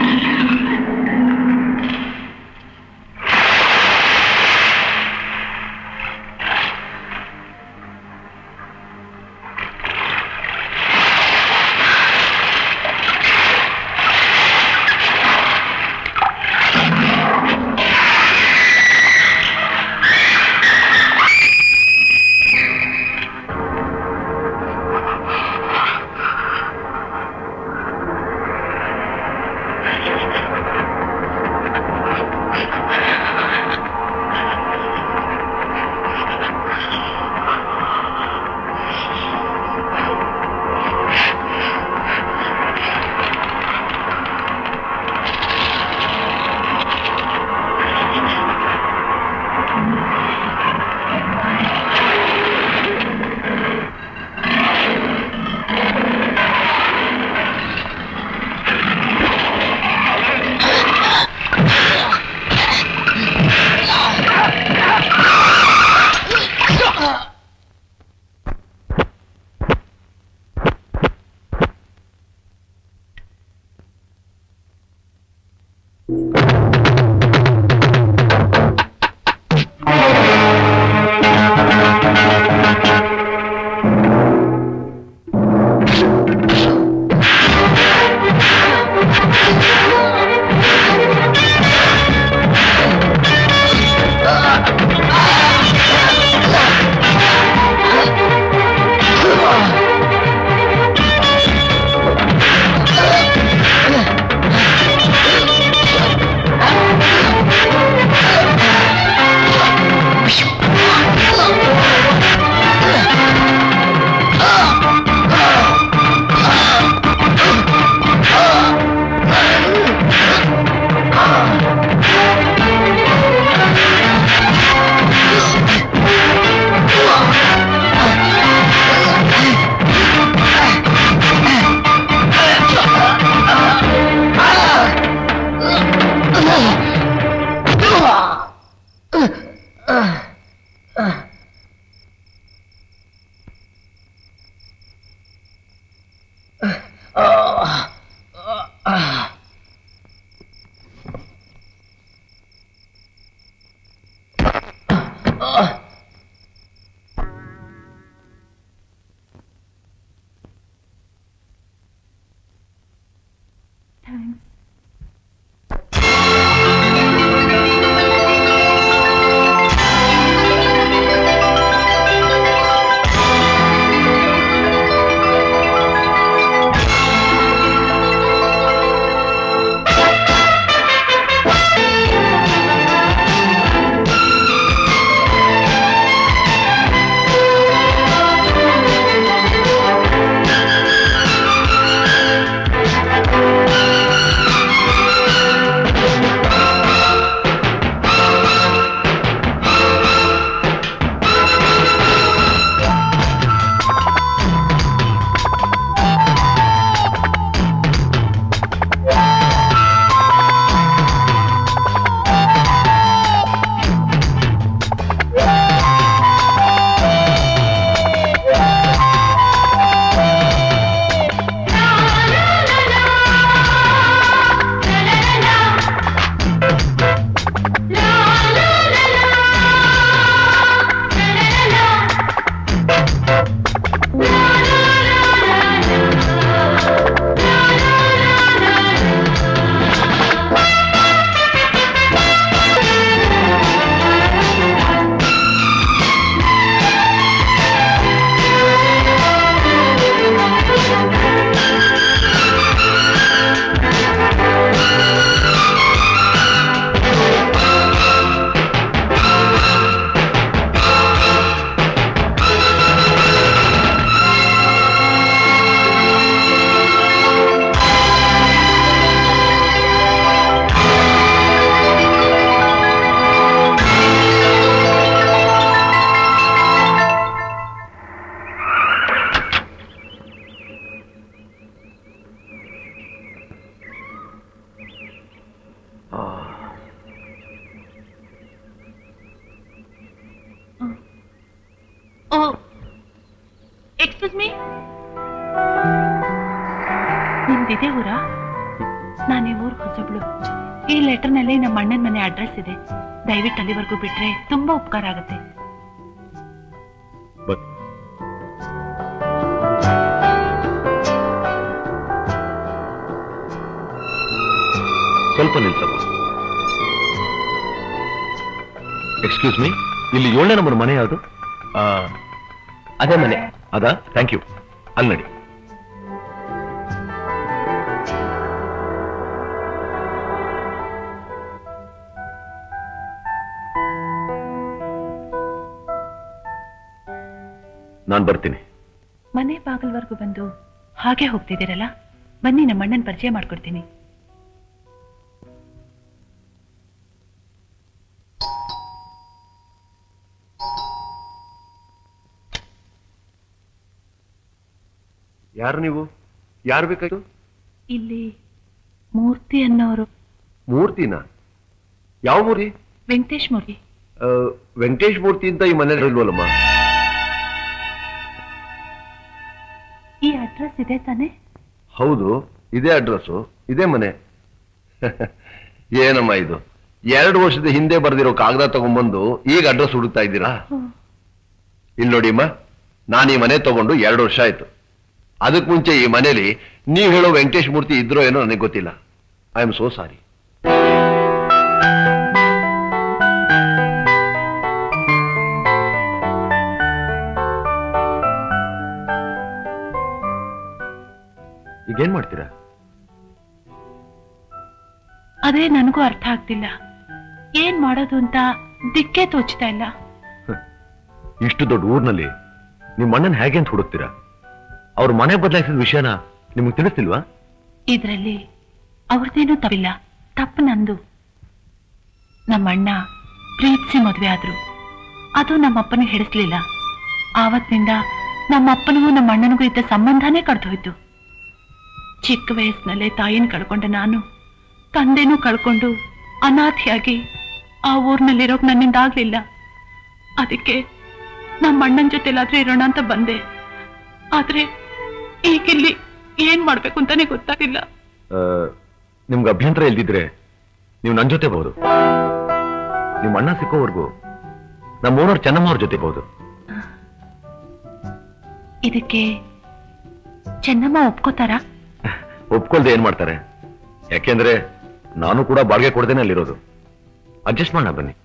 ಓ excuse me ನಿಮ್ದಿದೆ ಊರ ನಾನು ಈ ಊರ್ಗ್ ಹೊಸಬ್ಳು ಈ ಲೆಟರ್ನಲ್ಲಿ ನಮ್ಮ ಅಣ್ಣನ ಮನೆ ಅಡ್ರೆಸ್ ಇದೆ ದಯವಿಟ್ಟು ಅಲ್ಲಿವರೆಗೂ ಬಿಟ್ರೆ ತುಂಬಾ ಉಪಕಾರ ಆಗುತ್ತೆ ಬಟ್ ಸ್ವಲ್ಪ ನಿಲ್ಸಮ್ಮ ಎಕ್ಸ್ಕ್ಯೂಸ್ ಮೀ ಇಲ್ಲಿ ಏಳನೇ ನಂಬರ್ ಮನೆ ಯಾವುದು ಅದೇ ಮನೆ ಅದಾ ಥ್ಯಾಂಕ್ ಯು ಅಲ್ಲಿ ನಡಿ ನಾನು ಬರ್ತೀನಿ ಮನೆ ಬಾಗಿಲ್ವರೆಗೂ ಬಂದು ಹಾಗೆ ಹೋಗ್ತಿದ್ದೀರಲ್ಲ ಬನ್ನಿ ನಮ್ಮ ಅಣ್ಣನ ಪರಿಚಯ ಮಾಡ್ಕೊಡ್ತೀನಿ ಯಾರು ನೀವು ಯಾರು ಬೇಕಾಯ್ತು ಇಲ್ಲಿ ಮೂರ್ತಿ ಅನ್ನೋರು ಮೂರ್ತಿನ ಯಾವ ಮೂರ್ತಿ ವೆಂಕಟೇಶ್ ಮೂರ್ತಿ ಆ, ವೆಂಕಟೇಶ್ ಮೂರ್ತಿ ಅಂತ ಈ ಮನೇಲಿ ಇಲ್ವಲ್ಲಮ್ಮ ಈ ಅಡ್ರೆಸ್ ಇದೆ ತಾನೇ ಹೌದು ಇದೇ ಅಡ್ರೆಸ್ಸು ಇದೇ ಮನೆ ಏನಮ್ಮ ಇದು ಎರಡು ವರ್ಷದ ಹಿಂದೆ ಬರೆದಿರೋ ಕಾಗದ ತಗೊಂಡ್ಬಂದು ಈಗ ಅಡ್ರೆಸ್ ಹುಡುಕ್ತಾ ಇದ್ದೀರಾ ಇಲ್ಲಿ ನೋಡಿಮ್ಮ ನಾನು ಈ ಮನೆ ತಗೊಂಡು ಎರಡು ವರ್ಷ ಆಯ್ತು ಅದಕ್ಕೆ ಮುಂಚೆ ಈ ಮನೇಲಿ ನೀವು ಹೇಳೋ ವೆಂಕಟೇಶ್ ಮೂರ್ತಿ ಇದ್ರೋ ಏನೋ ನನಗೆ ಗೊತ್ತಿಲ್ಲ ಐ ಆಮ್ ಸೋ ಸಾರಿ ಈಗೇನ್ ಮಾಡ್ತೀರಾ ಅದೇ ನನಗೂ ಅರ್ಥ ಆಗ್ತಿಲ್ಲ ಏನ್ ಮಾಡೋದು ಅಂತ ದಿಕ್ಕೇ ತೋಚ್ತಾ ಇಲ್ಲ ಇಷ್ಟು ದೊಡ್ಡ ಊರ್ನಲ್ಲಿ ನಿಮ್ಮ ಅಣ್ಣನ ಹೇಗೆ ಅಂತ ಹುಡುಕ್ತೀರಾ ಅವ್ರ ಮನೆ ಬದಲಾಯಿಸಿದ ವಿಷಯನ ನಿಮಗೆ ತಿಳಿಸ್ತಿಲ್ವಾ ಇದ್ರಲ್ಲಿ ಅವ್ರದ್ದೇನೂ ತಪ್ಪಿಲ್ಲ ತಪ್ಪು ನಂದು ನಮ್ಮಣ್ಣ ಪ್ರೀತಿಸಿ ಮದ್ವೆ ಆದ್ರು ಅದು ನಮ್ಮಪ್ಪನಿಗೆ ಹಿಡಿಸ್ಲಿಲ್ಲ ಆವತ್ತಿನಿಂದ ನಮ್ಮಪ್ಪನಿಗೂ ನಮ್ಮ ಅಣ್ಣನಿಗೂ ಇದ್ದ ಸಂಬಂಧನೇ ಕಡ್ದೋಯ್ತು ಚಿಕ್ಕ ವಯಸ್ಸಿನಲ್ಲೇ ತಾಯಿನ ಕಳ್ಕೊಂಡ ನಾನು ತಂದೆನೂ ಕಳ್ಕೊಂಡು ಅನಾಥಿಯಾಗಿ ಆ ಊರ್ನಲ್ಲಿರೋಕ್ ನನ್ನಿಂದ ಆಗ್ಲಿಲ್ಲ ಅದಕ್ಕೆ ನಮ್ಮ ಅಣ್ಣನ ಜೊತೆಲಾದ್ರೂ ಇರೋಣ ಅಂತ ಬಂದೆ ಆದ್ರೆ ಈಗಿಲ್ಲಿ ಏನ್ ಮಾಡ್ಬೇಕು ಅಂತಾನೆ ಗೊತ್ತಾಗಿಲ್ಲ ಆ, ನಿಮ್ಗೆ ಅಭ್ಯಂತರ ಇಲ್ದಿದ್ರೆ ನೀವು ನನ್ನ ಜೊತೆ ಬಹುದು ನಿಮ್ಮ ಅಣ್ಣ ಸಿಕ್ಕೋವರೆಗೂ ನಮ್ಮ ಓನರ್ ಚೆನ್ನಮ್ಮ ಅವ್ರ ಜೊತೆ ಬಹುದು ಇದಕ್ಕೆ ಚೆನ್ನಮ್ಮ ಒಪ್ಕೋತಾರಾ ಒಪ್ಕೊಳ್ದೆ ಏನ್ ಮಾಡ್ತಾರೆ ಯಾಕೆಂದ್ರೆ ನಾನು ಕೂಡ ಬಾಡಿಗೆ ಕೊಡದೇನೆ ಅಲ್ಲಿರೋದು ಅಡ್ಜಸ್ಟ್ ಮಾಡೋಣ ಬನ್ನಿ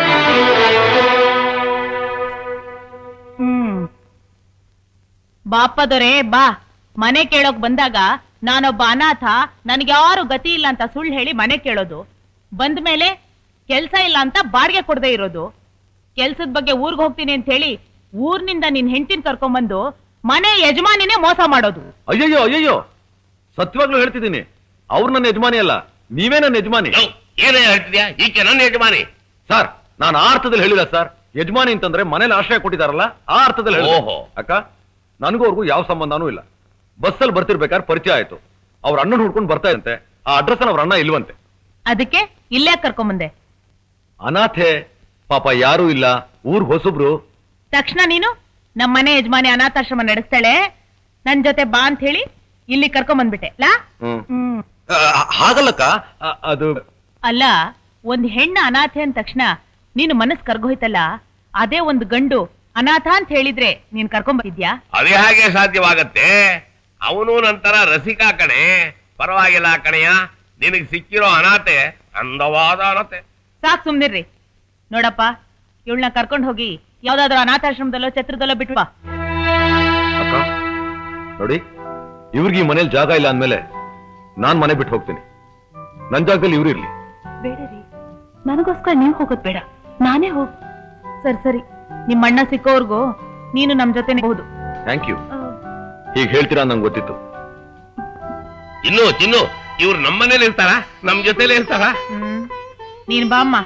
ಹ್ಮ್ ಬಾಪದೊರೆ ಬಾ ಮನೆ ಕೇಳೋಕ್ ಬಂದಾಗ ನಾನೊಬ್ಬ ಅನಾಥ ನನ್ಗೆ ಯಾರು ಗತಿ ಇಲ್ಲ ಅಂತ ಸುಳ್ಳು ಹೇಳಿ ಮನೆ ಕೇಳೋದು ಬಂದ ಮೇಲೆ ಕೆಲ್ಸ ಇಲ್ಲ ಅಂತ ಬಾಡಿಗೆ ಕೊಡದೆ ಇರೋದು ಕೆಲ್ಸದ ಬಗ್ಗೆ ಊರ್ಗ್ ಹೋಗ್ತೀನಿ ಅಂತ ಹೇಳಿ ಊರ್ನಿಂದ ನಿನ್ ಹೆಂಡತಿನ ಕರ್ಕೊಂಬಂದು ಮನೆ ಯಜಮಾನಿನೇ ಮೋಸ ಮಾಡೋದು ಅಯ್ಯಯ್ಯೋ ಅಯ್ಯಯ್ಯೋ ಸತ್ಯವಾಗ್ಲೂ ಹೇಳ್ತಿದ್ದೀನಿ ಅವ್ರು ನನ್ನ ಯಜಮಾನಿ ಅಲ್ಲ ನೀವೇ ನನ್ನ ಯಜಮಾನಿ ಏನೇ ಹೇಳ್ತಿದ್ಯಾ ಈಕೆ ನನ್ನ ಯಜಮಾನಿ ಸರ್ ನಾನು ಆ ಅರ್ಥದಲ್ಲಿ ಹೇಳಿಲ್ಲ ಸರ್ ಯಜಮಾನಿ ಅಂತಂದ್ರೆ ಮನೇಲಿ ಆಶ್ರಯ ಕೊಟ್ಟಿದಾರಲ್ಲ ಆ ಅರ್ಥದಲ್ಲಿ ಹೇಳಿದೆ. ಓಹೋ. ಅಕ್ಕ ನನಗೂ ಅವ್ರಿಗೂ ಯಾವ ಸಂಬಂಧನೂ ಇಲ್ಲ ಬಸ್ಸಲ್ಲಿ ಬರ್ತಿರ್ಬೇಕಾದ್ರೆ ಪರಿಚಯ ಆಯ್ತು ಅವ್ರ ಅಣ್ಣನ ಹುಡ್ಕೊಂಡು ಬರ್ತಾ ಇದಂತೆ ಆ ಅಡ್ರೆಸ್ ಅವ್ರ ಅಣ್ಣ ಇಲ್ವಂತೆ ಅದಕ್ಕೆ ಇಲ್ಲೇ ಕರ್ಕೊಂಬಂದೆ ಅನಾಥೆ ಪಾಪ ಯಾರೂ ಇಲ್ಲ ಊರ್ ಹೊಸಬ್ರು ತಕ್ಷಣ ನೀನು ನಮ್ಮ ಮನೆ ಯಜಮಾನಿ ಅನಾಥಾಶ್ರಮ ನಡೆಸ್ತಾಳೆ ನನ್ ಜೊತೆ ಬಾ ಅಂತ ಹೇಳಿ ಇಲ್ಲಿ ಕರ್ಕೊಂಬಂದ್ಬಿಟ್ಟೆ ಲಾ ಹ್ಮ್ ಹ್ಮ್ ಆ, ಹಾಗಲ್ಲಕ್ಕ ಆ, ಅದು ಅಲ್ಲ ಒಂದ್ ಹೆಣ್ಣು ಅನಾಥೆ ಅಂದ ತಕ್ಷಣ ನೀನು ಮನಸ್ ಕರ್ಗೋಯ್ತಲ್ಲ ಅದೇ ಒಂದು ಗಂಡು ಅನಾಥ ಅಂತ ಹೇಳಿದ್ರೆ ನೀನ್ ಕರ್ಕೊಂಬಂದಿದ್ಯಾ ಅದೇ ಹಾಗೆ ಸಾಧ್ಯವಾಗತ್ತೆ ಅವನು ನಂತರ ರಸಿಕ ಕಣೆ ಪರವಾಗಿಲ್ಲ ಕಣೆಯ ನಿನಗ್ ಸಿಕ್ಕಿರೋ ಅನಾಥೆ ಅಂದವಾದ ಅನಾಥೆ ಸಾಕ್ ಸುಮ್ನಿರ್ರಿ ನೋಡಪ್ಪ ಇವಳನ್ನ ಕರ್ಕೊಂಡ್ ಹೋಗಿ ಯಾವ್ದಾದ್ರು ಅನಾಥಾಶ್ರಮದಲ್ಲೋ ಛತ್ರದಲ್ಲೋ ಬಿಟ್ಟು ಬಾ ಅಕ್ಕ ನೋಡಿ ಇವ್ರಿಗೆ ಈ ಮನೇಲಿ ಜಾಗ ಇಲ್ಲ ಅಂದ್ಮೇಲೆ ನಾನ್ ಮನೆ ಬಿಟ್ಟು ಹೋಗ್ತೀನಿ ನನ್ ಜಾಗದಲ್ಲಿ ಇವ್ರು ಇರ್ಲಿ ಬೇಡ ರೀ ನನಗೋಸ್ಕರ ನೀವು ಹೋಗೋದ್ ಬೇಡ ನಾನೇ ಹೋಗ್ ಸರಿ ಸರಿ ನಿಮ್ಮ ಅಣ್ಣ ಸಿಕ್ಕೋರ್ಗು ನೀನು ನಮ್ ಜೊತೆ ಹೋಗುದು ಥ್ಯಾಂಕ್ ಯು ಹೀಗೆ ಹೇಳ್ತೀರಾ ನಂಗೆ ಗೊತ್ತಿತ್ತು ಇನ್ನು ಚಿನ್ನು ಇವ್ರು ನಮ್ಮನೇಲಿ ಇರ್ತಾರ ನಮ್ ಜೊತೆಲೇ ಇರ್ತಾರ ಹ್ಮ್ ನೀನ್ ಬಾಮ್ಮ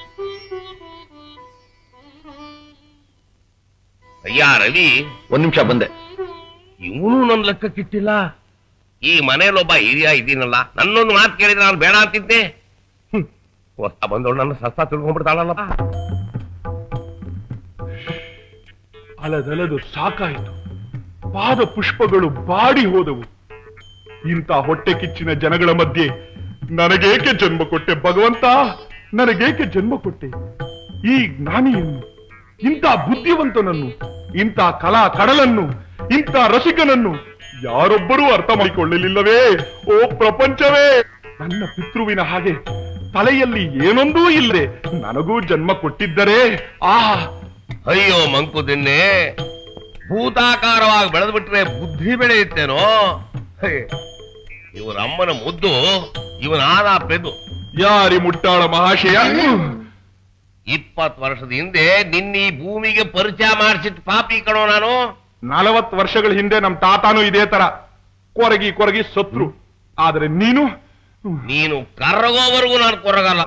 ಅಯ್ಯ ರವಿ ಒಂದ್ ನಿಮಿಷ ಬಂದೆ ಇವನು ನನ್ ಲೆಕ್ಕಕ್ಕಿಟ್ಟಿಲ್ಲ ಈ ಮನೇಲೊಬ್ಬ ಹಿರಿಯ ಇದ್ದೀನಲ್ಲ ನನ್ನೊಂದು ಮಾತು ಕೇಳಿದ್ರೆ ನಾನು ಬೇಡ ಅಂತಿದ್ದೆ ಹ್ಮ್. ಹೊಸ ಬಂದವಳು ನನ್ನ ಸಸ್ತ ತಿಳ್ಕೊಂಡ್ಬಿಡ್ತಾಳಲ್ಲಪ್ಪ ಅಲದಲದು ಸಾಕಾಯಿತು ಪಾದ ಪುಷ್ಪಗಳು ಬಾಡಿ ಹೋದವು ಇಂಥ ಹೊಟ್ಟೆ ಕಿಚ್ಚಿನ ಜನಗಳ ಮಧ್ಯೆ ನನಗೇಕೆ ಜನ್ಮ ಕೊಟ್ಟೆ ಭಗವಂತ ನನಗೇಕೆ ಜನ್ಮ ಕೊಟ್ಟೆ ಈ ಜ್ಞಾನಿಯನ್ನು ಇಂಥ ಬುದ್ಧಿವಂತನನ್ನು ಇಂಥ ಕಲಾ ಕಡಲನ್ನು ಇಂಥ ರಸಿಕನನ್ನು ಯಾರೊಬ್ಬರೂ ಅರ್ಥ ಮಾಡಿಕೊಳ್ಳಲಿಲ್ಲವೇ ಓ ಪ್ರಪಂಚವೇ ನನ್ನ ಪಿತೃವಿನ ಹಾಗೆ ತಲೆಯಲ್ಲಿ ಏನೊಂದೂ ಇಲ್ಲದೆ ನನಗೂ ಜನ್ಮ ಕೊಟ್ಟಿದ್ದರೆ ಆಹಾ ಅಯ್ಯೋ ಮಂಕುದಿನ್ನೆ ಭೂತಾಕಾರವಾಗಿ ಬೆಳೆದು ಬಿಟ್ರೆ ಬುದ್ಧಿ ಬೆಳೆಯುತ್ತೇನೋ ಹೇ, ಇವರ ಅಮ್ಮನ ಮುದ್ದು ಇವನಾದ ಪೆದು ಯಾರಿ ಮುಟ್ಟಾಳ ಮಹಾಶಯ ಇಪ್ಪತ್ ವರ್ಷದ ಹಿಂದೆ ನಿನ್ನ ಈ ಭೂಮಿಗೆ ಪರಿಚಯ ಮಾಡಿಸಿದ ಪಾಪಿ ಕಣೋ ನಾನು ನಲವತ್ತು ವರ್ಷಗಳ ಹಿಂದೆ ನಮ್ ತಾತಾನು ಇದೇ ತರ ಕೊರಗಿ ಕೊರಗಿ ಸತ್ರು ಆದ್ರೆ ನೀನು ನೀನು ಕರ್ರಗೋವರೆಗೂ ನಾನು ಕೊರಗಲ್ಲ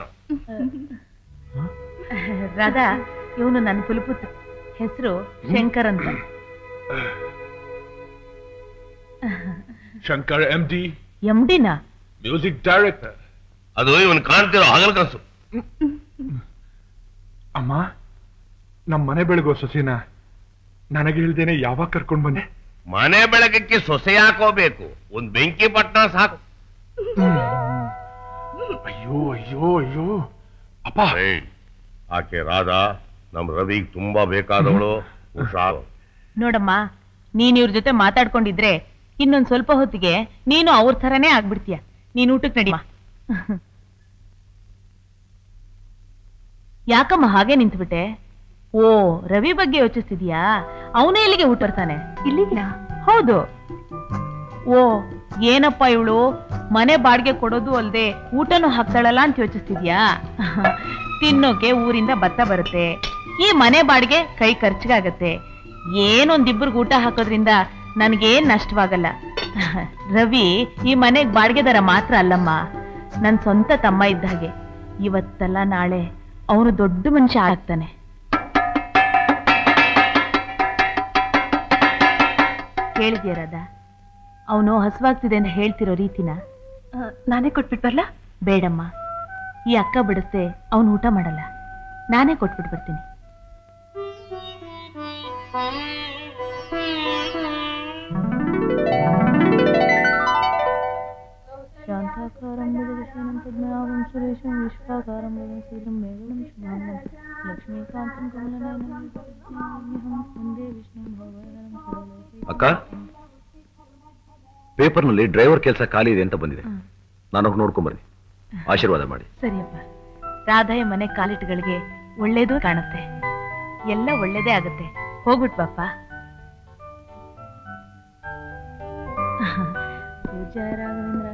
ರಾಧಾ ಇವನು ನನ್ನ ಕುಲಪುತ್ರ ಹೆಸರು ಶಂಕರ್ ಅಂತ ಶಂಕರ್ ಎಂ ಡಿ ಎಮ್ಡಿನ ಮ್ಯೂಸಿಕ್ ಡೈರೆಕ್ಟರ್ ಅದು ಇವನ್ ಕಾಣ್ತಿರೋ ಹಗಲ್ ಕನಸು ಅಮ್ಮ ನಮ್ ಮನೆ ಬೆಳಗೋ ಸೊಸೆನ ನನಗೆ ಹೇಳ್ದೇನೆ ಯಾವಾಗ ಕರ್ಕೊಂಡ್ ಬಂದೆ ಮನೆ ಬೆಳಕಕ್ಕೆ ಸೊಸೆ ಹಾಕೋಬೇಕು ಒಂದ್ ಬೆಂಕಿ ಪಟ್ಟ ಸಾಕು ಅಯ್ಯೋ ಅಯ್ಯೋ ಅಯ್ಯೋ ಅಪ್ಪ ಏಯ್, ಆಕೆ ರಾಧಾ ನಮ್ ರವಿಗ್ ತುಂಬಾ ಬೇಕಾದವಳು ಹುಷಾರು ನೋಡಮ್ಮ ನೀನ್ ಇವ್ರ ಜೊತೆ ಮಾತಾಡ್ಕೊಂಡಿದ್ರೆ ಇನ್ನೊಂದ್ ಸ್ವಲ್ಪ ಹೊತ್ತಿಗೆ ನೀನು ಅವ್ರ ಥರನೇ ಆಗ್ಬಿಡ್ತೀಯ ನೀನ್ ಊಟಕ್ಕೆ ನಡಿಮ ಯಾಕಮ್ಮ ಹಾಗೆ ನಿಂತ್ಬಿಟ್ಟೆ ಓ ರವಿ ಬಗ್ಗೆ ಯೋಚಿಸ್ತಿದ್ಯಾ ಅವನೇ ಇಲ್ಲಿಗೆ ಊಟ ಬರ್ತಾನೆ ಇಲ್ಲಿಗೆ ಹೌದು ಓ ಏನಪ್ಪ ಇವಳು ಮನೆ ಬಾಡಿಗೆ ಕೊಡೋದು ಅಲ್ದೆ ಊಟನೂ ಹಾಕ್ತಾಳಲ್ಲ ಅಂತ ಯೋಚಿಸ್ತಿದ್ಯಾ ತಿನ್ನೋಕೆ ಊರಿಂದ ಭತ್ತ ಬರುತ್ತೆ ಈ ಮನೆ ಬಾಡಿಗೆ ಕೈ ಖರ್ಚಿಗಾಗತ್ತೆ ಏನೊಂದಿಬ್ಬರಿಗೆ ಊಟ ಹಾಕೋದ್ರಿಂದ ನನ್ಗೇನ್ ನಷ್ಟವಾಗಲ್ಲ ರವಿ ಈ ಮನೆಗ್ ಬಾಡಿಗೆದಾರ ಮಾತ್ರ ಅಲ್ಲಮ್ಮ ನನ್ ಸ್ವಂತ ತಮ್ಮ ಇದ್ದ ಹಾಗೆ ಇವತ್ತಲ್ಲ ನಾಳೆ ಅವನು ದೊಡ್ಡ ಮನುಷ್ಯ ಆಗ್ತಾನೆ ಕೇಳಿದ್ಯಾ ರಾಧಾ ಅವನು ಹಸುವಾಗ್ತಿದೆ ಅಂತ ಹೇಳ್ತಿರೋ ರೀತಿನ ನಾನೇ ಕೊಟ್ಬಿಟ್ಟು ಬರ್ಲಾ ಬೇಡಮ್ಮ ಈ ಅಕ್ಕ ಬಿಡಿಸ್ದೆ ಅವನು ಊಟ ಮಾಡಲ್ಲ ನಾನೇ ಕೊಟ್ಬಿಟ್ಟು ಬರ್ತೀನಿ ಶಾಂತಾಕಾರಂ ಗಗನಶಯನಂ ಪದ್ಮನಾಭಂ ಸುರೇಶಂ ವಿಶ್ವಾಕಾರಂ ಗಗನಶೀಲಂ ಮೇಘಂ ಶುಭಾಂಗಂ ಲಕ್ಷ್ಮೀಕಾಂತಂ ಕಮಲನಯನಂ ವಂದೇ ವಿಷ್ಣುಂ ಭವನಂ ಸರ್ವಲೋಕೈಕ ಅಕ್ಕ ಪೇಪರ್ನಲ್ಲಿ ಡ್ರೈವರ್ ಕೆಲಸ ಖಾಲಿ ಇದೆ ಅಂತ ಬಂದಿದೆ ನಾನು ಹೋಗಿ ನೋಡ್ಕೊಂಬರ್ನಿ ಆಶೀರ್ವಾದ ಮಾಡಿ ಸರಿಯಪ್ಪ ರಾಧಾಯ ಮನೆ ಕಾಲಿಟ್ಗಳಿಗೆ ಒಳ್ಳೇದು ಕಾಣುತ್ತೆ ಎಲ್ಲ ಒಳ್ಳೇದೇ ಆಗುತ್ತೆ ಹೋಗ್ಬಿಟ್ ಬಾಪ್ಪ ಪೂಜಾ ರಾಘವೇಂದ್ರ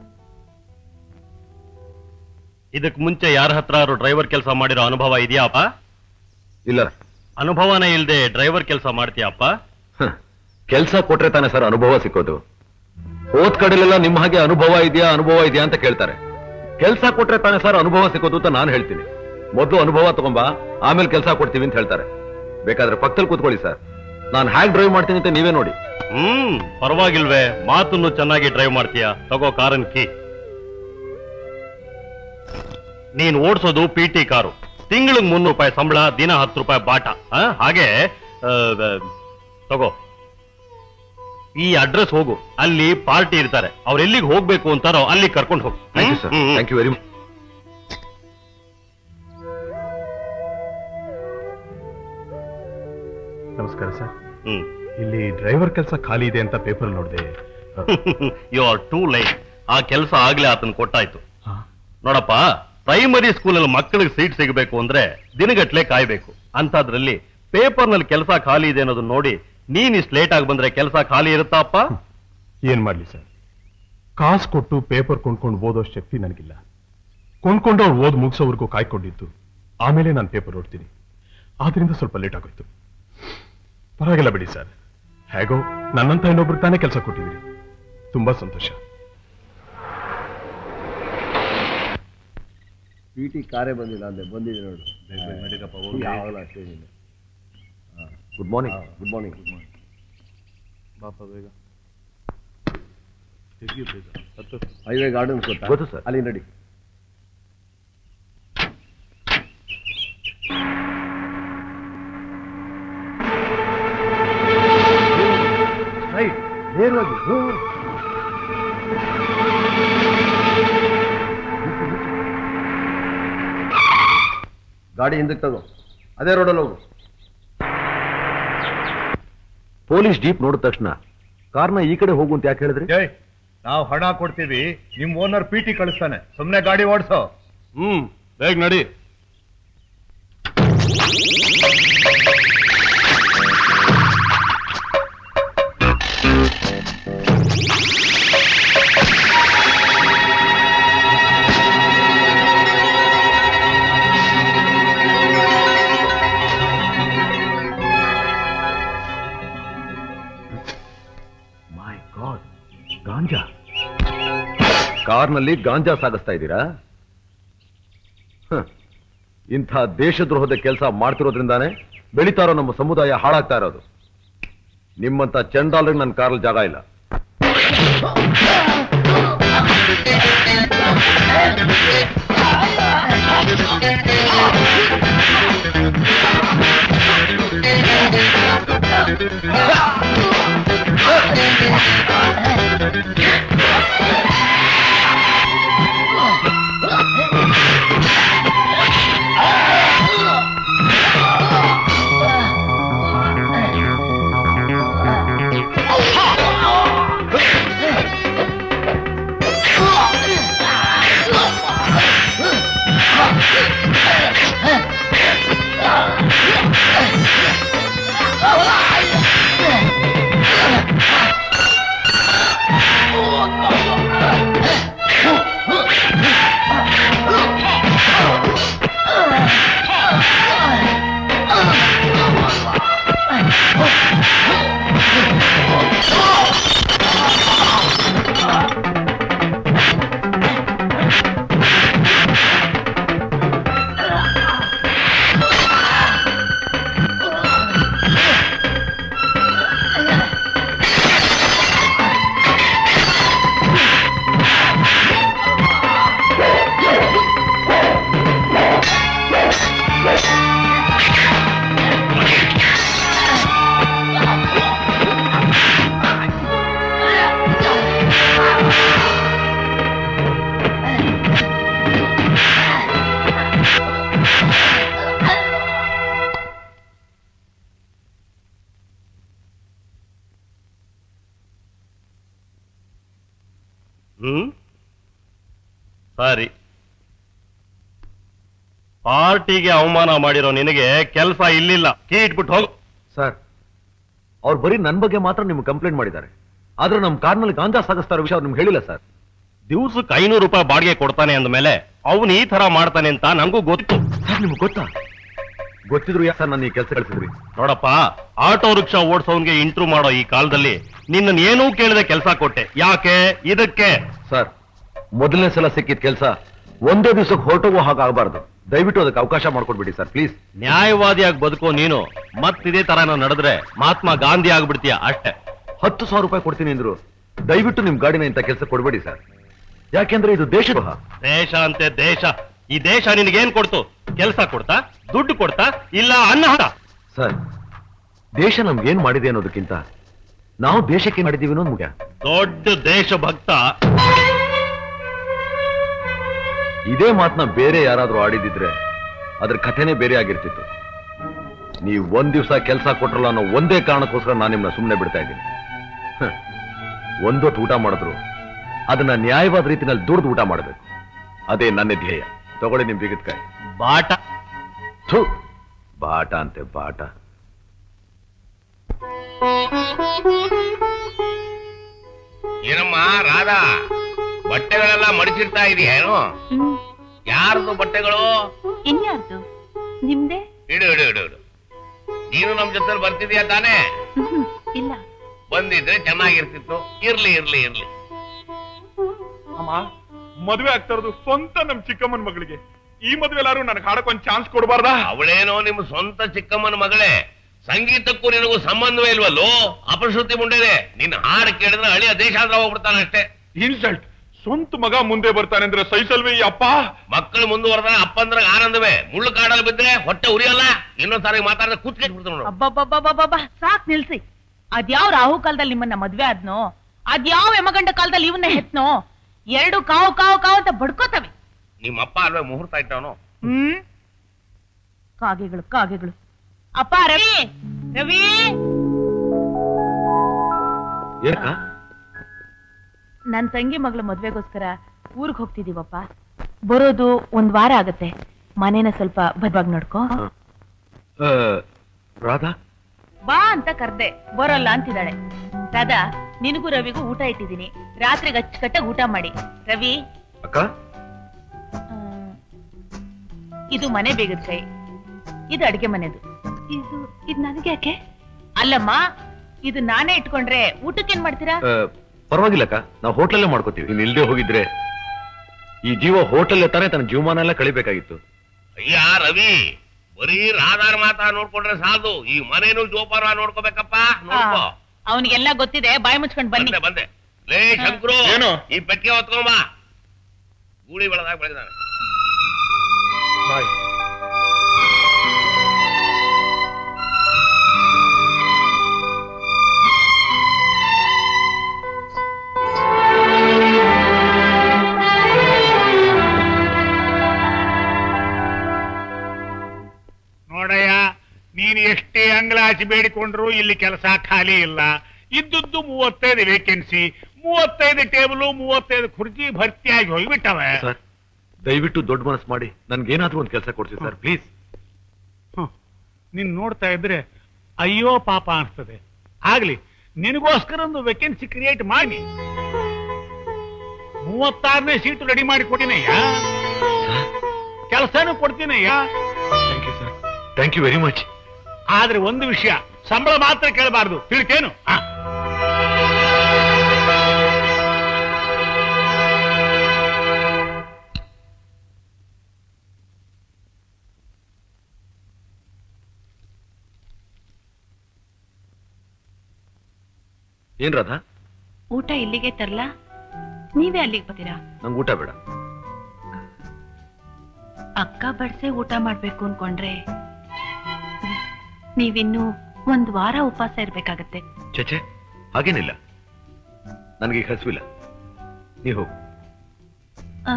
ಇದಕ್ ಮುಂಚೆ ಯಾರ ಹತ್ರ ಡ್ರೈವರ್ ಕೆಲಸ ಮಾಡಿರೋ ಅನುಭವ ಇದೆಯಾಪ ಇಲ್ಲ ಅನುಭವನೇ ಇಲ್ದೆ ಡ್ರೈವರ್ ಕೆಲಸ ಮಾಡ್ತೀಯಪ್ಪ ಕೆಲಸ ಕೊಟ್ರೆ ತಾನೇ ಸರ್ ಅನುಭವ ಸಿಕ್ಕೋದು ಹೋದ್ ಕಡೆಲೆಲ್ಲ ನಿಮ್ಮ ಹಾಗೆ ಅನುಭವ ಇದೆಯಾ ಅನುಭವ ಇದೆಯಾ ಅಂತ ಕೇಳ್ತಾರೆ ಕೆಲಸ ಕೊಟ್ರೆ ತಾನೇ ಸರ್ ಅನುಭವ ಸಿಕ್ಕೋದು ಅಂತ ನಾನು ಹೇಳ್ತೀನಿ ಮೊದಲು ಅನುಭವ ತಗೊಂಬಾ ಆಮೇಲೆ ಕೆಲಸ ಕೊಡ್ತೀವಿ ಅಂತ ಹೇಳ್ತಾರೆ ಬೇಕಾದ್ರೆ ಪಕ್ಕದಲ್ಲಿ ಕೂತ್ಕೊಳ್ಳಿ ಸರ್ ನಾನು ಹ್ಯಾಗ್ ಡ್ರೈವ್ ಮಾಡ್ತೀನಿ ಅಂತ ನೀವೇ ನೋಡಿ ಹ್ಮ್ ಪರವಾಗಿಲ್ವೇ ಮಾತನ್ನು ಚೆನ್ನಾಗಿ ಡ್ರೈವ್ ಮಾಡ್ತೀಯ ತಗೋ ಕಾರನ್ ಕೀ ನೀನ್ ಓಡಿಸೋದು ಪಿ ಟಿ ಕಾರು ತಿಂಗಳಿಗೆ ಮುನ್ನೂರು ರೂಪಾಯಿ ಸಂಬಳ ದಿನ ಹತ್ತು ರೂಪಾಯಿ ಬಾಟ ಆ, ಹಾಗೆ ಆ, ಬ- ತಗೋ ಈ ಅಡ್ರೆಸ್ ಹೋಗು ಅಲ್ಲಿ ಪಾರ್ಟಿ ಇರ್ತಾರೆ ಅವ್ರು ಎಲ್ಲಿಗೆ ಹೋಗ್ಬೇಕು ಅಂತಾರೋ ಅಲ್ಲಿ ಕರ್ಕೊಂಡು ಹೋಗು thank you sir hmm, hmm. Thank you very much ನಮಸ್ಕಾರ ಸರ್ ಹ್ಮ್ ಇಲ್ಲಿ ಡ್ರೈವರ್ ಕೆಲಸ ಖಾಲಿ ಇದೆ ಅಂತ ಪೇಪರ್ ನೋಡಿದೆ ಯು ಆರ್ ಟೂ ಲೈಟ್ ಆ ಕೆಲಸ ಆಗ್ಲೇ ಆತನ ಕೊಟ್ಟಾಯ್ತು ನೋಡಪ್ಪ ಪ್ರೈಮರಿ ಸ್ಕೂಲಲ್ಲಿ ಮಕ್ಕಳಿಗೆ ಸೀಟ್ ಸಿಗಬೇಕು ಅಂದ್ರೆ ದಿನಗಟ್ಲೆ ಕಾಯ್ಬೇಕು ಅಂತದ್ರಲ್ಲಿ ಪೇಪರ್ನಲ್ಲಿ ಕೆಲಸ ಖಾಲಿ ಇದೆ ಅನ್ನೋದನ್ನ ನೋಡಿ ನೀನ್ ಇಷ್ಟು ಲೇಟ್ ಆಗಿ ಬಂದ್ರೆ ಕೆಲಸ ಖಾಲಿ ಇರುತ್ತಾಪ್ಪ ಏನ್ ಮಾಡ್ಲಿ ಸರ್ ಕಾಸು ಕೊಟ್ಟು ಪೇಪರ್ ಕೊಂಡ್ಕೊಂಡು ಓದೋ ಶಕ್ತಿ ನನಗಿಲ್ಲ ಕೊಂಡ್ಕೊಂಡು ಅವ್ರು ಓದ್ ಮುಗಿಸೋವರೆಗೂ ಕಾಯ್ಕೊಂಡಿದ್ದು ಆಮೇಲೆ ನಾನು ಪೇಪರ್ ಓದ್ತೀನಿ ಆದ್ರಿಂದ ಸ್ವಲ್ಪ ಲೇಟ್ ಆಗೋಯ್ತು ಪರವಾಗಿಲ್ಲ ಬಿಡಿ ಸರ್ ಹೇಗೋ ನನ್ನಂತ ಇನ್ನೊಬ್ರಿಗೆ ತಾನೇ ಕೆಲಸ ಕೊಟ್ಟಿದ್ದೀರಿ ತುಂಬಾ ಸಂತೋಷ ಪಿ ಟಿ ಕಾರೇ ಬಂದಿಲ್ಲ ಅಂದ್ರೆ ಬಂದಿದೆ ನೋಡು ಯಾವಾಗಲೂ ಅಷ್ಟೇ good morning good morning good morning highway gardens ಗೊತ್ತಾ ಗೊತ್ತು ಸರ್ ಅಲ್ಲಿ ನಡಿ ನೇರವಾಗಿ ಗಾಡಿ ಹಿಂದಕ್ಕೆ ತಗೋ ಅದೇ ರೋಡಲ್ಲಿ ಹೋಗು ಪೊಲೀಸ್ ಜೀಪ್ ನೋಡಿದ ತಕ್ಷಣ ಕಾರ್ನ ಈ ಕಡೆ ಹೋಗು ಅಂತ ಯಾಕೆ ಹೇಳಿದ್ರಿ ನಾವು ಹಣ ಕೊಡ್ತೀವಿ ನಿಮ್ ಓನರ್ ಪಿಟಿ ಕಳಿಸ್ತಾನೆ ಸುಮ್ನೆ ಗಾಡಿ ಓಡಿಸೋ ಹ್ಮ್ ಬೇಗ ನಡಿ ಮೈ ಗಾಡ್ ಗಾಂಜಾ ಕಾರ್ನಲ್ಲಿ ಗಾಂಜಾ ಸಾಗಿಸ್ತಾ ಇದ್ದೀರಾ ಹ. ಇಂಥ ದೇಶದ್ರೋಹದ ಕೆಲಸ ಮಾಡ್ತಿರೋದ್ರಿಂದಾನೇ ಬೆಳೀತಾ ಇರೋ ನಮ್ಮ ಸಮುದಾಯ ಹಾಳಾಗ್ತಾ ಇರೋದು ನಿಮ್ಮಂತ ಚಂಡಾಲ್ರಿಗೆ ನನ್ನ ಕಾರಲ್ಲಿ ಜಾಗ ಇಲ್ಲ ಹ್ಮ್ ಸರಿ ಪಾರ್ಟಿಗೆ ಅವಮಾನ ಮಾಡಿರೋ ನಿನಗೆ ಕೆಲಸ ಇಲ್ಲಿಲ್ಲ ಕೀ ಇಟ್ಬಿಟ್ಟು ಹೋಗು ಸರ್ ಅವ್ರು ಬರೀ ನನ್ನ ಬಗ್ಗೆ ಮಾತ್ರ ನಿಮ್ಗೆ ಕಂಪ್ಲೇಂಟ್ ಮಾಡಿದ್ದಾರೆ ಆದ್ರೆ ನಮ್ಮ ಕಾರ್ನಲ್ಲಿ ಗಾಂಜಾ ಸಾಗಿಸ್ತಾ ಇರೋ ವಿಷಯ ಅವ್ರು ನಿಮ್ಗೆ ಹೇಳಿಲ್ಲ ಸರ್ ದಿವ್ಸಕ್ಕೆ ಐನೂರು ರೂಪಾಯಿ ಬಾಡಿಗೆ ಕೊಡ್ತಾನೆ ಅಂದ್ಮೇಲೆ ಅವನು ಈ ತರ ಮಾಡ್ತಾನೆ ಅಂತ ನಂಗೂ ಗೊತ್ತು ಸರ್ ನಿಮ್ಗೆ ಗೊತ್ತಾ ಗೊತ್ತಿದ್ರು ಯಾಕೆ ಸರ್ ನಾನು ಈ ಕೆಲಸ ಕಳಿಸಿದ್ರಿ ನೋಡಪ್ಪ ಆಟೋ ರಿಕ್ಷಾ ಓಡಿಸೋನ್ಗೆ ಇಂಟ್ರೂ ಮಾಡೋ ಈ ಕಾಲದಲ್ಲಿ ನಿನ್ನ ಏನೂ ಕೇಳದೆ ಕೆಲಸ ಕೊಟ್ಟೆ ಯಾಕೆ ಇದಕ್ಕೆ ಸರ್ ಮೊದಲನೇ ಸಲ ಸಿಕ್ಕಿದ ಕೆಲಸ ಒಂದೇ ದಿವಸಕ್ಕೆ ಹೊರಟೋಗೋ ಹಾಗಾಗಬಾರ್ದು ದಯವಿಟ್ಟು ಅದಕ್ಕೆ ಅವಕಾಶ ಮಾಡ್ಕೊಡ್ಬಿಡಿ ಸರ್ ಪ್ಲೀಸ್ ನ್ಯಾಯವಾದಿಯಾಗಿ ಬದುಕೋ ನೀನು ಮತ್ತಿದೇ ತರ ನಡೆದ್ರೆ ಮಹಾತ್ಮ ಗಾಂಧಿ ಆಗ್ಬಿಡ್ತೀಯ ಅಷ್ಟೇ ಹತ್ತು ಸಾವಿರ ರೂಪಾಯಿ ಕೊಡ್ತೀನಿ ಅಂದ್ರು ದಯವಿಟ್ಟು ನಿಮ್ ಗಾಡಿನ ಇಂಥ ಕೆಲಸ ಕೊಡ್ಬೇಡಿ ಸರ್ ಯಾಕೆಂದ್ರೆ ಇದು ದೇಶದ್ರೋಹ ದೇಶ ಅಂತೆ ದೇಶ ಈ ದೇಶ ನಿನಗೇನ್ ಕೊಡ್ತು ಕೆಲಸ ಕೊಡ್ತಾ ದುಡ್ಡು ಕೊಡ್ತಾ ಇಲ್ಲ ಅನ್ನ ಹಾಕ ಸರ್ ದೇಶ ನಮ್ಗೇನ್ ಮಾಡಿದೆ ಅನ್ನೋದಕ್ಕಿಂತ ನಾವು ದೇಶಕ್ಕೆ ಮಾಡಿದೀವಿ ಅನ್ನೋದು ಮುಖ್ಯ ದೊಡ್ಡ ದೇಶಭಕ್ತ ಇದೇ ಮಾತನ್ನ ಬೇರೆ ಯಾರಾದ್ರೂ ಆಡಿದಿದ್ರೆ ಅದ್ರ ಕಥೆನೇ ಬೇರೆ ಆಗಿರ್ತಿತ್ತು ನೀವು ಒಂದ್ ದಿವಸ ಕೆಲಸ ಕೊಟ್ರಲ್ಲ ಅನ್ನೋ ಒಂದೇ ಕಾರಣಕ್ಕೋಸ್ಕರ ನಾನು ನಿಮ್ಮನ್ನ ಸುಮ್ಮನೆ ಬಿಡ್ತಾ ಇದ್ದೀನಿ ಹ. ಒಂದೊತ್ತು ಊಟ ಮಾಡಿದ್ರು ಅದನ್ನ ನ್ಯಾಯವಾದ ರೀತಿನಲ್ಲಿ ದುಡ್ದು ಊಟ ಮಾಡಬೇಕು ಅದೇ ನನ್ನ ಧ್ಯೇಯ ತಗೊಳ್ಳಿ ನಿಮ್ ಬಿಗದ್ಕಾಯಿ ಬಾಟ ಥು ಬಾಟ ಅಂತೆ ಬಾಟ ಏನಮ್ಮ ರಾಧಾ ಬಟ್ಟೆಗಳೆಲ್ಲ ಮಡಿಚಿಡ್ತಾ ಇದೆಯೇನು ಯಾರ್ದು ಬಟ್ಟೆಗಳು ಇನ್ಯಾರ್ದು ನಿಮ್ದೇ ಇಡು ಇಡು ಇಡು ಇಡು ನೀನು ನಮ್ ಜೊತೆ ಬರ್ತಿದ್ಯಾ ತಾನೇ ಹ್ಮ್, ಇಲ್ಲ ಬಂದಿದ್ರೆ ಚೆನ್ನಾಗಿರ್ತಿತ್ತು ಇರ್ಲಿ ಇರ್ಲಿ ಇರ್ಲಿ ಅಮ್ಮ ಮದುವೆ ಆಗ್ತಾ ಇರೋದು ಸ್ವಂತ ನಮ್ ಚಿಕ್ಕಮ್ಮನ ಮಗಳಿಗೆ ಈ ಮದುವೆ ಎಲ್ಲಾರು ನನಗೆ ಹಾಡಕ್ ಒಂದ್ ಚಾನ್ಸ್ ಕೊಡಬಾರ್ದಾ ಅವಳೇನೋ ನಿಮ್ಮ ಸ್ವಂತ ಚಿಕ್ಕಮ್ಮನ ಮಗಳೇ ಸಂಗೀತಕ್ಕೂ ನಿನಗೂ ಸಂಬಂಧವೇ ಇಲ್ವಲ್ಲೋ ಅಪಶ್ರುತಿ ಮುಂಡೆನೆ ನಿನ್ನ ಹಾಡು ಕೇಳಿದ್ರೆ ಹಳಿಯ ದೇಶಾಂತರ ಹೋಗ್ಬಿಡ್ತಾನೆ ಅಷ್ಟೇ ಇನ್ಸಲ್ಟ್ ಸ್ವಂತ ಮಗ ಮುಂದೆ ಬರ್ತಾನೆ ಅಂದ್ರೆ ಸಹಿಸಲ್ವೇ ಈ ಅಪ್ಪ ಮಕ್ಕಳು ಮುಂದುವರೆದ ಅಪ್ಪಂದ್ರ ಆನಂದವೇ ಮುಳ್ಳು ಕಾಡಲ್ಲಿ ಬಿದ್ರೆ ಹೊಟ್ಟೆ ಉರಿಯಲ್ಲ ಇನ್ನೊಂದ್ ಸಾರಿ ಮಾತಾಡಿದ್ರೆ ಕೂತ್ಕೊಂಡು ನೋಡು ಅಬ್ಬಬ್ಬಬ್ಬಬ್ಬಬ್ಬ ಸಾಕ್ ನಿಲ್ಸಿ ಅದ್ಯಾವ ರಾಹು ಕಾಲದಲ್ಲಿ ನಿಮ್ಮನ್ನ ಮದ್ವೆ ಆದ್ನೋ ಅದ್ಯಾವ ಯಮಗಂಡ ಕಾಲದಲ್ಲಿ ಇವನ್ನ ಹೆತ್ನೋ ಎರಡು ಕಾವು ಕಾವು ಕಾವು ಅಂತ ಬಡ್ಕೋತವೆ ನಿಮ್ಮ ಅಪ್ಪ ಅಲ್ವೇ ಮುಹೂರ್ತ ಇಟ್ಟವನು ಹ್ಮ್ ಕಾಗೆಗಳು ಕಾಗೆಗಳು ಅಪ್ಪ ರವಿ ರವಿ ಏನಕ್ಕ ನನ್ ತಂಗಿ ಮಗಳ ಮದ್ವೆಗೋಸ್ಕರ ಊರಿಗೆ ಹೋಗ್ತಿದೀವಪ್ಪ ಬರೋದು ಒಂದ್ ವಾರ ಆಗತ್ತೆ ಮನೇನ ಸ್ವಲ್ಪ ಭದ್ರವಾಗಿ ನೋಡ್ಕೋ ಆ, ರಾಧಾ ಬಾ ಅಂತ ಕರ್ದೆ ಬರೋಲ್ಲ ಅಂತಿದ್ದಾಳೆ ರಾಧಾ ನಿನಗೂ ರವಿಗೂ ಊಟ ಇಟ್ಟಿದ್ದೀನಿ ರಾತ್ರಿಗೆ ಅಚ್ಚುಕಟ್ಟಾಗಿ ಊಟ ಮಾಡಿ ರವಿ ಅಕ್ಕ ಆ, ಇದು ಮನೆ ಬೇಗದ ಕೈ ಇದು ಅಡಿಗೆ ಮನೆದು ಇದು ಇದು ನನಗೆ ಯಾಕೆ ಅಲ್ಲಮ್ಮ ಇದು ನಾನೇ ಇಟ್ಕೊಂಡ್ರೆ ಊಟಕ್ಕೇನ್ ಮಾಡ್ತೀರಾ ಆ, ಪರವಾಗಿಲ್ಲಕ್ಕ ನಾವು ಹೋಟ್ಲಲ್ಲೇ ಮಾಡ್ಕೋತೀವಿ ನೀನ್ ಇಲ್ದೇ ಹೋಗಿದ್ರೆ ಈ ಜೀವ ಹೋಟೆಲ್ ತಾನೇ ತನ್ನ ಜೀವಮಾನ ಎಲ್ಲ ಕಳಿಬೇಕಾಗಿತ್ತು ಅಯ್ಯ ರವಿ ಬರೀ ರಾಧಾರ್ ಮಾತಾ ನೋಡ್ಕೊಂಡ್ರೆ ಸಾಲದು ಈ ಮನೇನು ಜೋಪಾನ ನೋಡ್ಕೋಬೇಕಪ್ಪ ನೋಡ್ಕೋ ಅವನಿಗೆಲ್ಲ ಗೊತ್ತಿದೆ ಬಾಯಿ ಮುಚ್ಕೊಂಡ್ ಬನ್ನಿ ಬಂದೆ ಬಂದೆ ಲೇ ಶಂಕರು ಏನು? ಈ ಪೆಟ್ಟಿಗೆ ಹೊತ್ಕೊಂಬ ಗೂಳಿ ಬೆಳೆದಾಗ ಬೆಳೆದಾನೆ ಬಾಯ್ ನೋಡಯ್ಯ ನೀನು ಎಷ್ಟೇ ಅಂಗ್ಲಾಚಿ ಬೇಡಿಕೊಂಡ್ರು ಇಲ್ಲಿ ಕೆಲಸ ಖಾಲಿ ಇಲ್ಲ ಇದ್ದದ್ದು ಮೂವತ್ತೈದು ವೇಕೆನ್ಸಿ ಮೂವತ್ತೈದು ಟೇಬಲು ಮೂವತ್ತೈದು ಕುರ್ಚಿ ಭರ್ತಿಯಾಗಿ ಹೋಗ್ಬಿಟ್ಟವೆ ಸರ್ ದಯವಿಟ್ಟು ದೊಡ್ಡ ಮನಸ್ಸು ಮಾಡಿ ನನ್ಗೇನಾದ್ರೂ ಒಂದು ಕೆಲಸ ಕೊಡ್ಸಿ ಸರ್ ಪ್ಲೀಸ್ ಹ್ಮ್. ನೀನ್ ನೋಡ್ತಾ ಇದ್ರೆ ಅಯ್ಯೋ ಪಾಪ ಅನ್ಸ್ತದೆ ಆಗ್ಲಿ ನಿನಗೋಸ್ಕರ ಒಂದು ವೇಕೆನ್ಸಿ ಕ್ರಿಯೇಟ್ ಮಾಡಿ ಮೂವತ್ತಾರನೇ ಸೀಟು ರೆಡಿ ಮಾಡಿ ಕೊಟ್ಟಿನಯ್ಯ ಕೆಲಸನೂ ಕೊಡ್ತೀನಯ್ಯ thank you sir thank you very much ಆದ್ರೆ ಒಂದು ವಿಷಯ ಸಂಬಳ ಮಾತ್ರ ಕೇಳಬಾರ್ದು ತಿಳ್ತೇನು ಆ. ಏನ್ ರಾಧಾ ಊಟ ಇಲ್ಲಿಗೆ ತರ್ಲಾ ನೀವೇ ಅಲ್ಲಿಗೆ ಬರ್ತೀರಾ ನಂಗೆ ಊಟ ಬೇಡ ಅಕ್ಕ ಬಡ್ಸೆ ಊಟ ಮಾಡ್ಬೇಕು ಅನ್ಕೊಂಡ್ರೆ ಹ್ಮ್, ನೀವಿನ್ನು ಒಂದ್ ವಾರ ಉಪವಾಸ ಇರ್ಬೇಕಾಗತ್ತೆ ಚಚೆ ಹಾಗೇನಿಲ್ಲ ನನಗೆ ಹಸುವಿಲ್ಲ ನೀವು ಹೋಗು ಆ,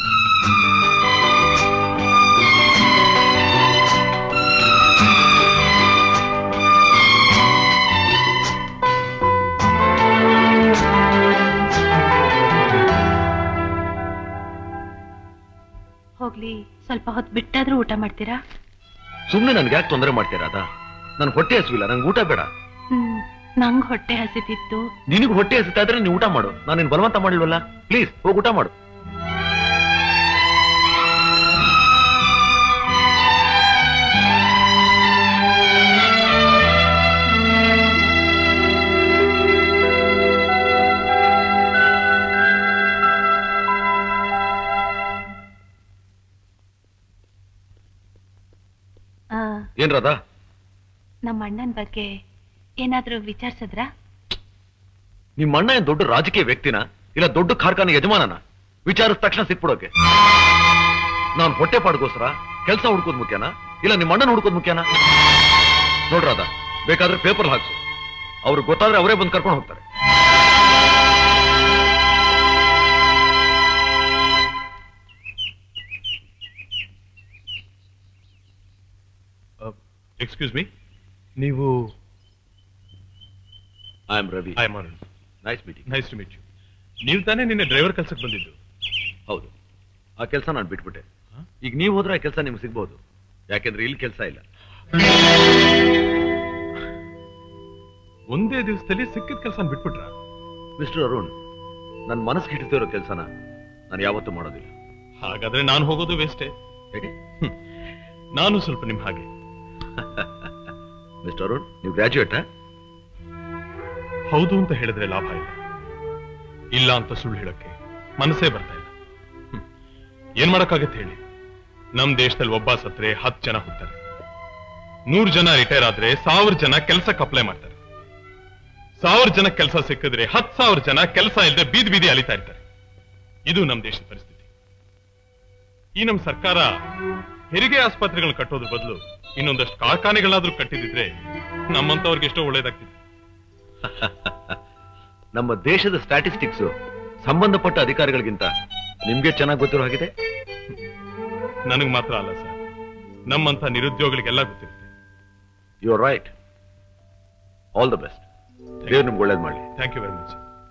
ಹೋಗ್ಲಿ ಸ್ವಲ್ಪ ಹೊತ್ತು ಬಿಟ್ಟಾದ್ರೂ ಊಟ ಮಾಡ್ತೀರಾ ಸುಮ್ಮನೆ ನನ್ಗೆ ಯಾಕೆ ತೊಂದರೆ ಮಾಡ್ತೀರಾ ಅದ ನನ್ ಹೊಟ್ಟೆ ಹಸುವಿಲ್ಲ ನಂಗೆ ಊಟ ಬೇಡ ಹ್ಮ್ ನಂಗ್ ಹೊಟ್ಟೆ ಹಸಿತಿತ್ತು ನಿನಗೆ ಹೊಟ್ಟೆ ಹಸಿತಾ ಇದ್ರೆ ನೀವು ಊಟ ಮಾಡು ನಾನು ನಿನ್ ಬಲವಂತ ಮಾಡಿಲ್ವಲ್ಲ ಪ್ಲೀಸ್ ಹೋಗಿ ಊಟ ಮಾಡು ಆ, ಏನ್ ರಾಧಾ ನಮ್ಮ ಅಣ್ಣನ ಬಗ್ಗೆ ಏನಾದ್ರೂ ವಿಚಾರಿಸಿದ್ರಾ ನಿಮ್ಮ ಅಣ್ಣ ಏನ್ ದೊಡ್ಡ ರಾಜಕೀಯ ವ್ಯಕ್ತಿನ ಇಲ್ಲ ದೊಡ್ಡ ಕಾರ್ಖಾನೆ ಯಜಮಾನನ ವಿಚಾರಿಸಿದ ತಕ್ಷಣ ಸಿಕ್ಬಿಡೋಕೆ ನಾನು ಹೊಟ್ಟೆ ಪಾಡ್ಗೋಸ್ಕರ ಕೆಲಸ ಹುಡ್ಕೋದ್ ಮುಖ್ಯನಾ ಇಲ್ಲ ನಿಮ್ಮ ಅಣ್ಣನ ಹುಡ್ಕೋದ್ ಮುಖ್ಯನಾ ನೋಡ್ರಾದ ಬೇಕಾದ್ರೆ ಪೇಪರ್ ಹಾಕ್ಸು ಅವ್ರಿಗೆ ಗೊತ್ತಾದ್ರೆ ಅವರೇ ಬಂದು ಕರ್ಕೊಂಡು ಹೋಗ್ತಾರೆ ಎಕ್ಸ್ಕ್ಯೂಸ್ ಮೀ ನೀವು I am Ravi I Maran nice meeting nice to meet you ನೀವು ತಾನೇ ನಿನ್ನೆ ಡ್ರೈವರ್ ಕೆಲ್ಸಕ್ಕೆ ಬಂದಿದ್ದು ಹೌದು ಆ ಕೆಲಸ ನಾನು ಬಿಟ್ಬಿಟ್ಟೆ ಈಗ ನೀವು ಹೋದ್ರೆ ಆ ಕೆಲಸ ನಿಮ್ಗೆ ಸಿಗ್ಬೋದು ಯಾಕೆಂದ್ರೆ ಇಲ್ಲಿ ಕೆಲಸ ಇಲ್ಲ ಒಂದೇ ದಿವಸದಲ್ಲಿ ಸಿಕ್ಕಿದ ಕೆಲಸ ಬಿಟ್ಬಿಟ್ರ ಮಿಸ್ಟರ್ ಅರುಣ್ ನನ್ನ ಮನಸ್ಸಿಗೆ ಹಿಡಿತಿರೋ ಕೆಲಸನ ನಾನು ಯಾವತ್ತೂ ಮಾಡೋದಿಲ್ಲ ಹಾಗಾದ್ರೆ ನಾನು ಹೋಗೋದು ವೇಸ್ಟೇ ಹೇಗೆ ನಾನು ಸ್ವಲ್ಪ ನಿಮ್ ಹಾಗೆ ಮಿಸ್ಟರ್ ಅರುಣ್ ನೀವು ಗ್ರಾಜುಯೇಟಾ ಹೌದು ಅಂತ ಹೇಳಿದ್ರೆ ಲಾಭ ಇಲ್ಲ ಇಲ್ಲ ಅಂತ ಸುಳ್ಳು ಹೇಳಕ್ಕೆ ಮನಸ್ಸೇ ಬರ್ತಾ ಇಲ್ಲ ಹ್ಮ್. ಏನ್ ಮಾಡಕ್ಕಾಗತ್ತೆ ಹೇಳಿ ನಮ್ ದೇಶದಲ್ಲಿ ಒಬ್ಬ ಸತ್ರೆ ಹತ್ತು ಜನ ಹುಡ್ತಾರೆ ನೂರು ಜನ ರಿಟೈರ್ ಆದ್ರೆ ಸಾವಿರ ಜನ ಕೆಲ್ಸಕ್ಕೆ ಅಪ್ಲೈ ಮಾಡ್ತಾರೆ ಸಾವಿರ ಜನ ಕೆಲಸ ಸಿಕ್ಕಿದ್ರೆ ಹತ್ತು ಸಾವಿರ ಜನ ಕೆಲಸ ಇಲ್ಲದೆ ಬೀದಿ ಬೀದಿ ಅಲಿತಾ ಇರ್ತಾರೆ ಇದು ನಮ್ ದೇಶದ ಪರಿಸ್ಥಿತಿ ಈ ನಮ್ ಸರ್ಕಾರ ಹೆರಿಗೆ ಆಸ್ಪತ್ರೆಗಳನ್ನ ಕಟ್ಟೋದ್ರ ಬದಲು ಇನ್ನೊಂದಷ್ಟು ಕಾರ್ಖಾನೆಗಳಾದ್ರೂ ಕಟ್ಟಿದಿದ್ರೆ ನಮ್ಮಂತವ್ರಿಗೆ ಎಷ್ಟೋ ಒಳ್ಳೇದಾಗ್ತಿತ್ತು ನಮ್ಮ ದೇಶದ ಸ್ಟ್ಯಾಟಿಸ್ಟಿಕ್ಸ್ ಸಂಬಂಧಪಟ್ಟ ಅಧಿಕಾರಿಗಳಿಗಿಂತ ನಿಮ್ಗೆ ಚೆನ್ನಾಗಿ ಗೊತ್ತಿರೋ ಹಾಗಿದೆ ನನಗ್ ಮಾತ್ರ ಅಲ್ಲ ಸರ್ ನಮ್ಮಂತ ನಿರುದ್ಯೋಗಿಗಳಿಗೆಲ್ಲ ಗೊತ್ತಿರುತ್ತೆ you are right all the best ದೇವ್ರು ನಿಮ್ಗೆ ಒಳ್ಳೇದು ಮಾಡಲಿ thank you very much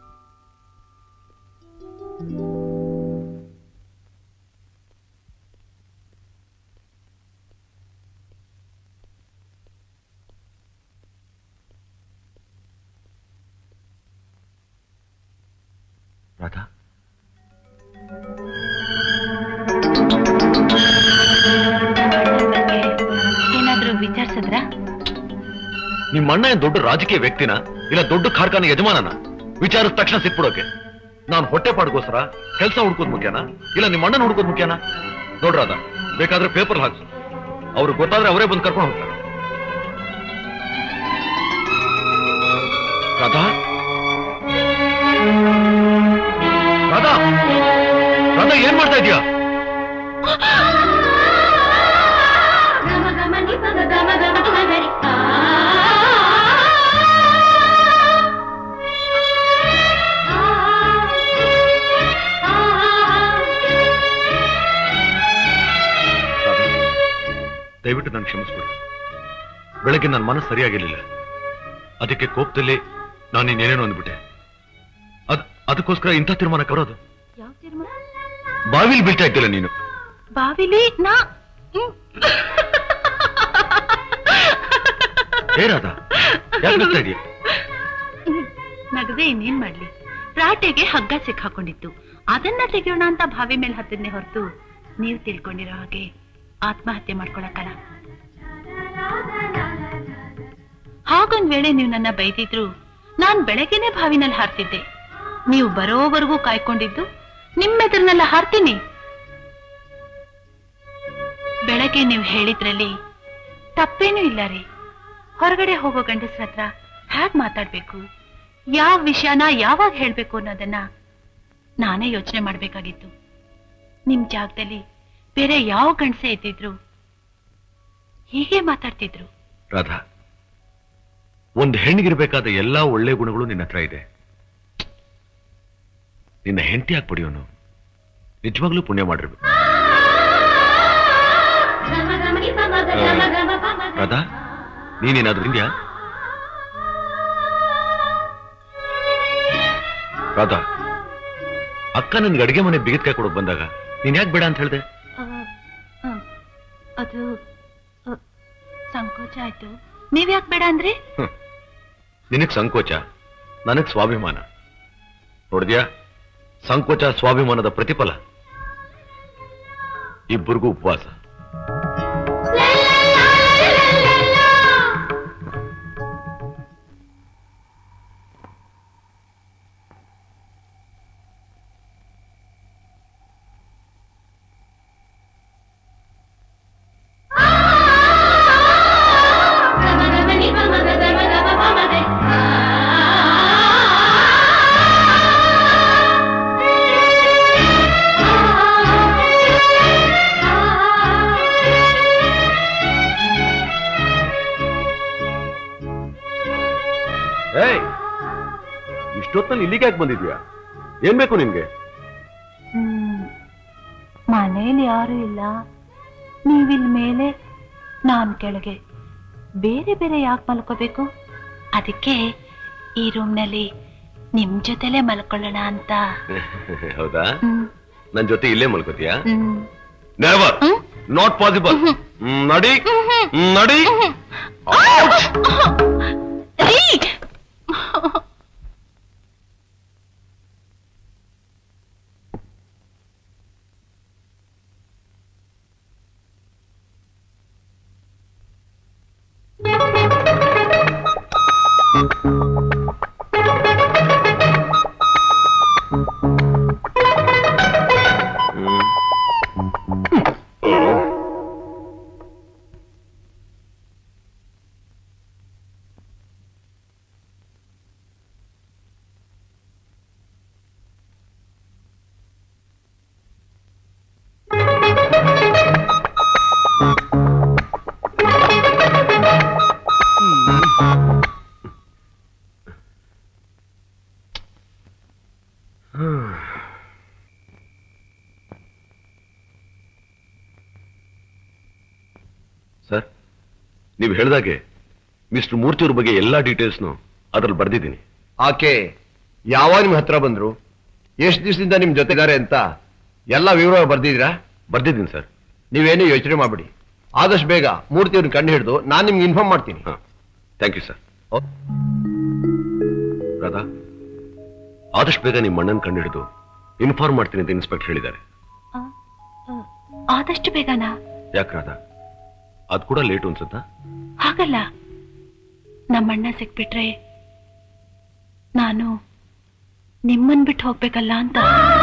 Radha ಬಗ್ಗೆ ಏನಾದ್ರೂ ವಿಚಾರಿಸಿದ್ರಾ ನಿಮ್ಮ ಅಣ್ಣ ಏನ್ ದೊಡ್ಡ ರಾಜಕೀಯ ವ್ಯಕ್ತಿನ ಇಲ್ಲ ದೊಡ್ಡ ಕಾರ್ಖಾನೆ ಯಜಮಾನನ ವಿಚಾರಿದ ತಕ್ಷಣ ಸಿಕ್ಬಿಡೋಕೆ ನಾನು ಹೊಟ್ಟೆ ಪಾಡ್ಗೋಸ್ಕರ ಕೆಲಸ ಹುಡ್ಕೋದ್ ಮುಖ್ಯನಾ ಇಲ್ಲ ನಿಮ್ಮ ಅಣ್ಣನ ಹುಡ್ಕೋದ್ ಮುಖ್ಯನಾ ನೋಡ್ರಾದ ಬೇಕಾದ್ರೆ ಪೇಪರ್ ಹಾಕ್ಸು ಅವ್ರು ಗೊತ್ತಾದ್ರೆ ಅವರೇ ಬಂದು ಕರ್ಕೊಂಡು ಹೋಗ್ತಾರೆ ರಾಧಾ ರಾಧಾ ರಾಧಾ ಏನ್ ಮಾಡ್ತಾ ಇದೀಯಾ ರಾಧಾ, ದಯವಿಟ್ಟು ನಾನು ಕ್ಷಮಿಸ್ಬಿಡಿ ಬೆಳಗ್ಗೆ ನನ್ನ ಮನಸ್ಸು ಸರಿಯಾಗಿರ್ಲಿಲ್ಲ ಅದಕ್ಕೆ ಕೋಪದಲ್ಲಿ ನಾನು ಇನ್ನೇನೇನೋ ಅಂದ್ಬಿಟ್ಟೆ ಅದ್ ಅದಕ್ಕೋಸ್ಕರ ಇಂಥ ತೀರ್ಮಾನ ಕರೋದು ಯಾವ ತೀರ್ಮಾನ ಬಾವಿಲಿ ಬೀಳ್ತಾ ಇದ್ದಿಲ್ಲ ನೀನು ಬಾವಿಲಿ ನಾ ಹ್ಮ್. ಏ ರಾಧಾ ಯಾಕೆ ನಗ್ತಾ ಇದೀಯ ನಗದೆ ಇನ್ನೇನ್ ಮಾಡ್ಲಿ ರಾಟೆಗೆ ಹಗ್ಗ ಸಿಕ್ಕಾಕೊಂಡಿತ್ತು ಅದನ್ನ ತೆಗೆಯೋಣ ಅಂತ ಬಾವಿ ಮೇಲೆ ಹತ್ತಿದ್ನೆ ಹೊರತು ನೀವು ತಿಳ್ಕೊಂಡಿರೋ ಹಾಗೆ ಆತ್ಮಹತ್ಯೆ ಮಾಡ್ಕೊಳಕ್ಕಲ್ಲ ಹಾಗೊಂದ್ ವೇಳೆ ನೀವು ನನ್ನ ಬೈದಿದ್ರು ನಾನ್ ಬೆಳಗ್ಗೆನೆ ಬಾವಿನಲ್ಲಿ ಹಾರ್ತಿದ್ದೆ ನೀವು ಬರೋವರೆಗೂ ಕಾಯ್ಕೊಂಡಿದ್ದು ನಿಮ್ಮೆದುರ್ನೆಲ್ಲ ಹಾರ್ತೀನಿ ಬೆಳಗ್ಗೆ ನೀವು ಹೇಳಿದ್ರಲ್ಲಿ ತಪ್ಪೇನೂ ಇಲ್ಲ ರೀ ಹೊರಗಡೆ ಹೋಗೋ ಗಂಡಸ್ರ ಹತ್ರ ಹ್ಯಾಗ್ ಮಾತಾಡ್ಬೇಕು ಯಾವ ವಿಷಯನ ಯಾವಾಗ ಹೇಳ್ಬೇಕು ಅನ್ನೋದನ್ನ ನಾನೇ ಯೋಚನೆ ಮಾಡ್ಬೇಕಾಗಿತ್ತು ನಿಮ್ ಜಾಗದಲ್ಲಿ ಬೇರೆ ಯಾವ ಗಂಡಸೆ ಇದ್ದಿದ್ರು ಹೀಗೆ ಮಾತಾಡ್ತಿದ್ರು ರಾಧಾ ಒಂದು ಹೆಣ್ಣಿಗಿರ್ಬೇಕಾದ ಎಲ್ಲಾ ಒಳ್ಳೆ ಗುಣಗಳು ನಿನ್ನ ಹತ್ರ ಇದೆ ನಿನ್ನ ಹೆಂಡತಿ ಹಾಕಿ ಪಡೆಯೋನು ನಿಜವಾಗ್ಲೂ ಪುಣ್ಯ ಮಾಡಿರ್ಬೇಕು ರಾಧಾ ನೀನೇನಾದ್ರೂ ಇಂದ್ಯಾ ರಾಧಾ ಅಕ್ಕ ನನ್ಗೆ ಅಡಿಗೆ ಮನೆ ಬಿಗಿದ್ಕಾಯಿ ಕೊಡೋಕ್ ಬಂದಾಗ ನೀನ್ ಯಾಕೆ ಬೇಡ ಅಂತ ಹೇಳ್ದೆ ಅದು ಆ, ಸಂಕೋಚ ಆಯ್ತು ನೀವ್ಯಾಕ್ ಬೇಡ ಅಂದ್ರಿ ನಿನಗ್ ಸಂಕೋಚ ನನಗ್ ಸ್ವಾಭಿಮಾನ ನೋಡಿದ್ಯಾ ಸಂಕೋಚ ಸ್ವಾಭಿಮಾನದ ಪ್ರತಿಫಲ ಇಬ್ಬರಿಗೂ ಉಪವಾಸ ಏಯ್ ಇಷ್ಟೊತ್ತಲ್ಲಿ ಇಲ್ಲಿಗೆ ಯಾಕೆ ಬಂದಿದ್ಯಾ ಏನ್ ಬೇಕು ನಿನ್ಗೆ ಹ್ಮ್ ಮನೇಲಿ ಯಾರು ಇಲ್ಲ ನೀವಿಲ್ ಮೇಲೆ ನಾನ್ ಕೆಳಗೆ ಬೇರೆ ಬೇರೆ ಯಾಕೆ ಮಲ್ಕೋಬೇಕು ಅದಕ್ಕೆ ಈ ರೂಮ್ನಲ್ಲಿ ನಿಮ್ ಜೊತೆಲೆ ಮಲ್ಕೊಳ್ಳೋಣ ಅಂತ ಹೌದಾ ಹ್ಮ್ ನನ್ ಜೊತೆ ಇಲ್ಲೇ ಮಲ್ಕೋತೀಯಾ ಹ್ಮ್ ನೆವರ್ ಹ್ಮ್? ನಾಟ್ ಪಾಸಿಬಲ್ ನಡಿ ಹ್ಮ್, ನಡಿ ರೀ! ಸರ್ ನೀವು ಹೇಳ್ದಾಗೆ ಮಿಸ್ಟರ್ ಮೂರ್ತಿಯವ್ರ ಬಗ್ಗೆ ಎಲ್ಲಾ ಡೀಟೇಲ್ಸ್ನು ಅದ್ರಲ್ಲಿ ಬರ್ದಿದ್ದೀನಿ ಆಕೆ ಯಾವಾಗ ನಿಮ್ ಹತ್ರ ಬಂದ್ರು ಎಷ್ಟು ದಿವಸದಿಂದ ನಿಮ್ ಜೊತೆಗಾರೆ ಅಂತ ಎಲ್ಲ ವಿವರ ಬರ್ದಿದ್ದೀರಾ ಬರ್ದಿದ್ದೀನಿ ಸರ್ ನೀವೇನು ಯೋಚನೆ ಮಾಡ್ಬಿಡಿ ಆದಷ್ಟು ಬೇಗ ಮೂರ್ತಿಯವ್ರನ್ನ ಕಂಡು ಹಿಡಿದು ನಾನು ನಿಮ್ಗೆ ಇನ್ಫಾರ್ಮ್ ಮಾಡ್ತೀನಿ ಹಾ ಥ್ಯಾಂಕ್ ಯು ಸರ್ ರಾಧಾ ಆದಷ್ಟು ಬೇಗ ನಿಮ್ಮ ಅಣ್ಣನ ಕಂಡು ಹಿಡಿದು ಇನ್ಫಾರ್ಮ್ ಮಾಡ್ತೀನಿ ಅಂತ ಇನ್ಸ್ಪೆಕ್ಟರ್ ಹೇಳಿದ್ದಾರೆ ಆದಷ್ಟು ಬೇಗನಾ ಯಾಕೆ ರಾಧಾ ಅದು ಕೂಡ ಲೇಟ್ ಅನ್ಸುತ್ತಾ ಹಾಗಲ್ಲ ನಮ್ಮಣ್ಣ ಸಿಕ್ಬಿಟ್ರೆ ನಾನು ನಿಮ್ಮನ್ ಬಿಟ್ಟು ಹೋಗ್ಬೇಕಲ್ಲ ಅಂತ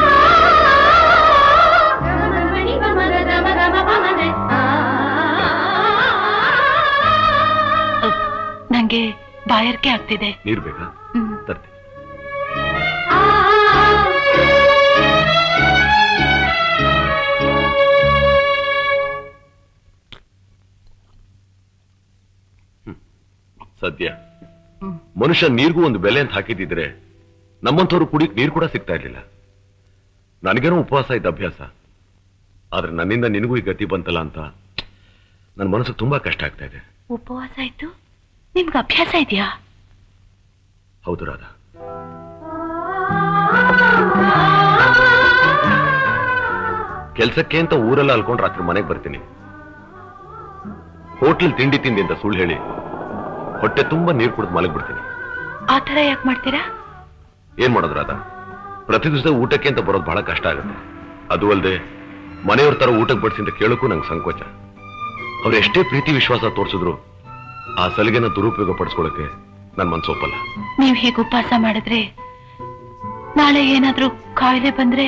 ಅಹ್, ನಂಗೆ ಬಾಯರ್ಕೆ ಆಗ್ತಿದೆ ನೀರು ಬೇಕಾ ಹ್ಮ್. ತರ್ತೀನಿ ಹ್ಮ್. ಸದ್ಯ ಮನುಷ್ಯ ನೀರಿಗೂ ಒಂದು ಬೆಲೆ ಅಂತ ಹಾಕಿದ್ದಿದ್ರೆ ನಮ್ಮಂಥವ್ರು ಕುಡಿಯಕ್ ನೀರು ಕೂಡ ಸಿಗ್ತಾ ಇರ್ಲಿಲ್ಲ ನನಗೇನೋ ಉಪವಾಸ ಇದ್ದ ಅಭ್ಯಾಸ ಆದ್ರೆ ನನ್ನಿಂದ ನಿನಗೂ ಈ ಗತಿ ಬಂತಲ್ಲ ಅಂತ ನನ್ನ ಮನಸ್ಸಿಗೆ ತುಂಬಾ ಕಷ್ಟ ಆಗ್ತಾ ಇದೆ ಉಪವಾಸ ಇತ್ತು ನಿಮ್ಗೆ ಅಭ್ಯಾಸ ಇದೆಯಾ ಹೌದು ರಾಧಾ ಕೆಲ್ಸಕ್ಕೆ ಅಂತ ಊರೆಲ್ಲ ಅಲ್ಕೊಂಡು ರಾತ್ರಿ ಮನೆಗೆ ಬರ್ತೀನಿ ಹೋಟ್ಲಲ್ಲಿ ತಿಂಡಿ ತಿಂದಿ ಅಂತ ಸುಳ್ಳು ಹೇಳಿ ಹೊಟ್ಟೆ ತುಂಬಾ ನೀರು ಕುಡಿದು ಮಲಗ್ಬಿಡ್ತೀನಿ ಆ ಥರ ಯಾಕೆ ಮಾಡ್ತೀರಾ ಏನ್ ಮಾಡೋದು ರಾಧಾ ಪ್ರತಿ ದಿವಸ ಊಟಕ್ಕೆ ಅಂತ ಬರೋದು ಬಹಳ ಕಷ್ಟ ಆಗುತ್ತೆ ಅದು ಅಲ್ಲದೆ ಮನೆಯವ್ರ ತರ ಊಟಕ್ಕೆ ಬಡಿಸಿ ಅಂತ ಕೇಳೋಕ್ಕೂ ನಂಗೆ ಸಂಕೋಚ ಅವ್ರು ಎಷ್ಟೇ ಪ್ರೀತಿ ವಿಶ್ವಾಸ ತೋರಿಸಿದ್ರು ಆ ಸಲಿಗೆನ ದುರುಪಯೋಗ ಪಡಿಸ್ಕೊಳ್ಳೋಕೆ ನನ್ನ ಮನ್ಸು ಒಪ್ಪಲ್ಲ ನೀವ್ ಹೀಗೆ ಉಪವಾಸ ಮಾಡಿದ್ರೆ ನಾಳೆ ಏನಾದ್ರೂ ಕಾಯಿಲೆ ಬಂದ್ರೆ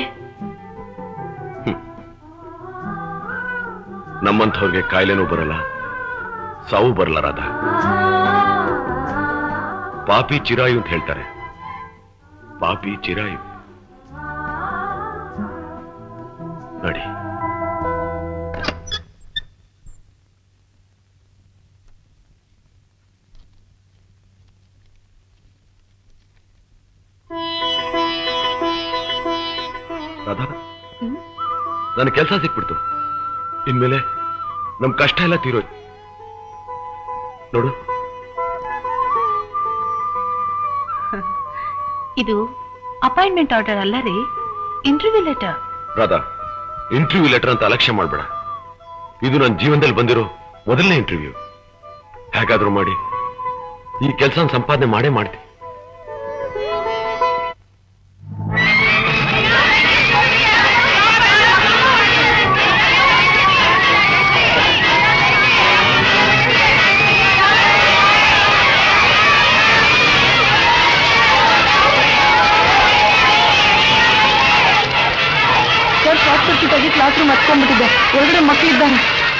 ನಮ್ಮಂಥವ್ರಿಗೆ ಕಾಯಿಲೆನೂ ಬರಲ್ಲ ಸಾವು ಬರಲ್ಲ ರಾಧಾ ಪಾಪಿ ಚಿರಾಯು ಅಂತ ಹೇಳ್ತಾರೆ ಪಾಪಿ ಚಿರಾಯು ನೋಡಿ ರಾಧಾ ನನ್ನ ಕೆಲಸ ಸಿಕ್ಬಿಡ್ತು ಇನ್ಮೇಲೆ ನಮ್ ಕಷ್ಟ ಎಲ್ಲ ತೀರೋಯ್ತು ನೋಡು ಇದು ಅಪಾಯಿಂಟ್ಮೆಂಟ್ ಆರ್ಡರ್ ಅಲ್ಲ ರೀ interview letter Radha interview letter ಅಂತ ಅಲಕ್ಷ್ಯ ಮಾಡ್ಬೇಡ ಇದು ನನ್ನ ಜೀವನದಲ್ಲಿ ಬಂದಿರೋ ಮೊದಲನೇ ಇಂಟರ್ವ್ಯೂ ಹೇಗಾದ್ರೂ ಮಾಡಿ ಈ ಕೆಲಸ ಸಂಪಾದನೆ ಮಾಡೇ ಮಾಡ್ತೀನಿ ಸರ್ ಶಾರ್ಟ್ ಸರ್ಕ್ಯೂಟ್ ಆಗಿ ಕ್ಲಾಸ್ ರೂಮ್ ಹತ್ಕೊಂಡ್ಬಿಟ್ಟಿದೆ ಒಳಗಡೆ ಮಕ್ಕಳಿದ್ದಾರೆ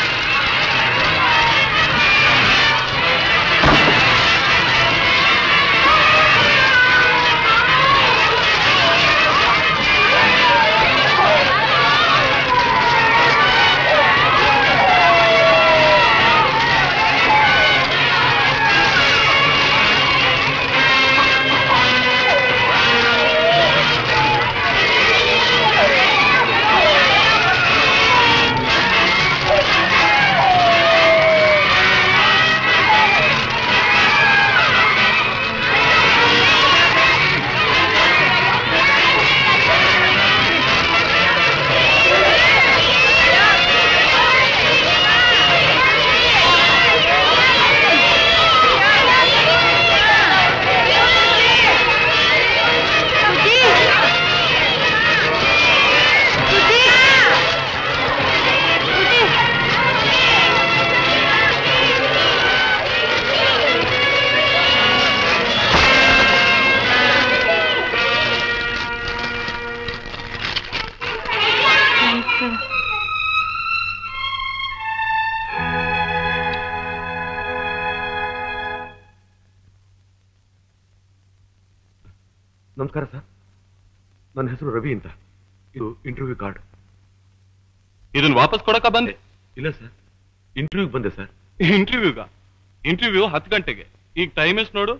ನಮಸ್ಕಾರ ಸರ್ ನನ್ನ ಹೆಸರು ರವಿ ಅಂತ ಇದು ಇಂಟರ್ವ್ಯೂ ಕಾರ್ಡ್ ಇದನ್ನ ವಾಪಸ್ ಕೊಡಕ ಬಂದೆ ಇಲ್ಲ ಸರ್ ಇಂಟರ್ವ್ಯೂಗೆ ಬಂದೆ ಸರ್ ಇಂಟರ್ವ್ಯೂಗ ಇಂಟರ್ವ್ಯೂ ಹತ್ತು ಗಂಟೆಗೆ ಈಗ ಟೈಮ್ ಎಷ್ಟು ನೋಡು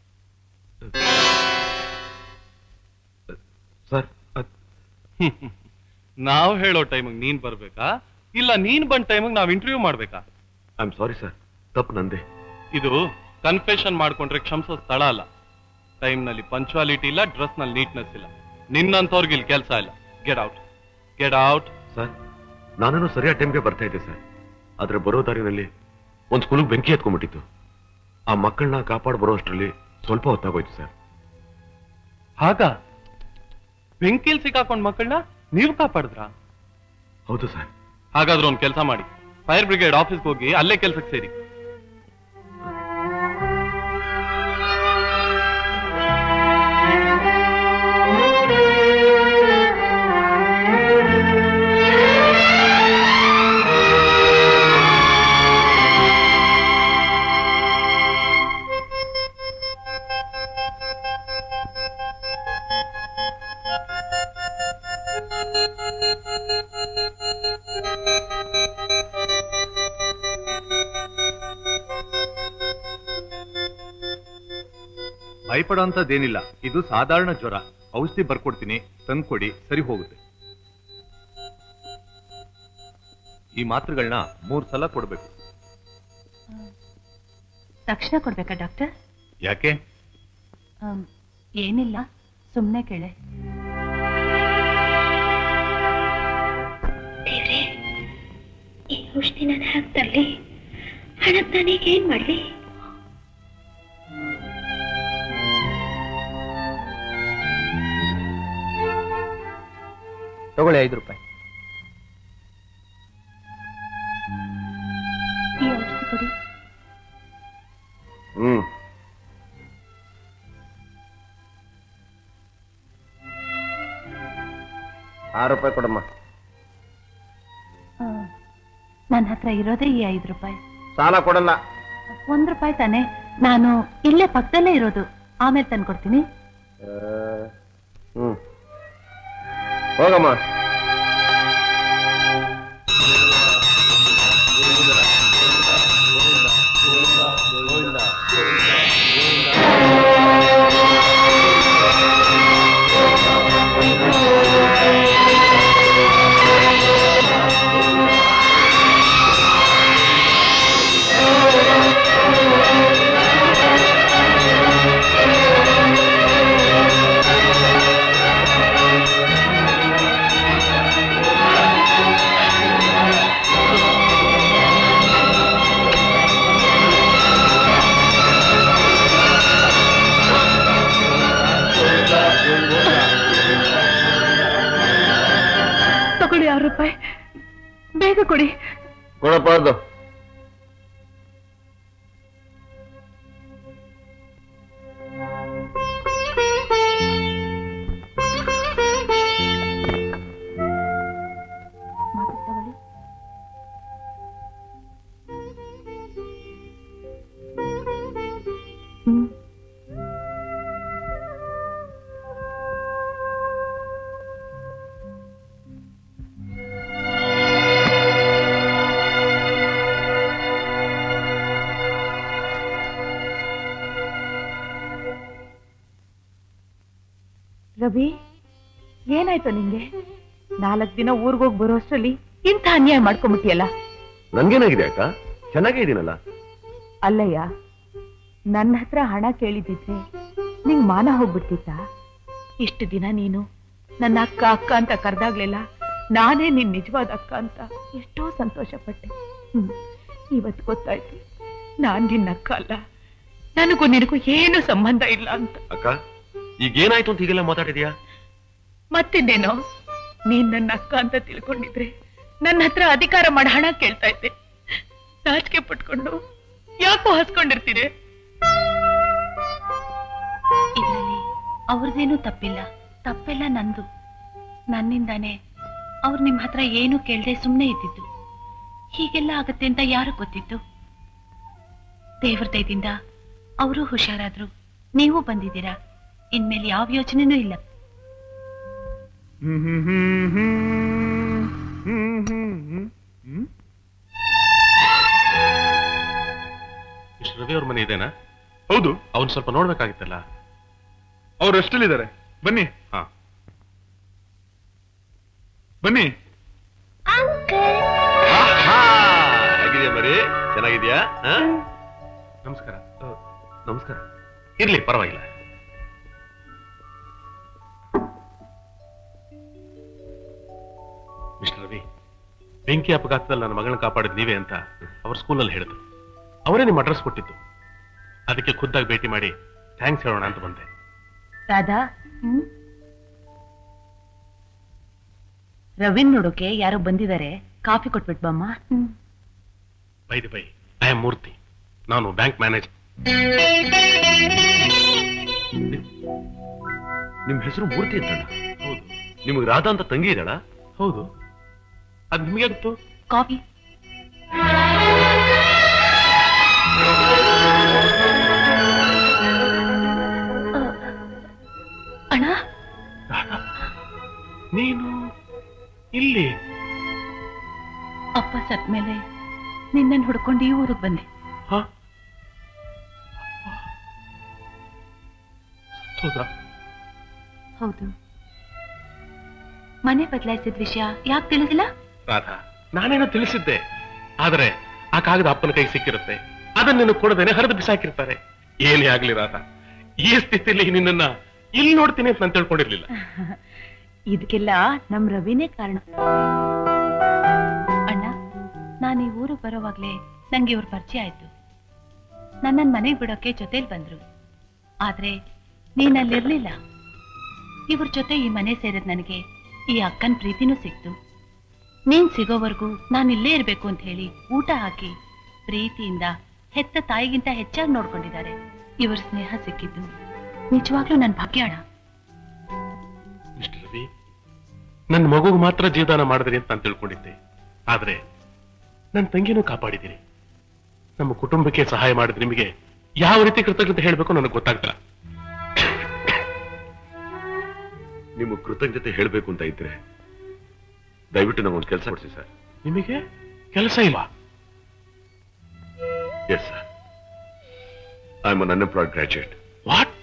ಸರ್ ನಾವು ಹೇಳೋ ಟೈಮಿಗೆ ನೀನ್ ಬರ್ಬೇಕಾ ಇಲ್ಲ ನೀನ್ ಬಂದ ಟೈಮಿಗೆ ನಾವು ಇಂಟರ್ವ್ಯೂ ಮಾಡ್ಬೇಕಾ ಐ ಆಮ್ ಸಾರಿ ಸರ್ ತಪ್ಪು ನಂದೆ ಇದು ಕನ್ಫೆಷನ್ ಮಾಡ್ಕೊಂಡ್ರೆ ಕ್ಷಮಿಸೋ ಸ್ಥಳ ಅಲ್ಲ ಟೈಮ್ ನಲ್ಲಿ ಪಂಚುವಾಲಿಟಿ ಇಲ್ಲ ಡ್ರೆಸ್ ನಲ್ಲಿ ನೀಟ್ನೆಸ್ ಇಲ್ಲ ನಿನ್ನಂತವ್ರಿಗೆ ಇಲ್ಲಿ ಕೆಲಸ ಇಲ್ಲ get out get out sir ನಾನೇನೋ ಸರಿಯಾದ ಟೈಮ್ಗೆ ಬರ್ತಾ ಇದ್ದೆ ಸರ್ ಆದ್ರೆ ಬರೋ ದಾರಿನಲ್ಲಿ ಒಂದು ಸ್ಕೂಲಿಗೆ ಬೆಂಕಿ ಹತ್ಕೊಂಡ್ಬಿಟ್ಟಿತ್ತು ಆ ಮಕ್ಕಳನ್ನ ಕಾಪಾಡ್ ಬರೋ ಅಷ್ಟರಲ್ಲಿ ಸ್ವಲ್ಪ ಹೊತ್ತಾಗೋಯ್ತು ಸರ್ ಹಾಗ ಬೆಂಕಿಲ್ ಸಿಕ್ಕಾಕೊಂಡ್ ಮಕ್ಕಳನ್ನ ನೀವು ಕಾಪಾಡಿದ್ರಾ ಹೌದು ಸರ್ ಹಾಗಾದ್ರೆ ಒಂದ್ ಕೆಲಸ ಮಾಡಿ ಫೈರ್ ಬ್ರಿಗೇಡ್ ಆಫೀಸ್ಗೆ ಹೋಗಿ ಅಲ್ಲೇ ಕೆಲ್ಸಕ್ಕೆ ಸೇರಿ ಭಯಪಡೋಂಥದ್ದೇನಿಲ್ಲ ಇದು ಸಾಧಾರಣ ಜ್ವರ ಔಷಧಿ ಬರ್ಕೊಡ್ತೀನಿ ತಂದ್ಕೊಡಿ ಸರಿ ಹೋಗುತ್ತೆ ಈ ಮಾತ್ರೆಗಳನ್ನ ಮೂರ್ ಸಲ ಕೊಡ್ಬೇಕು ತಕ್ಷಣ ಕೊಡ್ಬೇಕಾ ಡಾಕ್ಟರ್ ಯಾಕೆ ಆಮ್, ಏನಿಲ್ಲ ಸುಮ್ಮನೆ ಕೇಳೆ ದೇವ್ರೆ ಈ ಔಷಧಿ ನಾನು ಹಾಕ್ತಲ್ಲಿ ಹಣಕ್ಕೆ ನಾನೀಗ ಏನ್ ಮಾಡ್ಲಿ ತಗೊಳ್ಳಿ ಐದು ರೂಪಾಯಿ ಈ ಔಷಧಿ ಕೊಡಿ ಹ್ಮ್ ಆರು ರೂಪಾಯಿ ಕೊಡಮ್ಮ ನನ್ನ ಹತ್ರ ಇರೋದೇ ಈ ಐದು ರೂಪಾಯಿ ಸಾಲ ಕೊಡಲ್ಲ ಒಂದ್ ರೂಪಾಯಿ ತಾನೆ ನಾನು ಇಲ್ಲೇ ಪಕ್ಕದಲ್ಲೇ ಇರೋದು ಆಮೇಲೆ ತಂದ್ಕೊಡ್ತೀನಿ ಆ, ಹ್ಮ್ ಹೋಗಮ್ಮ ತಗೊಳ್ಳಿ ಆರು ರೂಪಾಯಿ ಬೇಗ ಕೊಡಿ ಕೊಡಪ್ಪ ಅದು ಮಾತ್ರ ತಗೊಳ್ಳಿ ಹ್ಮ್ ರವಿ ಏನಾಯ್ತು ನಿಂಗೆ ನಾಲ್ಕು ದಿನ ಊರ್ಗೋಗಿ ಬರೋ ಅಷ್ಟ್ರಲ್ಲಿ ಇಂಥ ಅನ್ಯಾಯ ಮಾಡ್ಕೊಂಬಿಟ್ಟಿಯಲ್ಲ ನನ್ಗೇನಾಗಿದೆ ಅಕ್ಕ ಚೆನ್ನಾಗೇ ಇದೀನಲ್ಲ ಅಲ್ಲಯ್ಯ ನನ್ನ ಹತ್ರ ಹಣ ಕೇಳಿದಿದ್ರೆ ನಿಂಗ್ ಮಾನ ಹೋಗ್ಬಿಡ್ತಿತ್ತ ಇಷ್ಟು ದಿನ ನೀನು ನನ್ನ ಅಕ್ಕ ಅಕ್ಕ ಅಂತ ಕರೆದಾಗ್ಲೆಲ್ಲ ನಾನೇ ನಿನ್ ನಿಜವಾದ ಅಕ್ಕ ಅಂತ ಎಷ್ಟೋ ಸಂತೋಷ ಪಟ್ಟೆ ಹ್ಮ್ ಇವತ್ತು ಗೊತ್ತಾಯ್ತು ನಾನ್ ನಿನ್ನ ಅಕ್ಕ ಅಲ್ಲ ನನಗೂ ನಿನಗೂ ಏನು ಸಂಬಂಧ ಇಲ್ಲ ಅಂತ ಅಕ್ಕ ಈಗೇನಾಯ್ತು ಅಂತ ಹೀಗೆಲ್ಲ ಮಾತಾಡಿದ್ಯಾ ಮತ್ತಿನ್ನೇನೋ ನೀನ್ ನನ್ನ ಅಕ್ಕ ಅಂತ ತಿಳ್ಕೊಂಡಿದ್ರೆ ನನ್ನ ಹತ್ರ ಅಧಿಕಾರ ಮಾಡಿ ಹಣ ಕೇಳ್ತಾ ಇದ್ದೆ ನಾಚಿಕೆ ಪಟ್ಕೊಂಡು ಯಾಕೋ ಹಸ್ಕೊಂಡಿರ್ತೀನಿ ಇದರಲ್ಲಿ ಅವ್ರದ್ದೇನೂ ತಪ್ಪಿಲ್ಲ ತಪ್ಪೆಲ್ಲ ನಂದು ನನ್ನಿಂದಾನೇ ಅವ್ರು ನಿಮ್ ಹತ್ರ ಏನು ಕೇಳ್ದೆ ಸುಮ್ಮನೆ ಇದ್ದಿದ್ದು ಹೀಗೆಲ್ಲ ಆಗತ್ತೆ ಅಂತ ಯಾರು ಗೊತ್ತಿತ್ತು ದೇವ್ರ ದಯದಿಂದ ಅವರು ಹುಷಾರಾದ್ರು ನೀವು ಬಂದಿದ್ದೀರಾ ಇನ್ಮೇಲೆ ಯಾವ ಯೋಚನೆನೂ ಇಲ್ಲ ಇಷ್ಟು ರವಿ ಅವ್ರ ಮನೆ ಇದೆನಾ ಹೌದು ಅವ್ನು ಸ್ವಲ್ಪ ನೋಡ್ಬೇಕಾಗಿತ್ತಲ್ಲ ಅವ್ರು ಎಷ್ಟಲ್ಲಿದ್ದಾರೆ ಬನ್ನಿ ಹಾ ಬನ್ನಿ ಹೇಗಿದೆ ಮರಿ ಚೆನ್ನಾಗಿದ್ಯಾ ಆ? ನಮಸ್ಕಾರ ಆ, ನಮಸ್ಕಾರ ಇರ್ಲಿ ಪರವಾಗಿಲ್ಲ ಮಿಸ್ಟರ್ ರವಿ ಬೆಂಕಿ ಅಪಘಾತದಲ್ಲಿ ನನ್ನ ಮಗಳನ್ನ ಕಾಪಾಡಿದ್ ನೀವೇ ಅಂತ ಅವ್ರ ಸ್ಕೂಲಲ್ಲಿ ಹೇಳಿದ್ರು ಅವರೇ ನಿಮ್ಮ ಅಡ್ರೆಸ್ ಕೊಟ್ಟಿದ್ದು ಅದಕ್ಕೆ ಖುದ್ದಾಗಿ ಭೇಟಿ ಮಾಡಿ ಥ್ಯಾಂಕ್ಸ್ ಹೇಳೋಣ ಅಂತ ಬಂದೆ ರಾಧಾ ರವಿನ್ ನೋಡೋಕೆ ಯಾರೋ ಬಂದಿದ್ದಾರೆ ಕಾಫಿ ಕೊಟ್ಬಿಟ್ ಬಮ್ಮ ಬೈದು ಬೈ ಐ ಆಮ್ ಮೂರ್ತಿ ನಾನು ಬ್ಯಾಂಕ್ ಮ್ಯಾನೇಜರ್ ನಿಮ್ ಹೆಸರು ಮೂರ್ತಿ ಅಂತಣ್ಣ ಹೌದು ನಿಮಗೆ ರಾಧಾ ಅಂತ ತಂಗಿ ಇದ್ದಾಳ ಹೌದು ಅದು ನಿಮಗೆ ಗೊತ್ತು ಕಾಫಿ ಅಣ್ಣ ನೀನು ಇಲ್ಲಿ ಅಪ್ಪ ಸತ್ ಮೇಲೆ ನಿನ್ನನ್ನು ಹುಡ್ಕೊಂಡು ಈ ಊರಿಗೆ ಬಂದೆ ಹೌದಾ ಹೌದು ಮನೆ ಬದಲಾಯಿಸಿದ ವಿಷಯ ಯಾಕೆ ತಿಳಿದಿಲ್ಲ ರಾಧಾ ನಾನೇನೋ ತಿಳಿಸಿದ್ದೆ ಆದರೆ ಆ ಕಾಗದ ಅಪ್ಪನ ಕೈ ಸಿಕ್ಕಿರುತ್ತೆ ಅದನ್ನ ನೀನು ಕೊಡದೇನೆ ಹರಿದು ಬಿಸಾಕಿರ್ತಾರೆ ಏನೇ ಆಗ್ಲಿ ರಾಧಾ ಈ ಸ್ಥಿತಿಯಲ್ಲಿ ನಿನ್ನನ್ನ ಇಲ್ಲಿ ನೋಡ್ತೀನಿ ಅಂತ ನಾನು ತಿಳ್ಕೊಂಡಿರ್ಲಿಲ್ಲ ಇದಕ್ಕೆಲ್ಲ ನಮ್ ರವಿನೇ ಕಾರಣ ಅಣ್ಣ ನಾನು ಈ ಊರು ಬರೋವಾಗ್ಲೇ ನಂಗೆ ಇವ್ರ ಪರಿಚಯ ಆಯ್ತು ನನ್ನನ್ ಮನೆಗೆ ಬಿಡೋಕೆ ಜೊತೆಲಿ ಬಂದ್ರು ಆದ್ರೆ ನೀನಲ್ಲಿರ್ಲಿಲ್ಲ ಇವ್ರ ಜೊತೆ ಈ ಮನೆ ಸೇರಿದ ನನಗೆ ಈ ಅಕ್ಕನ ಪ್ರೀತಿನೂ ಸಿಕ್ತು ನೀನ್ ಸಿಗೋವರೆಗೂ ನಾನು ಇಲ್ಲೇ ಇರ್ಬೇಕು ಅಂತ ಹೇಳಿ ಊಟ ಹಾಕಿ ಪ್ರೀತಿಯಿಂದ ಹೆತ್ತ ತಾಯಿಗಿಂತ ಹೆಚ್ಚಾಗಿ ನೋಡ್ಕೊಂಡಿದ್ದಾರೆ ಇವ್ರ ಸ್ನೇಹ ಸಿಕ್ಕಿದ್ದು ನಿಜವಾಗ್ಲೂ ನನ್ ಭಾಗ್ಯ ಅಣ್ಣ ಮಿಸ್ಟರ್ ರವಿ ನನ್ನ ಮಗುಗೆ ಮಾತ್ರ ಜೀವದಾನ ಮಾಡಿದ್ರಿ ಅಂತ ನಾನು ತಿಳ್ಕೊಂಡಿದ್ದೆ ಆದ್ರೆ ನನ್ನ ತಂಗಿನೂ ಕಾಪಾಡಿದ್ದೀರಿ ನಮ್ಮ ಕುಟುಂಬಕ್ಕೆ ಸಹಾಯ ಮಾಡಿದ ನಿಮಗೆ ಯಾವ ರೀತಿ ಕೃತಜ್ಞತೆ ಹೇಳಬೇಕು ನನಗೆ ಗೊತ್ತಾಗ್ತಿಲ್ಲ ನಿಮಗೆ ಕೃತಜ್ಞತೆ ಹೇಳಬೇಕು ಅಂತ ಇದ್ರೆ ದಯವಿಟ್ಟು ನಮಗೊಂದು ಕೆಲಸ ಕೊಡಿಸಿ ಸರ್ ನಿಮಗೆ ಕೆಲಸ ಇಲ್ವಾ yes sir I am un unemployed graduate what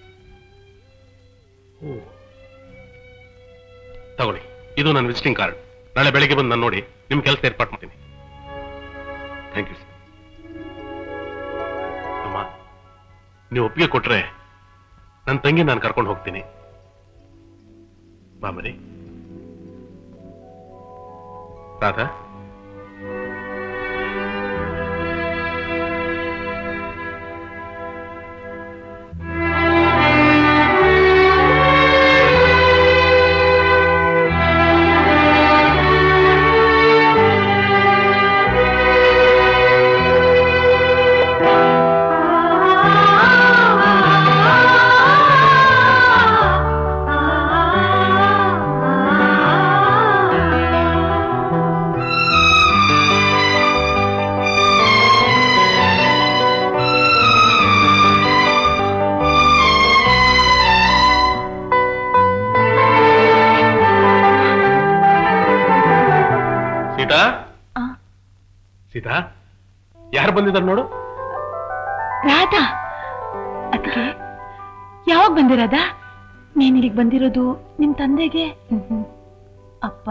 ತಗೊಳ್ಳಿ ಇದು ನನ್ನ ವಿಸಿಟಿಂಗ್ ಕಾರ್ಡ್ ನಾಳೆ ಬೆಳಿಗ್ಗೆ ಬಂದು ನಾನು ನೋಡಿ ನಿಮ್ ಕೆಲಸ ಏರ್ಪಾಟ್ ಮಾಡ್ತೀನಿ ಥ್ಯಾಂಕ್ ಯು ಸರ್ ಅಮ್ಮ ನೀವು ಒಪ್ಪಿಗೆ ಕೊಟ್ರೆ ನನ್ನ ತಂಗಿ ನಾನು ಕರ್ಕೊಂಡು ಹೋಗ್ತೀನಿ ಬಾಮರಿ ರಾಧಾ ಸೀತಾ ಸೀತಾ ಯಾರು ಬಂದಿದ್ದಾರೆ ನೋಡು ರಾಧಾ ಅದಕ್ಕೆ ಯಾವಾಗ ಬಂದಿರೋದ ನೀನ್ ಇಲ್ಲಿಗೆ ಬಂದಿರೋದು ನಿಮ್ ತಂದೆಗೆ ಅಪ್ಪ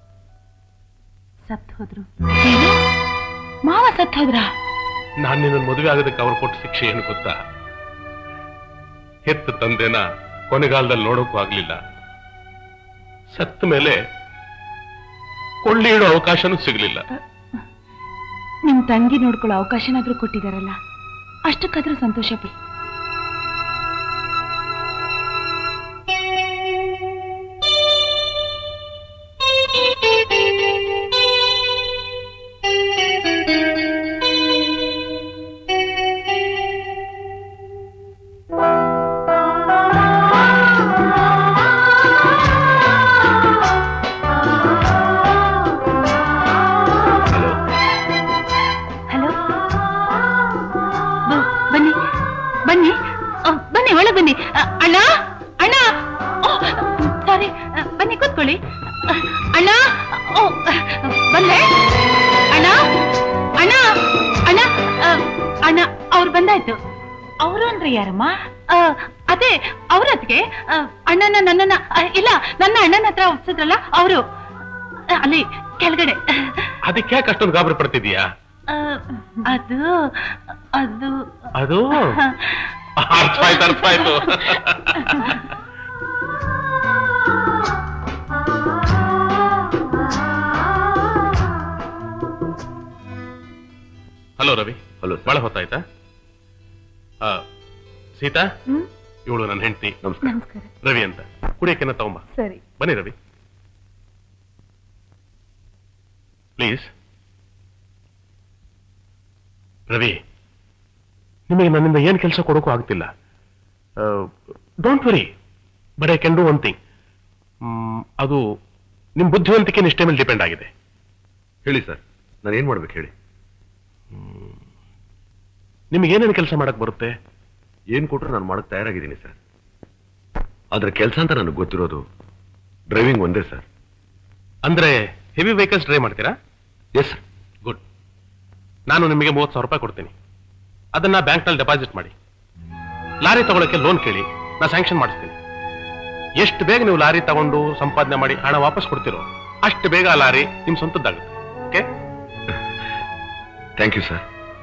ಸತ್ ಹೋದ್ರು ಏನು? ಮಾವ ಸತ್ ಹೋದ್ರಾ ನಾನು ನಿನ್ನ ಮದುವೆ ಆಗೋದಕ್ಕೆ ಅವ್ರು ಕೊಟ್ಟ ಶಿಕ್ಷೆ ಏನು ಗೊತ್ತಾ ಹೆತ್ತ ತಂದೆನ ಕೊನೆಗಾಲದಲ್ಲಿ ನೋಡೋಕ್ಕೂ ಆಗ್ಲಿಲ್ಲ ಸತ್ತ ಮೇಲೆ ಕೊಳ್ಳಿ ಇಡೋ ಅವಕಾಶನೂ ಸಿಗ್ಲಿಲ್ಲ ನಿಮ್ ತಂಗಿ ನೋಡ್ಕೊಳ್ಳೋ ಅವಕಾಶನಾದ್ರೂ ಕೊಟ್ಟಿದಾರಲ್ಲ ಅಷ್ಟಕ್ಕಾದ್ರೂ ಸಂತೋಷ ಪಡಿ ಹಲೋ ಬನ್ನಿ ಬನ್ನಿ ಅ, ಬನ್ನಿ ಒಳಗೆ ಬನ್ನಿ ಅ, ಅಣ್ಣ ಅಣ್ಣ ಸಾರಿ ಬನ್ನಿ ಕೂತ್ಕೊಳ್ಳಿ ಅ, ಅಣ್ಣ ಓ, ಬಂದೆ ಅಣ್ಣ ಅಣ್ಣ ಅಣ್ಣ ಅ, ಅಣ್ಣ ಅವ್ರು ಬಂದಾಯ್ತು ಅವರು ಅಂದ್ರೆ ಯಾರಮ್ಮ ಅ, ಅದೇ ಅವ್ರ ಅದಕ್ಕೆ ಅಣ್ಣನ ನನ್ನನ್ನ ಅ, ಇಲ್ಲ ನನ್ನ ಅಣ್ಣನ ಹತ್ರ ಒಪ್ಸಿದ್ರಲ್ಲ ಅವರು ಅಲ್ಲಿ ಕೆಳಗಡೆ ಅದಕ್ಕೆ ಯಾಕೆ ಅಷ್ಟೊಂದು ಗಾಬರಿ ಪಡ್ತಿದೀಯಾ ಆ, ಅದು ಅದು ಅದು ಅರ್ಥ ಆಯ್ತು ಅರ್ಥ ಆಯ್ತು ಹಲೋ ರವಿ ಹಲೋ ಬಹಳ ಹೊತ್ತಾಯ್ತಾ ಆ, ಸೀತಾ ಇವಳು ನನ್ನ ಹೆಂಡತಿ ನಮಸ್ಕಾರ ರವಿ ಅಂತ ಕುಡಿಯಕ್ಕೆನ ತಗೊಂಬ ಸರಿ ಬನ್ನಿ ರವಿ ಪ್ಲೀಸ್ ರವಿ ನಿಮಗೆ ನನ್ನಿಂದ ಏನು ಕೆಲಸ ಕೊಡೋಕ್ಕೂ ಆಗ್ತಿಲ್ಲ don't worry but I can do one thing ಅದು ನಿಮ್ಮ ಬುದ್ಧಿವಂತಿಕೆ ನಿಷ್ಠೆ ಮೇಲೆ ಡಿಪೆಂಡ್ ಆಗಿದೆ ಹೇಳಿ ಸರ್ ನಾನು ಏನ್ ಮಾಡ್ಬೇಕು ಹೇಳಿ ನಿಮಗೆ ಏನೇನು ಕೆಲಸ ಮಾಡಕ್ ಬರುತ್ತೆ ಏನ್ ಕೊಟ್ರು ನಾನು ಮಾಡಕ್ ತಯಾರಾಗಿದ್ದೀನಿ ಸರ್ ಆದ್ರೆ ಕೆಲಸ ಅಂತ ನನಗೆ ಗೊತ್ತಿರೋದು ಡ್ರೈವಿಂಗ್ ಒಂದೇ ಸರ್ ಅಂದ್ರೆ ಹೆವಿ ವೆಹಿಕಲ್ಸ್ ಡ್ರೈವ್ ಮಾಡ್ತೀರಾ ಎಸ್ ಸರ್ ಗುಡ್ ನಾನು ನಿಮಗೆ ಮೂವತ್ತು ಸಾವಿರ ರೂಪಾಯಿ ಕೊಡ್ತೀನಿ ಅದನ್ನ ಬ್ಯಾಂಕ್ನಲ್ಲಿ ಡೆಪಾಸಿಟ್ ಮಾಡಿ ಲಾರಿ ತಗೊಳಕ್ಕೆ ಲೋನ್ ಕೇಳಿ ನಾ ಸ್ಯಾಂಕ್ಷನ್ ಮಾಡಿಸ್ತೀನಿ ಎಷ್ಟು ಬೇಗ ನೀವು ಲಾರಿ ತಗೊಂಡು ಸಂಪಾದನೆ ಮಾಡಿ ಹಣ ವಾಪಸ್ ಕೊಡ್ತಿರೋ ಅಷ್ಟು ಬೇಗ ಆ ಲಾರಿ ನಿಮ್ ಸ್ವಂತದ್ದಾಗುತ್ತೆ ಓಕೆ ಥ್ಯಾಂಕ್ ಯು ಸರ್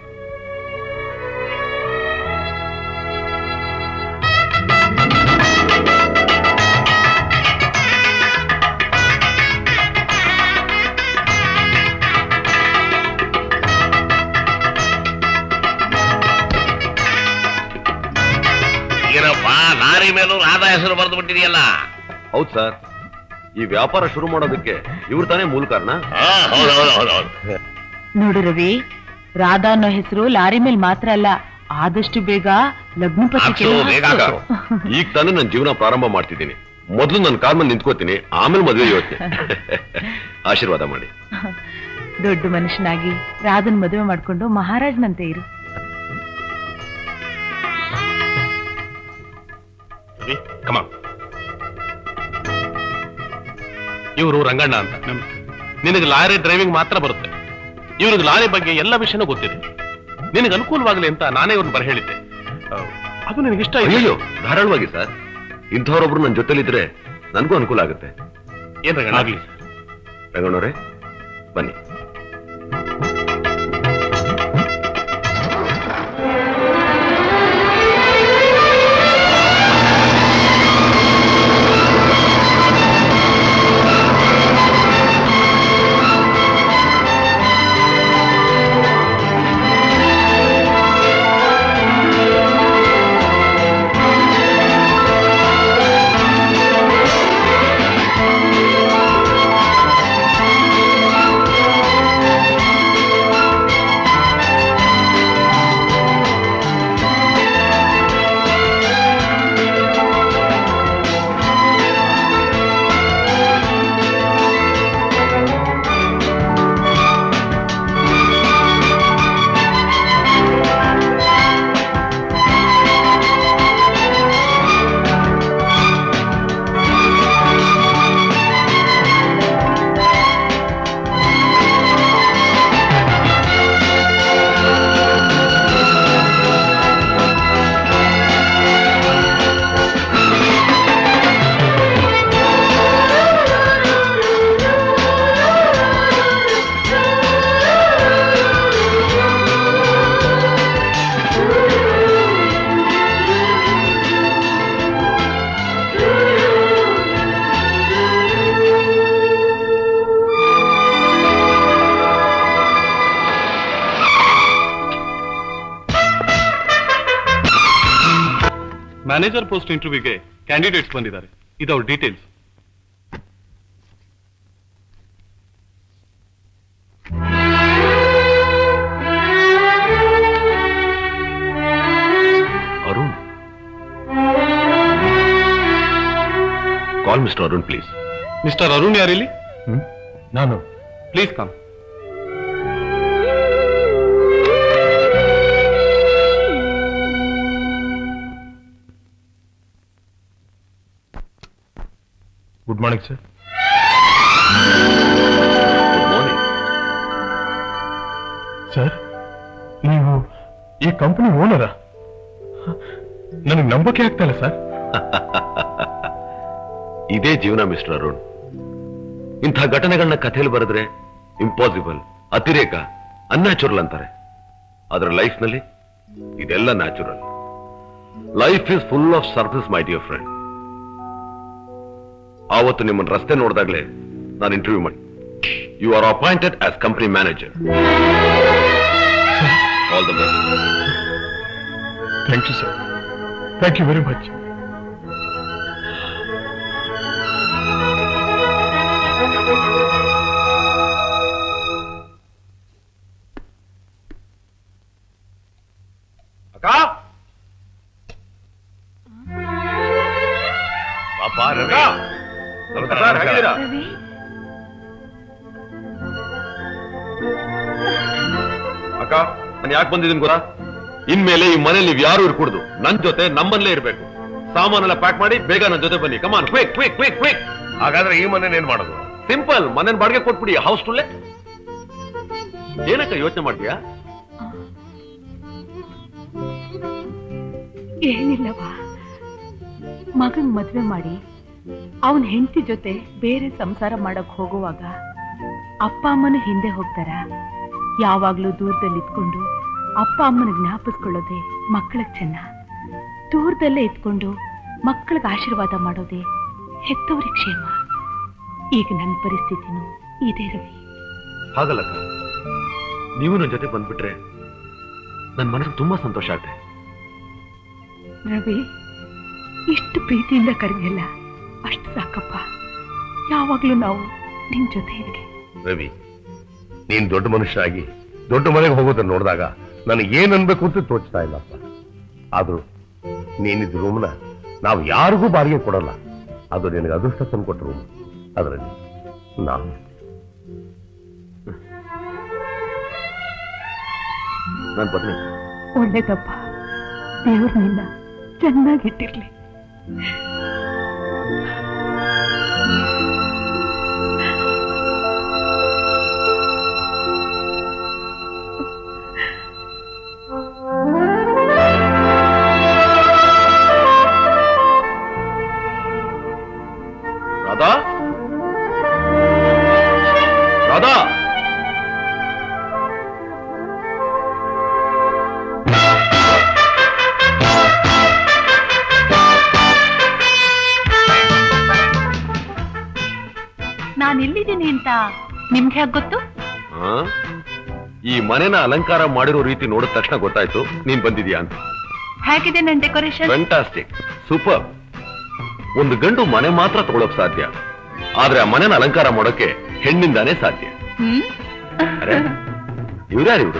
ಏನಪ್ಪ ಲಾರಿ ಮೇಲೂ ರಾಧಾ ಹೆಸರು ಬರೆದು ಬಿಟ್ಟಿದೆಯಲ್ಲ ಹೌದು ಸರ್ ಈ ವ್ಯಾಪಾರ ಶುರು ಮಾಡೋದಕ್ಕೆ ಇವ್ರು ತಾನೇ ಮೂಲ ಕಾರಣ ಹೌದು ಹೌದು ಹೌದು ಹೌದು ನೋಡು ರವಿ ರಾಧಾ ಅನ್ನೋ ಹೆಸರು ಲಾರಿ ಮೇಲ್ ಮಾತ್ರ ಅಲ್ಲ ಆದಷ್ಟು ಬೇಗ ಲಗ್ನ ಹಾಕ್ಸು, ಬೇಗ ಹಾಕು. ಈಗ ತಾನೇ ನನ್ನ ಜೀವನ ಪ್ರಾರಂಭ ಮಾಡ್ತಿದ್ದೀನಿ ಮೊದಲು ನನ್ನ ಕಾಲ್ ಮೇಲೆ ನಿಂತ್ಕೋತೀನಿ ಆಮೇಲೆ ಮದುವೆ ಯೋಚನೆ ಆಶೀರ್ವಾದ ಮಾಡಿ ದೊಡ್ಡ ಮನುಷ್ಯನಾಗಿ ರಾಧನ್ ಮದುವೆ ಮಾಡ್ಕೊಂಡು ಮಹಾರಾಜನಂತೆ ಇರು ರವಿ ಕಮ ಇವರು ರಂಗಣ್ಣ ಅಂತ ನಿನಗೆ ಲಾರಿ ಡ್ರೈವಿಂಗ್ ಮಾತ್ರ ಬರುತ್ತೆ ಇವ್ರಿಗೆ ಲಾರಿ ಬಗ್ಗೆ ಎಲ್ಲ ವಿಷಯನೂ ಗೊತ್ತಿದೆ ನಿನಗೆ ಅನುಕೂಲವಾಗಲಿ ಅಂತ ನಾನೇ ಇವ್ರನ್ನ ಬರ ಹೇಳಿದ್ದೆ ಆ, ಅದು ನಿನಗೆ ಇಷ್ಟ ಅಯ್ಯೋ ಇದೆಯೋ ಧಾರಾಳವಾಗಿ ಸರ್ ಇಂಥವ್ರೊಬ್ರು ನನ್ನ ಜೊತೆಲಿದ್ರೆ ನನಗೂ ಅನುಕೂಲ ಆಗುತ್ತೆ ಏನ್ ರಂಗಣ್ಣ ಆಗ್ಲಿ ರಂಗಣ್ಣವ್ರೆ ಬನ್ನಿ ಮ್ಯಾನೇಜರ್ ಪೋಸ್ಟ್ ಇಂಟರ್ವ್ಯೂಗೆ ಕ್ಯಾಂಡಿಡೇಟ್ಸ್ ಬಂದಿದ್ದಾರೆ ಇದು ಅವ್ರ details Arun call mister Arun please mister Arun ಯಾರಿಲ್ಲಿ ನಾನು please come good morning sir good morning sir ನೀವು ಈ ಕಂಪನಿ ಓನರಾ ನನಗೆ ನಂಬಕ್ಕೆ ಆಗ್ತಾ ಇಲ್ಲ ಸರ್ ಇದೇ ಜೀವನ ಮಿಸ್ಟರ್ ಅರುಣ್ ಇಂಥ ಘಟನೆಗಳನ್ನ ಕಥೆಯಲ್ಲಿ ಬರೆದ್ರೆ ಇಂಪಾಸಿಬಲ್ ಅತಿರೇಕ ಅನ್ಯಾಚುರಲ್ ಅಂತಾರೆ ಆದ್ರೆ ಲೈಫ್ನಲ್ಲಿ ಇದೆಲ್ಲ natural life is full of service my dear friend ಆವತ್ತು ನಿಮ್ಮನ್ನ ರಸ್ತೆ ನೋಡಿದಾಗಲೇ ನಾನು ಇಂಟರ್ವ್ಯೂ ಮಾಡಿ you are appointed as company manager all the best thank you sir thank you very much ಅಕ್ಕ ಪಾಪ ರವಿ ನಮಸ್ಕಾರ, ಸರ್, ಹೇಗಿದ್ದೀರಾ? ರವಿ ಅಕ್ಕ ನಾನು ಯಾಕೆ ಬಂದಿದ್ದೀನಿ ಗೊತ್ತಾ ಇನ್ಮೇಲೆ ಈ ಮನೇಲಿ ನೀವು ಯಾರು ಇರ್ಕೂಡ್ದು ನನ್ ಜೊತೆ ನಮ್ಮಲ್ಲೇ ಇರ್ಬೇಕು ಸಾಮಾನೆಲ್ಲ ಪ್ಯಾಕ್ ಮಾಡಿ ಬೇಗ ನನ್ನ ಜೊತೆ ಬನ್ನಿ come on quick quick quick quick ಹಾಗಾದ್ರೆ ಈ ಮನೇನ ಏನ್ ಮಾಡೋದು ಸಿಂಪಲ್ ಮನೇನ್ ಬಾಡಿಗೆ ಕೊಟ್ಬಿಡಿ ಹೌಸ್ ಟುಲ್ಲೆ ಏನಕ್ಕ ಯೋಚನೆ ಮಾಡ್ತೀಯಾ ಏನಿಲ್ಲವಾ ಮಗನ್ ಮದ್ವೆ ಮಾಡಿ ಅವನ್ ಹೆಂಡತಿ ಜೊತೆ ಬೇರೆ ಸಂಸಾರ ಮಾಡಕ್ ಹೋಗುವಾಗ ಅಪ್ಪ ಅಮ್ಮನ ಹಿಂದೆ ಹೋಗ್ತಾರ ಯಾವಾಗ್ಲೂ ದೂರದಲ್ಲಿ ಇದ್ಕೊಂಡು ಅಪ್ಪ ಅಮ್ಮನ ಜ್ಞಾಪಿಸ್ಕೊಳ್ಳೋದೆ ಮಕ್ಕಳಿಗೆ ಚೆನ್ನ ದೂರದಲ್ಲೇ ಇದ್ಕೊಂಡು ಮಕ್ಕಳಿಗೆ ಆಶೀರ್ವಾದ ಮಾಡೋದೇ ಹೆತ್ತವ್ರಿಗೆ ಕ್ಷೇಮ ಈಗ ನನ್ನ ಪರಿಸ್ಥಿತಿನೂ ಇದೇ ರವಿ ಹಾಗಲ್ಲಕ್ಕ ನೀವು ನನ್ನ ಜೊತೆ ಬಂದ್ಬಿಟ್ರೆ ನನ್ನ ಮನಸ್ಸು ತುಂಬಾ ಸಂತೋಷ ಆಗುತ್ತೆ ರವಿ ಇಷ್ಟು ಪ್ರೀತಿಯಿಂದ ಕರೆದಿಲ್ಲ ಅಷ್ಟು ಸಾಕಪ್ಪ ಯಾವಾಗ್ಲೂ ನಾವು ನಿನ್ ಜೊತೆ ಇರ್ಗೆ ರವಿ ನೀನ್ ದೊಡ್ಡ ಮನುಷ್ಯ ಆಗಿ ದೊಡ್ಡ ಮನೆಗೆ ಹೋಗೋದನ್ನ ನೋಡಿದಾಗ ನನಗೆ ಏನ್ ಅನ್ಬೇಕು ಅಂತ ತೋಚ್ತಾ ಇಲ್ಲಪ್ಪ ಆದ್ರೂ ನೀನಿದ್ ರೂಮ್ನ ನಾವು ಯಾರಿಗೂ ಬಾಡಿಗೆ ಕೊಡಲ್ಲ ಅದು ನಿನಗೆ ಅದೃಷ್ಟ ತಂದ್ಕೊಟ್ಟ ರೂಮ್ ಅದರಲ್ಲಿ ನಾವು ನಾನು ಬರ್ತೀನಿ ಒಳ್ಳೇದಪ್ಪ ದೇವ್ರು ನಿನ್ನ ಚೆನ್ನಾಗಿಟ್ಟಿರ್ಲಿ ರಾಧಾ ರಾಧಾ ನಾನು ಎಲ್ಲಿದ್ದೀನಿ ಅಂತ ನಿಮ್ಗೆ ಹೇಗೆ ಗೊತ್ತು ಆ? ಈ ಮನೆನ ಅಲಂಕಾರ ಮಾಡಿರೋ ರೀತಿ ನೋಡಿದ ತಕ್ಷಣ ಗೊತ್ತಾಯ್ತು ನೀನ್ ಬಂದಿದ್ಯಾ ಅಂತ ಹೇಗಿದೆ ನನ್ನ ಡೆಕೋರೇಷನ್ ಫ್ಯಾಂಟಾಸ್ಟಿಕ್ ಸೂಪರ್ ಒಂದು ಗಂಡು ಮನೆ ಮಾತ್ರ ತಗೊಳಕ್ ಸಾಧ್ಯ ಆದ್ರೆ ಆ ಮನೆನ ಅಲಂಕಾರ ಮಾಡೋಕೆ ಹೆಣ್ಣಿಂದಾನೇ ಸಾಧ್ಯ ಹ್ಮ್ ಅರೆ ಇವ್ರ್ಯಾರು ಇವ್ರು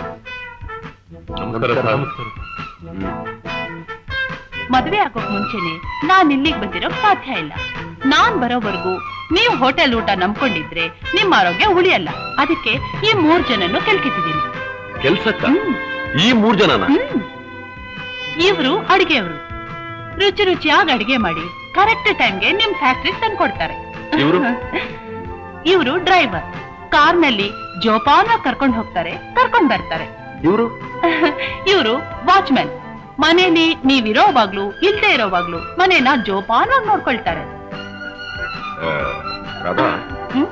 ಮದುವೆ ಆಗೋಕ್ ಮುಂಚೆನೆ ನಾನ್ ಇಲ್ಲಿಗೆ ಬಂದಿರೋಕ್ ಸಾಧ್ಯ ಇಲ್ಲ ನಾನ್ ಬರೋವರೆಗೂ ನೀವು ಹೋಟೆಲ್ ಊಟ ನಂಬ್ಕೊಂಡಿದ್ರೆ ನಿಮ್ಮ ಆರೋಗ್ಯ ಉಳಿಯಲ್ಲ ಅದಕ್ಕೆ ಈ ಮೂರ್ ಜನನ್ನು ಕೆಲ್ಕಿಸಿದೀನಿ ಕೆಲ್ಸಕ್ಕ ಈ ಮೂರ್ ಜನನ ಹ್ಮ್ ಇವ್ರು ಅಡಿಗೆಯವರು ರುಚಿ ರುಚಿಯಾಗಿ ಅಡಿಗೆ ಮಾಡಿ ಕರೆಕ್ಟ್ ಟೈಮ್ಗೆ ನಿಮ್ ಫ್ಯಾಕ್ಟ್ರಿ ತಂದ್ಕೊಡ್ತಾರೆ ಇವ್ರು? ಇವರು ಡ್ರೈವರ್ ಕಾರ್ನಲ್ಲಿ ಜೋಪಾನ ಕರ್ಕೊಂಡು ಹೋಗ್ತಾರೆ ಕರ್ಕೊಂಡ್ ಬರ್ತಾರೆ ಇವರು ಇವರು ವಾಚ್ಮ್ಯಾನ್ ಮನೇಲಿ ನೀವಿರೋವಾಗ್ಲೂ ಇಲ್ದೇ ಇರೋವಾಗ್ಲೂ ಮನೇನ ಜೋಪಾನವಾಗಿ ನೋಡ್ಕೊಳ್ತಾರೆ ರಾಧಾ ಹ್ಮ್?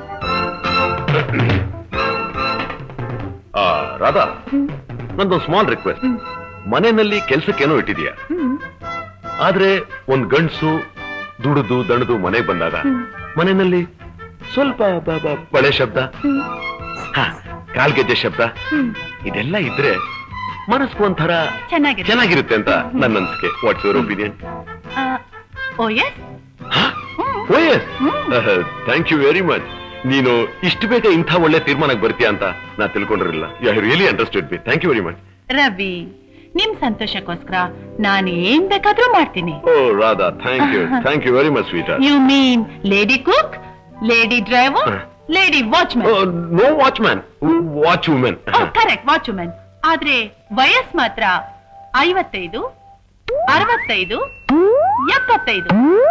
ಆ, ರಾಧಾ ನಂದೊಂದು ಸ್ಮಾಲ್ ರಿಕ್ವೆಸ್ಟ್ ಮನೆಯಲ್ಲಿ ಕೆಲ್ಸಕ್ಕೇನೋ ಇಟ್ಟಿದ್ಯಾ ಆದ್ರೆ ಒಂದ್ ಗಂಡ್ಸು ದುಡಿದು ದಣದು ಮನೆಗೆ ಬಂದಾಗ ಮನೆಯಲ್ಲಿ ಸ್ವಲ್ಪ ಬ- ಬ- ಬಳೆ ಶಬ್ದ ಹ, ಕಾಲ್ಗೆಜ್ಜೆ ಶಬ್ದ ಇದೆಲ್ಲ ಇದ್ರೆ ಮನಸ್ಸು ಒಂಥರ ಚೆನ್ನಾಗಿದೆ ಚೆನ್ನಾಗಿರುತ್ತೆ ಅಂತ ನನ್ನ ಅನ್ಸಿಕೆ what's your opinion oh yes oh yes thank you very much ನೀನು ಇಷ್ಟು ಬೇಗ ಇಂಥ ಒಳ್ಳೆ ತೀರ್ಮಾನಕ್ಕೆ ಬರ್ತೀಯ ಅಂತ ನಾ ತಿಳ್ಕೊಂಡಿರಲಿಲ್ಲ you I really understood be thank you very much Ravi ನಿಮ್ ಸಂತೋಷಕ್ಕೋಸ್ಕರ ನಾನು ಏನ್ ಬೇಕಾದ್ರೂ ಮಾಡ್ತೀನಿ oh Radha thank you thank you very much sweet you mean lady cook lady driver lady watchman no watchman watch women correct watchman ಆದ್ರೆ ವಯಸ್ ಮಾತ್ರ ಐವತ್ತೈದು ಅರವತ್ತೈದು ಎಪ್ಪತ್ತೈದು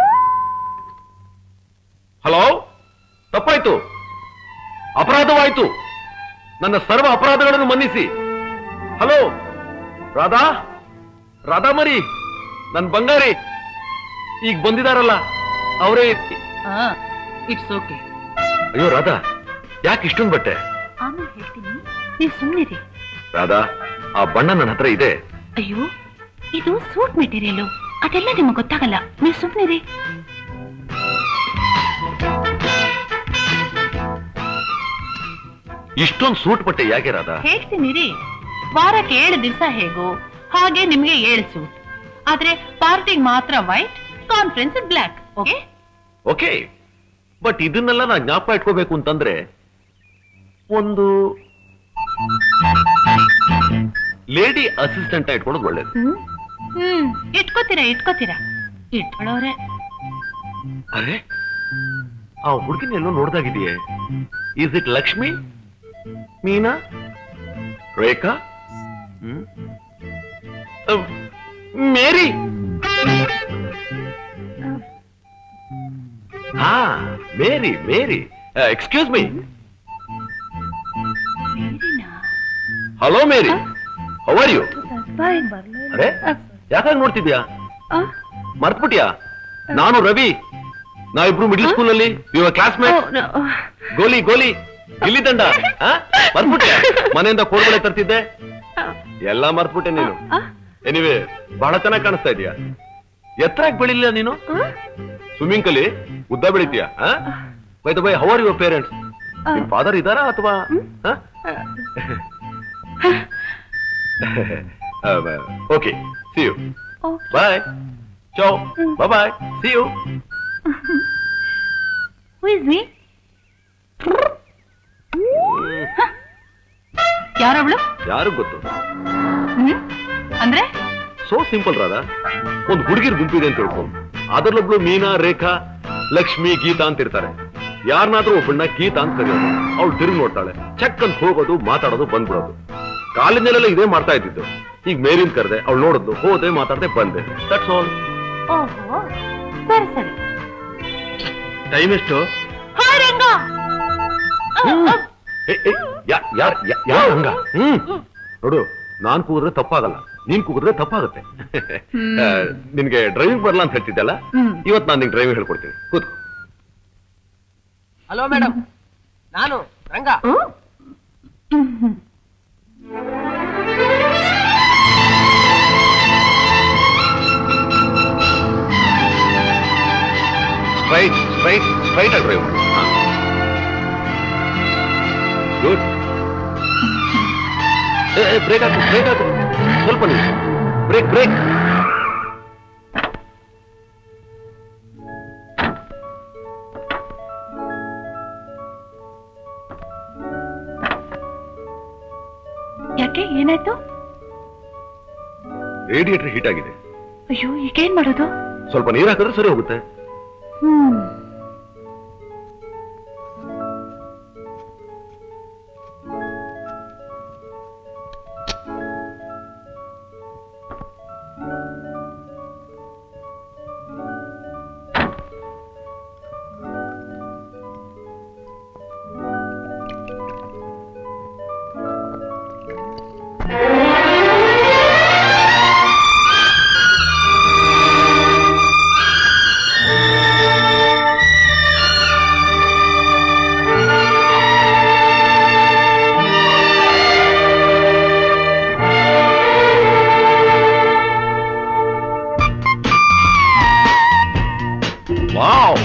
ಹಲೋ ತಪ್ಪಾಯ್ತು ಅಪರಾಧವಾಯ್ತು ನನ್ನ ಸರ್ವ ಅಪರಾಧಗಳನ್ನು ಮನ್ನಿಸಿ ಹಲೋ ರಾಧಾ ರಾಧಾ ಮರಿ ನನ್ ಬಂಗಾರಿ ಈಗ ಬಂದಿದಾರಲ್ಲ ಅವರೇ ಇಟ್ಸ್ ಓಕೆ ಅಯ್ಯೋ ರಾಧಾ ಯಾಕೆ ಇಷ್ಟೊಂದು ಬಟ್ಟೆ ಆಮೇಲೆ ಹೇಳ್ತೀನಿ ನೀವು ಸುಮ್ಮನಿರಿ ರಾಧಾ ಆ ಬಣ್ಣ ನನ್ನ ಹತ್ರ ಇದೆ ಅಯ್ಯೋ ಇದು ಸೂಟ್ ಮೆಟೀರಿಯಲ್ ಅದೆಲ್ಲ ನಿಮಗೆ ಗೊತ್ತಾಗಲ್ಲ ನೀವು ಸುಮ್ಮನಿರಿ ಇಷ್ಟೊಂದು ಸೂಟ್ ಬಟ್ಟೆ ಯಾಕೆ ರಾಧಾ ಹೇಳ್ತೀನಿರಿ ವಾರಕ್ಕೆ ಏಳು ದಿವಸ ಹೇಗೋ ಹಾಗೆ ನಿಮ್ಗೆ ಏಳು ಸೂಟ್ ಆದ್ರೆ ಪಾರ್ಟಿಗೆ ಮಾತ್ರ white conference black okay okay but ಇದನ್ನೆಲ್ಲ ನಾ ಜ್ಞಾಪಕ ಇಟ್ಕೋಬೇಕು ಅಂತಂದ್ರೆ ಒಂದು ಲೇಡಿ ಅಸಿಸ್ಟೆಂಟ್ ಇಟ್ಕೊಳ್ಳೋದು ಒಳ್ಳೇದು ಹ್ಮ್ ಇಟ್ಕೋತೀರಾ ಇಟ್ಕೋತೀರಾ ಇಟ್ಕೊಳ್ಳೋರೆ ಅರೆ ಆ ಹುಡುಗಿನ ಎಲ್ಲೋ ನೋಡ್ದಾಗಿದೆಯೇ is it Lakshmi Meena Rekha hmm? Ah, Mary ಹಾ Mary Mary excuse me hello Mary how are you ಅರೆ ಯಾಕಾಗ ನೋಡ್ತಿದ್ಯಾ ಮರ್ತ್ಬಿಟ್ಯಾ ನಾನು ರವಿ ನಾವಿಬ್ರು ಮಿಡ್ಲ್ ಸ್ಕೂಲ್ ನಲ್ಲಿ ಇವ ಕ್ಲಾಸ್ಮೇಟ್ ಗೋಲಿ ಗೋಲಿ ಗಿಲ್ಲಿ ದಂಡ ಆ? ಮರ್ತ್ಬಿಟ್ಯಾ ಮನೆಯಿಂದ ಕೋಡ್ಬಳೆ ತರ್ತಿದ್ದೆ ಎಲ್ಲ ಮರ್ತ್ಬಿಟ್ಟೆ ನೀನು ಎನಿವೆ ಬಹಳ ಚೆನ್ನಾಗಿ ಕಾಣಿಸ್ತಾ ಇದೀಯಾ ಎತ್ತರಾಗಿ ಬೆಳಿಲಿಲ್ಲ ನೀನು ಸ್ವಿಮ್ಮಿಂಗ್ ಕಲಿ ಉದ್ದ ಬೆಳಿತೀಯಾ by the by how are your parents ನಿಮ್ ಫಾದರ್ ಇದಾರಾ ಅಥವಾ ಓಕೆ ಸಿ ಯು ಬಾಯ್ ಚೋ bye see you who is me ಯಾರವಳು ಯಾರು ಗೊತ್ತು ಹ್ಮ್ ಅಂದ್ರೆ ಸೋ ಸಿಂಪಲ್ ರಾಧಾ ಒಂದು ಹುಡುಗಿರ್ ಗುಂಪಿದೆ ಅಂತ ತಿಳ್ಕೊ ಅದರಲ್ಲೊಬ್ಳು ಮೀನಾ ರೇಖಾ ಲಕ್ಷ್ಮಿ ಗೀತಾ ಅಂತ ಇರ್ತಾರೆ ಯಾರನ್ನಾದ್ರೂ ಒಬ್ಬಳನ್ನ ಗೀತಾ ಅಂತ ಕರೆಯೋದು ಅವಳು ತಿರುಗಿ ನೋಡ್ತಾಳೆ ಚೆಕ್ ಅಂತ ಹೋಗೋದು ಮಾತಾಡೋದು ಬಂದ್ಬಿಡೋದು ಕಾಲಿನಲ್ಲೆಲ್ಲ ಇದೇ ಮಾಡ್ತಾ ಇದ್ದಿದ್ದು ಈಗ ಮೇರಿನ್ ಕರೆದೆ ಅವಳು ನೋಡಿದ್ಲು ಹೋದೆ ಮಾತಾಡದೆ ಬಂದೆ ದಟ್ಸ್ ಆಲ್ ಓಹೋ ಸರಿ ಸರಿ ಟೈಮ್ ಎಷ್ಟು ಹಾಯ್ ರಂಗ ಯಾರ ಹಂಗ ಹ್ಮ್ ನೋಡು ನಾನ್ ಕೂಗಿದ್ರೆ ತಪ್ಪಾಗಲ್ಲ ನೀನ್ ಕೂಗಿದ್ರೆ ತಪ್ಪಾಗುತ್ತೆ ಆ, ನಿನ್ಗೆ ಡ್ರೈವಿಂಗ್ ಬರಲ್ಲ ಅಂತ ಹೇಳ್ತಿದ್ದಲ್ಲ ಇವತ್ತು ನಾನು ನಿಂಗೆ ಡ್ರೈವಿಂಗ್ ಹೇಳ್ಕೊಡ್ತೀನಿ ಕೂತ್ಕೋ ಹಲೋ ಮೇಡಮ್ ನಾನು ರಂಗ ಸ್ಟ್ರೈಟ್ ಸ್ಟ್ರೈಟ್ ಸ್ಟ್ರೈಟ್ ಆಗಿ ಡ್ರೈವ್ ಮಾಡು ಗುಡ್ ಬ್ರೇಕ್ ಹಾಕು ಬ್ರೇಕ್ ಹಾಕು ಸ್ವಲ್ಪ ನಿಮಿಷ ಬ್ರೇಕ್ ಬ್ರೇಕ್ ಯಾಕೆ ಏನಾಯ್ತು ರೇಡಿಯೇಟರ್ ಹೀಟ್ ಆಗಿದೆ ಅಯ್ಯೋ ಈಗೇನ್ ಮಾಡೋದು ಸ್ವಲ್ಪ ನೀರು ಹಾಕಿದ್ರೆ ಸರಿ ಹೋಗುತ್ತೆ ಹ್ಮ್ ವಾವ್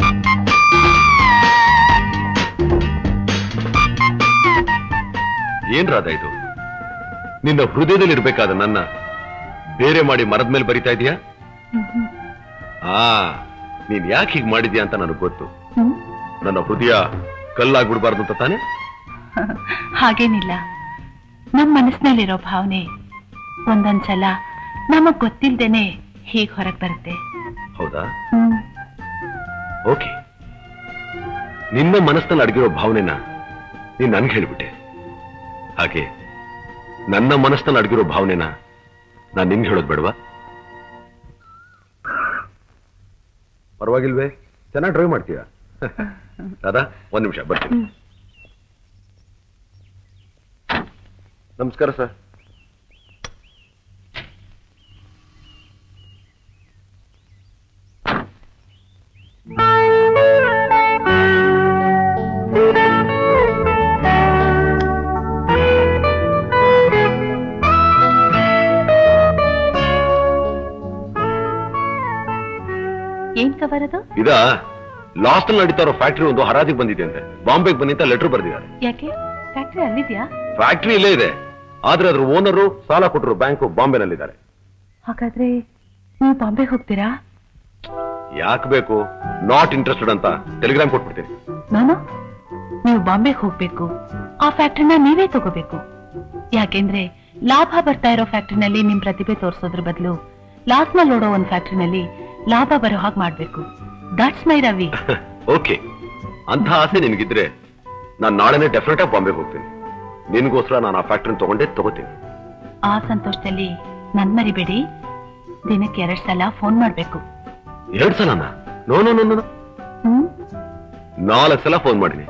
ಏನ್ ರಾಧ ಇದು ನಿನ್ನ ಹೃದಯದಲ್ಲಿ ಇರ್ಬೇಕಾದ ನನ್ನ ಬೇರೆ ಮಾಡಿ ಮರದ ಮೇಲೆ ಬರಿತಾ ಇದೀಯಾ ಆ ನೀನ್ ಯಾಕೆ ಹೀಗ್ ಮಾಡಿದ್ಯಾ ಅಂತ ನನಗೆ ಗೊತ್ತು ನನ್ನ ಹೃದಯ ಕಲ್ಲಾಗ್ಬಿಡ್ಬಾರ್ದು ಅಂತ ತಾನೆ ಹಾಗೇನಿಲ್ಲ ನಮ್ ಮನಸ್ಸಿನಲ್ಲಿರೋ ಭಾವನೆ ಒಂದೊಂದ್ಸಲ ನಮಗ್ ಗೊತ್ತಿಲ್ದೇನೆ ಹೀಗ್ ಹೊರಗ್ ಬರುತ್ತೆ ಹೌದಾ ಹ್ಮ್ ಓಕೆ ನಿನ್ನ ಮನಸ್ಸಿನಲ್ಲಿ ಅಡಗಿರೋ ಭಾವನೆನ ನೀನ್ ನನ್ಗೆ ಹೇಳ್ಬಿಟ್ಟೆ ಹಾಗೆ ನನ್ನ ಮನಸ್ಸಿನಲ್ಲಿ ಅಡಗಿರೋ ಭಾವನೆನ ನಾನ್ ನಿನ್ಗೆ ಹೇಳೋದು ಬೇಡವಾ ಪರವಾಗಿಲ್ವೇ ಚೆನ್ನಾಗಿ ಡ್ರೈವ್ ಮಾಡ್ತೀಯಾ ಅದಾ ಒಂದ್ ನಿಮಿಷ ಬರ್ತೀನಿ ನಮಸ್ಕಾರ ಸರ್ ಏನ್ ಕವರ್ ಅದು ಇದ ಲಾಸ್ಟ್ ನಡೀತಾ ಇರೋ ಫ್ಯಾಕ್ಟ್ರಿ ಒಂದು ಹರಾಜಿಗೆ ಬಂದಿದೆ ಅಂತೆ ಬಾಂಬೆಗೆ ಬನ್ನಿ ಅಂತ ಲೆಟರ್ ಬರ್ದಿದ್ದಾರೆ ಯಾಕೆ ಫ್ಯಾಕ್ಟ್ರಿ ಅಲ್ಲಿದ್ಯಾ ಫ್ಯಾಕ್ಟ್ರಿ ಇಲ್ಲೇ ಇದೆ ಆದ್ರೆ ಅದ್ರ ಓನರು ಸಾಲ ಕೊಟ್ಟರು ಬ್ಯಾಂಕ್ ಬಾಂಬೆನಲ್ಲಿದ್ದಾರೆ ಹಾಗಾದ್ರೆ ನೀವು ಬಾಂಬೆ ಹೋಗ್ತೀರಾ ಯಾಕೆ ಬೇಕು ನಾಟ್ ಇಂಟ್ರೆಸ್ಟೆಡ್ ಅಂತ ಟೆಲಿಗ್ರಾಮ್ ಕೊಟ್ಬಿಡ್ತೀನಿ ನಾನು ನೀವು ಬಾಂಬೆಗೆ ಹೋಗ್ಬೇಕು ಆ ಫ್ಯಾಕ್ಟ್ರಿನ ನೀವೇ ತಗೋಬೇಕು ಯಾಕೆಂದ್ರೆ ಲಾಭ ಬರ್ತಾ ಇರೋ ಫ್ಯಾಕ್ಟ್ರಿನಲ್ಲಿ ನಿಮ್ ಪ್ರತಿಭೆ ತೋರಿಸೋದ್ರ ಬದಲು ಲಾಸ್ ನಲ್ಲಿ ಓಡೋ ಒಂದ್ ಫ್ಯಾಕ್ಟ್ರಿನಲ್ಲಿ ಲಾಭ ಬರೋ ಹಾಗೆ ಮಾಡ್ಬೇಕು ದಟ್ಸ್ ಮೈ ರವಿ ಓಕೆ ಅಂತ ಆಸೆ ನಿನಗಿದ್ರೆ ನಾನು ನಾಳೆನೆ ಡೆಫಿನೆಟ್ ಆಗಿ ಬಾಂಬೆಗೆ ಹೋಗ್ತೀನಿ ನಿನ್ಗೋಸ್ಕರ ನಾನು ಆ ಫ್ಯಾಕ್ಟ್ರಿನ ತಗೊಂಡೇ ತಗೋತೀನಿ ಆ ಸಂತೋಷದಲ್ಲಿ ನನ್ ಮರಿಬೇಡಿ ದಿನಕ್ಕೆ ಎರಡ್ ಸಲ ಫೋನ್ ಮಾಡ್ಬೇಕು ಎರಡ್ ಸಲನಾ no no no no hmm ನಾಲ್ಕು ಸಲ ಫೋನ್ ಮಾಡಿನಿ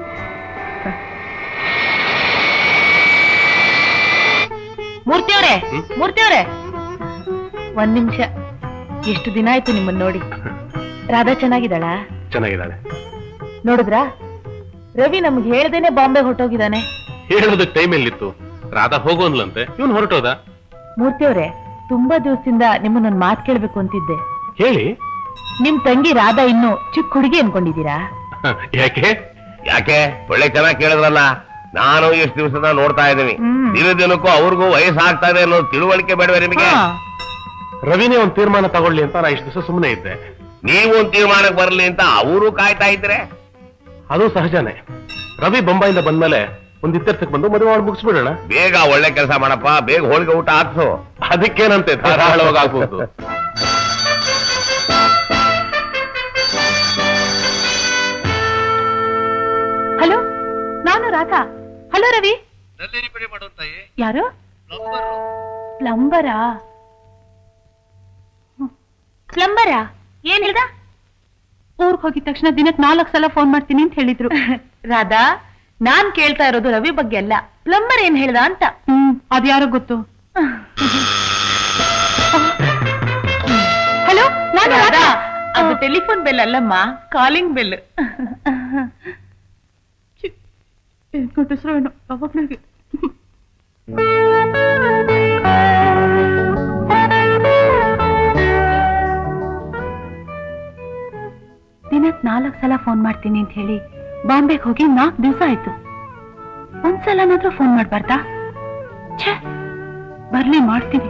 ಮೂರ್ತಿಯವ್ರೆ ಮೂರ್ತಿಯವ್ರೆ ಒಂದ್ ನಿಮಿಷ ಎಷ್ಟು ದಿನ ಆಯ್ತು ನಿಮ್ಮನ್ನ ನೋಡಿ ರಾಧಾ ಚೆನ್ನಾಗಿದ್ದಾಳ ಚೆನ್ನಾಗಿದ್ದಾಳೆ ನೋಡಿದ್ರಾ ರವಿ ನಮ್ಗೆ ಹೇಳ್ದೇನೆ ಬಾಂಬೆ ಹೊರಟೋಗಿದ್ದಾನೆ ಹೇಳೋದಕ್ಕೆ ಟೈಮ್ ಎಲ್ಲಿತ್ತು ರಾಧಾ ಹೋಗೋನ್ಲಂತೆ ಇವನು ಹೊರಟೋದ ಮೂರ್ತಿಯವ್ರೆ ತುಂಬಾ ದಿವಸದಿಂದ ನಿಮ್ಮನ್ನೊಂದ್ ಮಾತ್ ಕೇಳ್ಬೇಕು ಅಂತಿದ್ದೆ ಹೇಳಿ ನಿಮ್ ತಂಗಿ ರಾಧಾ ಇನ್ನು ಚಿಕ್ಕ ಹುಡುಗಿ ಅನ್ಕೊಂಡಿದ್ದೀರಾ ಯಾಕೆ ಯಾಕೆ ಒಳ್ಳೆ ಚೆನ್ನಾಗಿ ಕೇಳಿದ್ರಲ್ಲ ನಾನು ಎಷ್ಟು ದಿವಸದ ನೋಡ್ತಾ ಇದ್ದೀನಿ ಹ್ಮ್. ದಿನ ದಿನಕ್ಕೂ ಅವ್ರಿಗೂ ವಯಸ್ಸಾಗ್ತಾ ಇದೆ ಅನ್ನೋ ತಿಳುವಳಿಕೆ ಬೇಡವೆ ನಿಮಗೆ ಹಾ. ರವಿನೇ ಒಂದು ತೀರ್ಮಾನ ತಗೊಳ್ಳಿ ಅಂತ ನಾ ಇಷ್ಟು ದಿವಸ ಸುಮ್ಮನೆ ಇದ್ದೆ ನೀವು ಒಂದು ತೀರ್ಮಾನಕ್ಕೆ ಬರಲಿ ಅಂತ ಅವರು ಕಾಯ್ತಾ ಇದ್ರೆ ಅದು ಸಹಜನೇ ರವಿ ಬೊಂಬಾಯಿಂದ ಬಂದ್ಮೇಲೆ ಒಂದ್ ಇತ್ಯರ್ಥಕ್ಕೆ ಬಂದು ಮದುವೆ ಮಾಡಿ ಮುಗಿಸ್ಬಿಡೋಣ ಬೇಗ ಒಳ್ಳೆ ಕೆಲಸ ಮಾಡಪ್ಪ ಬೇಗ ಹೋಳಿಗೆ ಊಟ ಹಾಕ್ಸು ಅದಕ್ಕೇನಂತೆ ಧಾರಾಳವಾಗಿ ಆಗ್ಬೋದು ಹಲೋ ನಾನು ರಾಧಾ ಹಲೋ ರವಿ ಯಾರು ಪ್ಲಂಬರಾ ಪ್ಲಂಬರಾ ಏನ್ ಹೇಳ್ದ ಊರ್ಗ್ ಹೋಗಿದ ತಕ್ಷಣ ದಿನಕ್ ನಾಲ್ಕು ಸಲ ಫೋನ್ ಮಾಡ್ತೀನಿ ಅಂತ ಹೇಳಿದ್ರು ರಾಧಾ ನಾನ್ ಕೇಳ್ತಾ ಇರೋದು ರವಿ ಬಗ್ಗೆ ಅಲ್ಲ ಪ್ಲಂಬರ್ ಏನ್ ಹೇಳ್ದ ಅಂತ ಹ್ಮ್ ಅದ್ಯಾರೋ ಗೊತ್ತು ಹಲೋ ನಾನು ರಾಧಾ ರಾಧಾ ಅದು ಟೆಲಿಫೋನ್ ಬೆಲ್ ಅಲ್ಲಮ್ಮ ಕಾಲಿಂಗ್ ಬೆಲ್ ಏನ್ ಕೊಟ್ಟಿಸ್ರು ಏನೋ ಯಾವಾಗ್ಲೂ ದಿನಕ್ ನಾಲ್ಕು ಸಲ ಫೋನ್ ಮಾಡ್ತೀನಿ ಅಂತ ಹೇಳಿ ಬಾಂಬೆಗೆ ಹೋಗಿ ನಾಲ್ಕು ದಿವಸ ಆಯ್ತು ಒಂದ್ಸಲನಾದ್ರೂ ಫೋನ್ ಮಾಡ್ಬಾರ್ದಾ ಛೇ ಬರ್ಲಿ ಮಾಡ್ತೀನಿ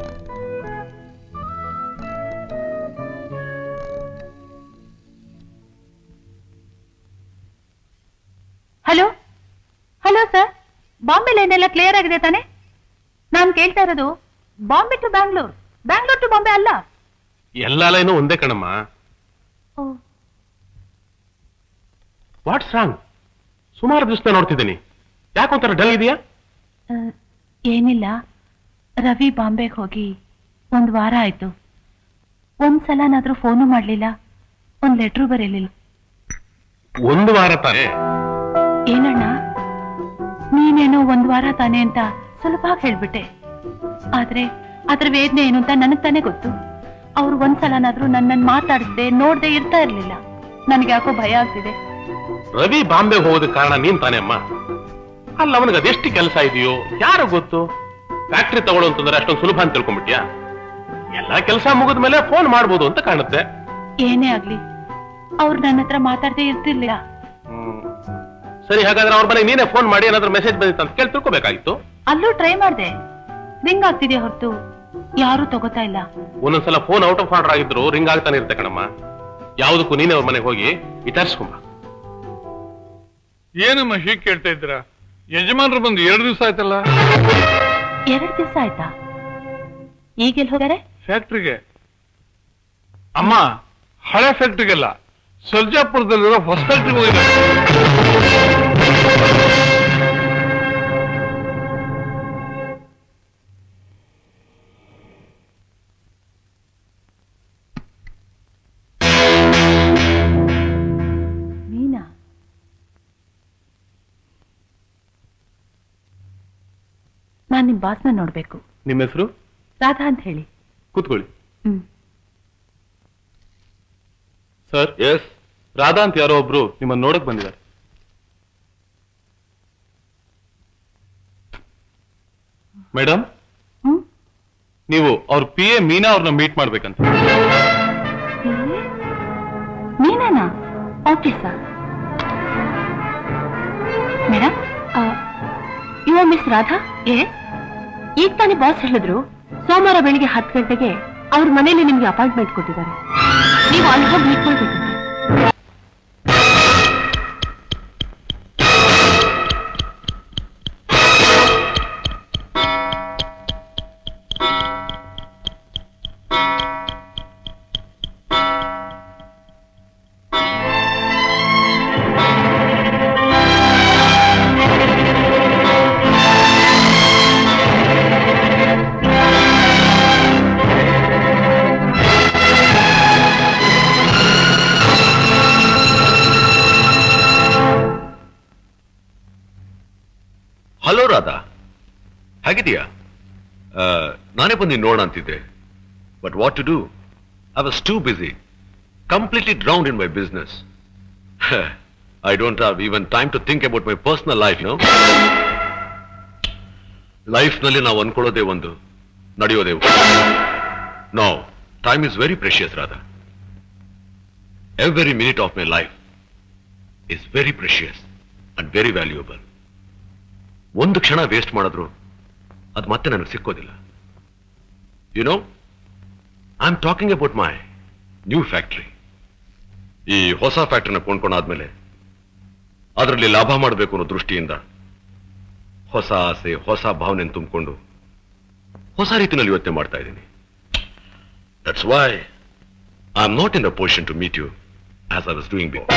hello hello sir Bombay line ಎಲ್ಲ ಕ್ಲಿಯರ್ ಆಗಿದೆ ತಾನೆ ನಾನು ಕೇಳ್ತಾ ಇರೋದು ಬಾಂಬೆ ಟು ಬ್ಯಾಂಗ್ಳೂರ್ ಬ್ಯಾಂಗ್ಳೂರ್ ಟು ಬಾಂಬೆ ಅಲ್ಲ ಎಲ್ಲ ಲೈನು ಒಂದೇ ಕಣಮ್ಮ ಓ ವಾಟ್ಸ್ ರಾಂಗ್ ಸುಮಾರು ದಿವಸ ನೋಡ್ತಿದ್ದೀನಿ ಯಾಕೊಂಥರ ಡಲ್ ಇದೆಯಾ ಆ, ಏನಿಲ್ಲ ರವಿ ಬಾಂಬೆಗೆ ಹೋಗಿ ಒಂದು ವಾರ ಆಯ್ತು ಒಂದ್ಸಲನಾದ್ರೂ ಫೋನು ಮಾಡ್ಲಿಲ್ಲ ಒಂದ್ ಲೆಟ್ರು ಬರೀಲಿಲ್ಲ ಒಂದು ವಾರ ತಾನೇ ಏನಣ್ಣ ನೀನೇನೋ ಒಂದ್ ವಾರ ತಾನೆ ಅಂತ ಸುಲಭವಾಗಿ ಹೇಳ್ಬಿಟ್ಟೆ ಆದ್ರೆ ಅದ್ರ ವೇದನೆ ಏನು ಅಂತ ನನಗ್ ತಾನೇ ಗೊತ್ತು ಅವ್ರು ಒಂದ್ಸಲನಾದ್ರೂ ನನ್ನನ್ ಮಾತಾಡಿಸ್ದೆ ನೋಡ್ದೆ ಇರ್ತಾ ಇರ್ಲಿಲ್ಲ ನನ್ಗೆ ಯಾಕೋ ಭಯ ಆಗ್ತಿದೆ ರವಿ ಬಾಂಬೆ ಹೋಗೋದಕ್ಕೆ ಕಾರಣ ನೀನ್ ತಾನೇ ಅಮ್ಮ ಅಲ್ಲ ಅವನಿಗೆ ಅದೆಷ್ಟು ಕೆಲಸ ಇದೆಯೋ ಯಾರು ಗೊತ್ತು ಫ್ಯಾಕ್ಟ್ರಿ ತಗೊಳ್ಳೋ ಅಂತಂದ್ರೆ ಅಷ್ಟೊಂದು ಸುಲಭ ಅಂತ ತಿಳ್ಕೊಂಡ್ಬಿಟ್ಯಾ ಎಲ್ಲಾ ಕೆಲಸ ಮುಗಿದ ಮೇಲೆ ಫೋನ್ ಮಾಡ್ಬೋದು ಅಂತ ಕಾಣುತ್ತೆ ಏನೇ ಆಗ್ಲಿ ಅವ್ರು ನನ್ನ ಹತ್ರ ಮಾತಾಡ್ದೆ ಇರ್ತಿರ್ಲಿಲ್ಲ ಸರಿ ಹಾಗಾದ್ರೆ ಅವ್ರ ಮನೆಗೆ ನೀನೇ ಫೋನ್ ಮಾಡಿ ಏನಾದ್ರೂ ಮೆಸೇಜ್ ಬಂದಿತ್ತು ಅಂತ ಕೇಳಿ ತಿಳ್ಕೊಬೇಕಾಗಿತ್ತು ಅಲ್ಲೂ ಟ್ರೈ ಮಾಡ್ದೆ ರಿಂಗ್ ಆಗ್ತಿದೆ ಹೊರತು ಯಾರು ತಗೋತಾ ಇಲ್ಲ ಒಂದೊಂದ್ಸಲ ಫೋನ್ ಔಟ್ ಆಫ್ ಆರ್ಡರ್ ಆಗಿದ್ರು ರಿಂಗ್ ಆಗ್ತಾನೆ ಇರುತ್ತೆ ಕಣಮ್ಮ ಯಾವುದಕ್ಕೂ ನೀನೇ ಅವ್ರ ಮನೆಗೆ ಹೋಗಿ ವಿಚಾರಿಸ್ಕೊಂಬ ಏನಮ್ಮ ಹೀಗೆ ಕೇಳ್ತಾ ಇದ್ದೀರಾ ಯಜಮಾನ್ರು ಬಂದು ಎರಡು ದಿವಸ ಆಯ್ತಲ್ಲ ಎರಡ್ ದಿವಸ ಆಯ್ತಾ ಈಗೆಲ್ ಹೋಗಾರೆ ಫ್ಯಾಕ್ಟ್ರಿಗೆ ಅಮ್ಮ ಹಳೆ ಫ್ಯಾಕ್ಟ್ರಿಗೆಲ್ಲ ಸರ್ಜಾಪುರದಲ್ಲಿರೋ ಹೊಸ ಫ್ಯಾಕ್ಟ್ರಿಗೆ ಹೋಗಿದ್ದಾರೆ ಮೀನಾ ನಾನ್ ನಿಮ್ ಬಾಸ್ನ ನೋಡ್ಬೇಕು ನಿಮ್ಮ ಹೆಸರು ರಾಧಾ ಅಂತ ಹೇಳಿ ಕೂತ್ಕೊಳ್ಳಿ ಹ್ಮ್ ಸರ್ ಎಸ್ ರಾಧಾ ಅಂತ ಯಾರೋ ಒಬ್ರು ನಿಮ್ಮನ್ನ ನೋಡಕ್ ಬಂದಿದ್ದಾರೆ ಮೇಡಮ್ ಹ್ಮ್ ನೀವು ಅವ್ರ ಪಿ ಎ ಮೀನಾ ಅವ್ರನ್ನ ಮೀಟ್ ಮಾಡ್ಬೇಕಂತ okay sir madam you miss Radha ಏ ಈಗ ತಾನೇ ಬಾಸ್ ಹೇಳಿದ್ರು ಸೋಮವಾರ ಬೆಳಿಗ್ಗೆ ಹತ್ತು ಗಂಟೆಗೆ ಅವ್ರ ಮನೇಲಿ ನಿಮ್ಗೆ ಅಪಾಯಿಂಟ್ಮೆಂಟ್ ಕೊಟ್ಟಿದ್ದಾರೆ ನೀವು ಅಲ್ಲಿ ಹೋಗಿ ಮೀಟ್ ಮಾಡ್ಬೇಕು ಹಲೋ ರಾಧಾ ಹೇಗಿದೆಯಾ ಆ, ನಾನೇ ಬಂದು ನೋಡೋಣ ಅಂತಿದ್ದೆ but what to do I was too busy completely drowned in my business I don't have even time to think about my personal life no ಲೈಫ್ನಲ್ಲಿ ನಾವು ಅನ್ಕೊಳ್ಳೋದೇ ಒಂದು ನಡೆಯೋದೇ no time is very precious Radha every minute of my life is very precious and very valuable ಒಂದು ಕ್ಷಣ waste ಮಾಡಿದ್ರು ಅದು ಮತ್ತೆ ನನಗೆ ಸಿಕ್ಕೋದಿಲ್ಲ you know I am talking about my new factory ಈ ಹೊಸ ಫ್ಯಾಕ್ಟ್ರಿನ ಕೊಂಡ್ಕೊಂಡಾದ್ಮೇಲೆ ಅದರಲ್ಲಿ ಲಾಭ ಮಾಡಬೇಕು ಅನ್ನೋ ದೃಷ್ಟಿಯಿಂದ ಹೊಸ ಆಸೆ ಹೊಸ ಭಾವನೆ ತುಂಬಿಕೊಂಡು ಹೊಸ ರೀತಿಯಲ್ಲಿ ಯೋಚನೆ ಮಾಡ್ತಾ ಇದ್ದೀನಿ that's why I am not in the position to meet you as I was doing before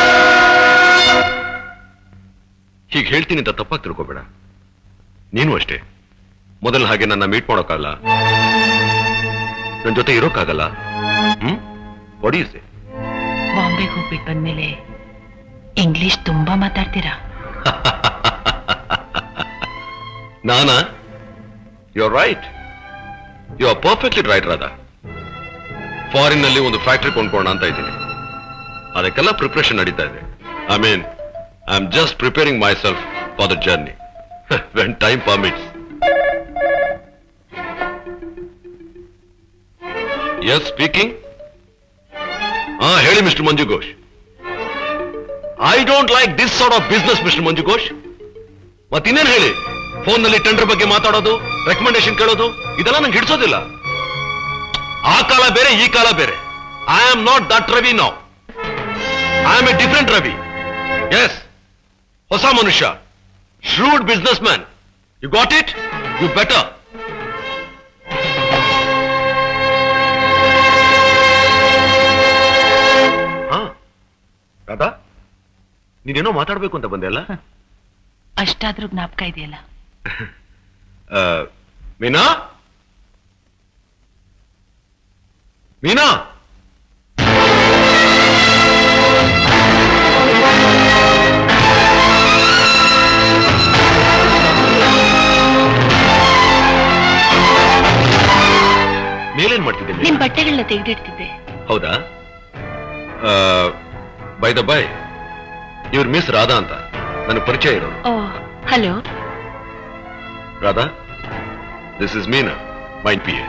ಹೀಗೆ ಹೇಳ್ತೀನಿ ಅಂತ ತಪ್ಪಾಗಿ ತಿಳ್ಕೊಬೇಡ ನೀನು ಅಷ್ಟೇ ಮೊದಲ ಹಾಗೆ ನನ್ನ ಮೀಟ್ ಮಾಡೋಕ್ಕಾಗಲ್ಲ ನನ್ನ ಜೊತೆ ಇರೋಕ್ಕಾಗಲ್ಲ ಹ್ಮ್ ಒಡಿಯುತ್ತೆ ಬಾಂಬೆಗೆ ಹೋಗ್ಬಿಟ್ಟು ಬಂದ್ಮೇಲೆ ಇಂಗ್ಲಿಷ್ ತುಂಬಾ ಮಾತಾಡ್ತೀರಾ ನಾನಾ you are right you are perfectly right Radha foreign ನಲ್ಲಿ ಒಂದು ಫ್ಯಾಕ್ಟ್ರಿ ಕೊಂಡ್ಕೊಳ್ಳೋಣ ಅಂತ ಇದ್ದೀನಿ ಅದಕ್ಕೆಲ್ಲ ಪ್ರಿಪ್ರೇಷನ್ ನಡೀತಾ ಇದೆ I mean I am just preparing myself for the journey when time permits yes speaking ಹಾ ಹೇಳಿ mister Manju Ghosh I don't like this sort of business mister Manju Ghosh ಮತ್ತಿನ್ನೇನು ಹೇಳಿ ಫೋನ್ ನಲ್ಲಿ ಟೆಂಡರ್ ಬಗ್ಗೆ ಮಾತಾಡೋದು ರೆಕಮೆಂಡೇಶನ್ ಕೇಳೋದು ಇದೆಲ್ಲ ನಂಗೆ ಹಿಡಿಸೋದಿಲ್ಲ ಆ ಕಾಲ ಬೇರೆ ಈ ಕಾಲ ಬೇರೆ I am not that Ravi now I am a different Ravi yes ಹೊಸ ಮನುಷ್ಯ shrewd businessman you got it you better ಹಾ ರಾಧಾ ನೀನೇನೋ ಮಾತಾಡ್ಬೇಕು ಅಂತ ಬಂದೆ ಅಲ್ಲ ಅಷ್ಟಾದ್ರೂ ಜ್ಞಾಪಕ ಇದೆಯಲ್ಲ ಆ, ಮೀನಾ ಮೀನಾ ಮೇಲೇನ್ ಮಾಡ್ತಿದ್ದೆ ಮೀನಾ? ನಿಮ್ ಬಟ್ಟೆಗಳನ್ನ ತೆಗೆದಿಡ್ತಿದ್ದೆ ಹೌದಾ ಬೈ ದ ಬೈ ಇವ್ರ ಮಿಸ್ ರಾಧಾ ಅಂತ ನನಗೆ ಪರಿಚಯ ಇರೋರು oh hello Radha this is Meena mine P A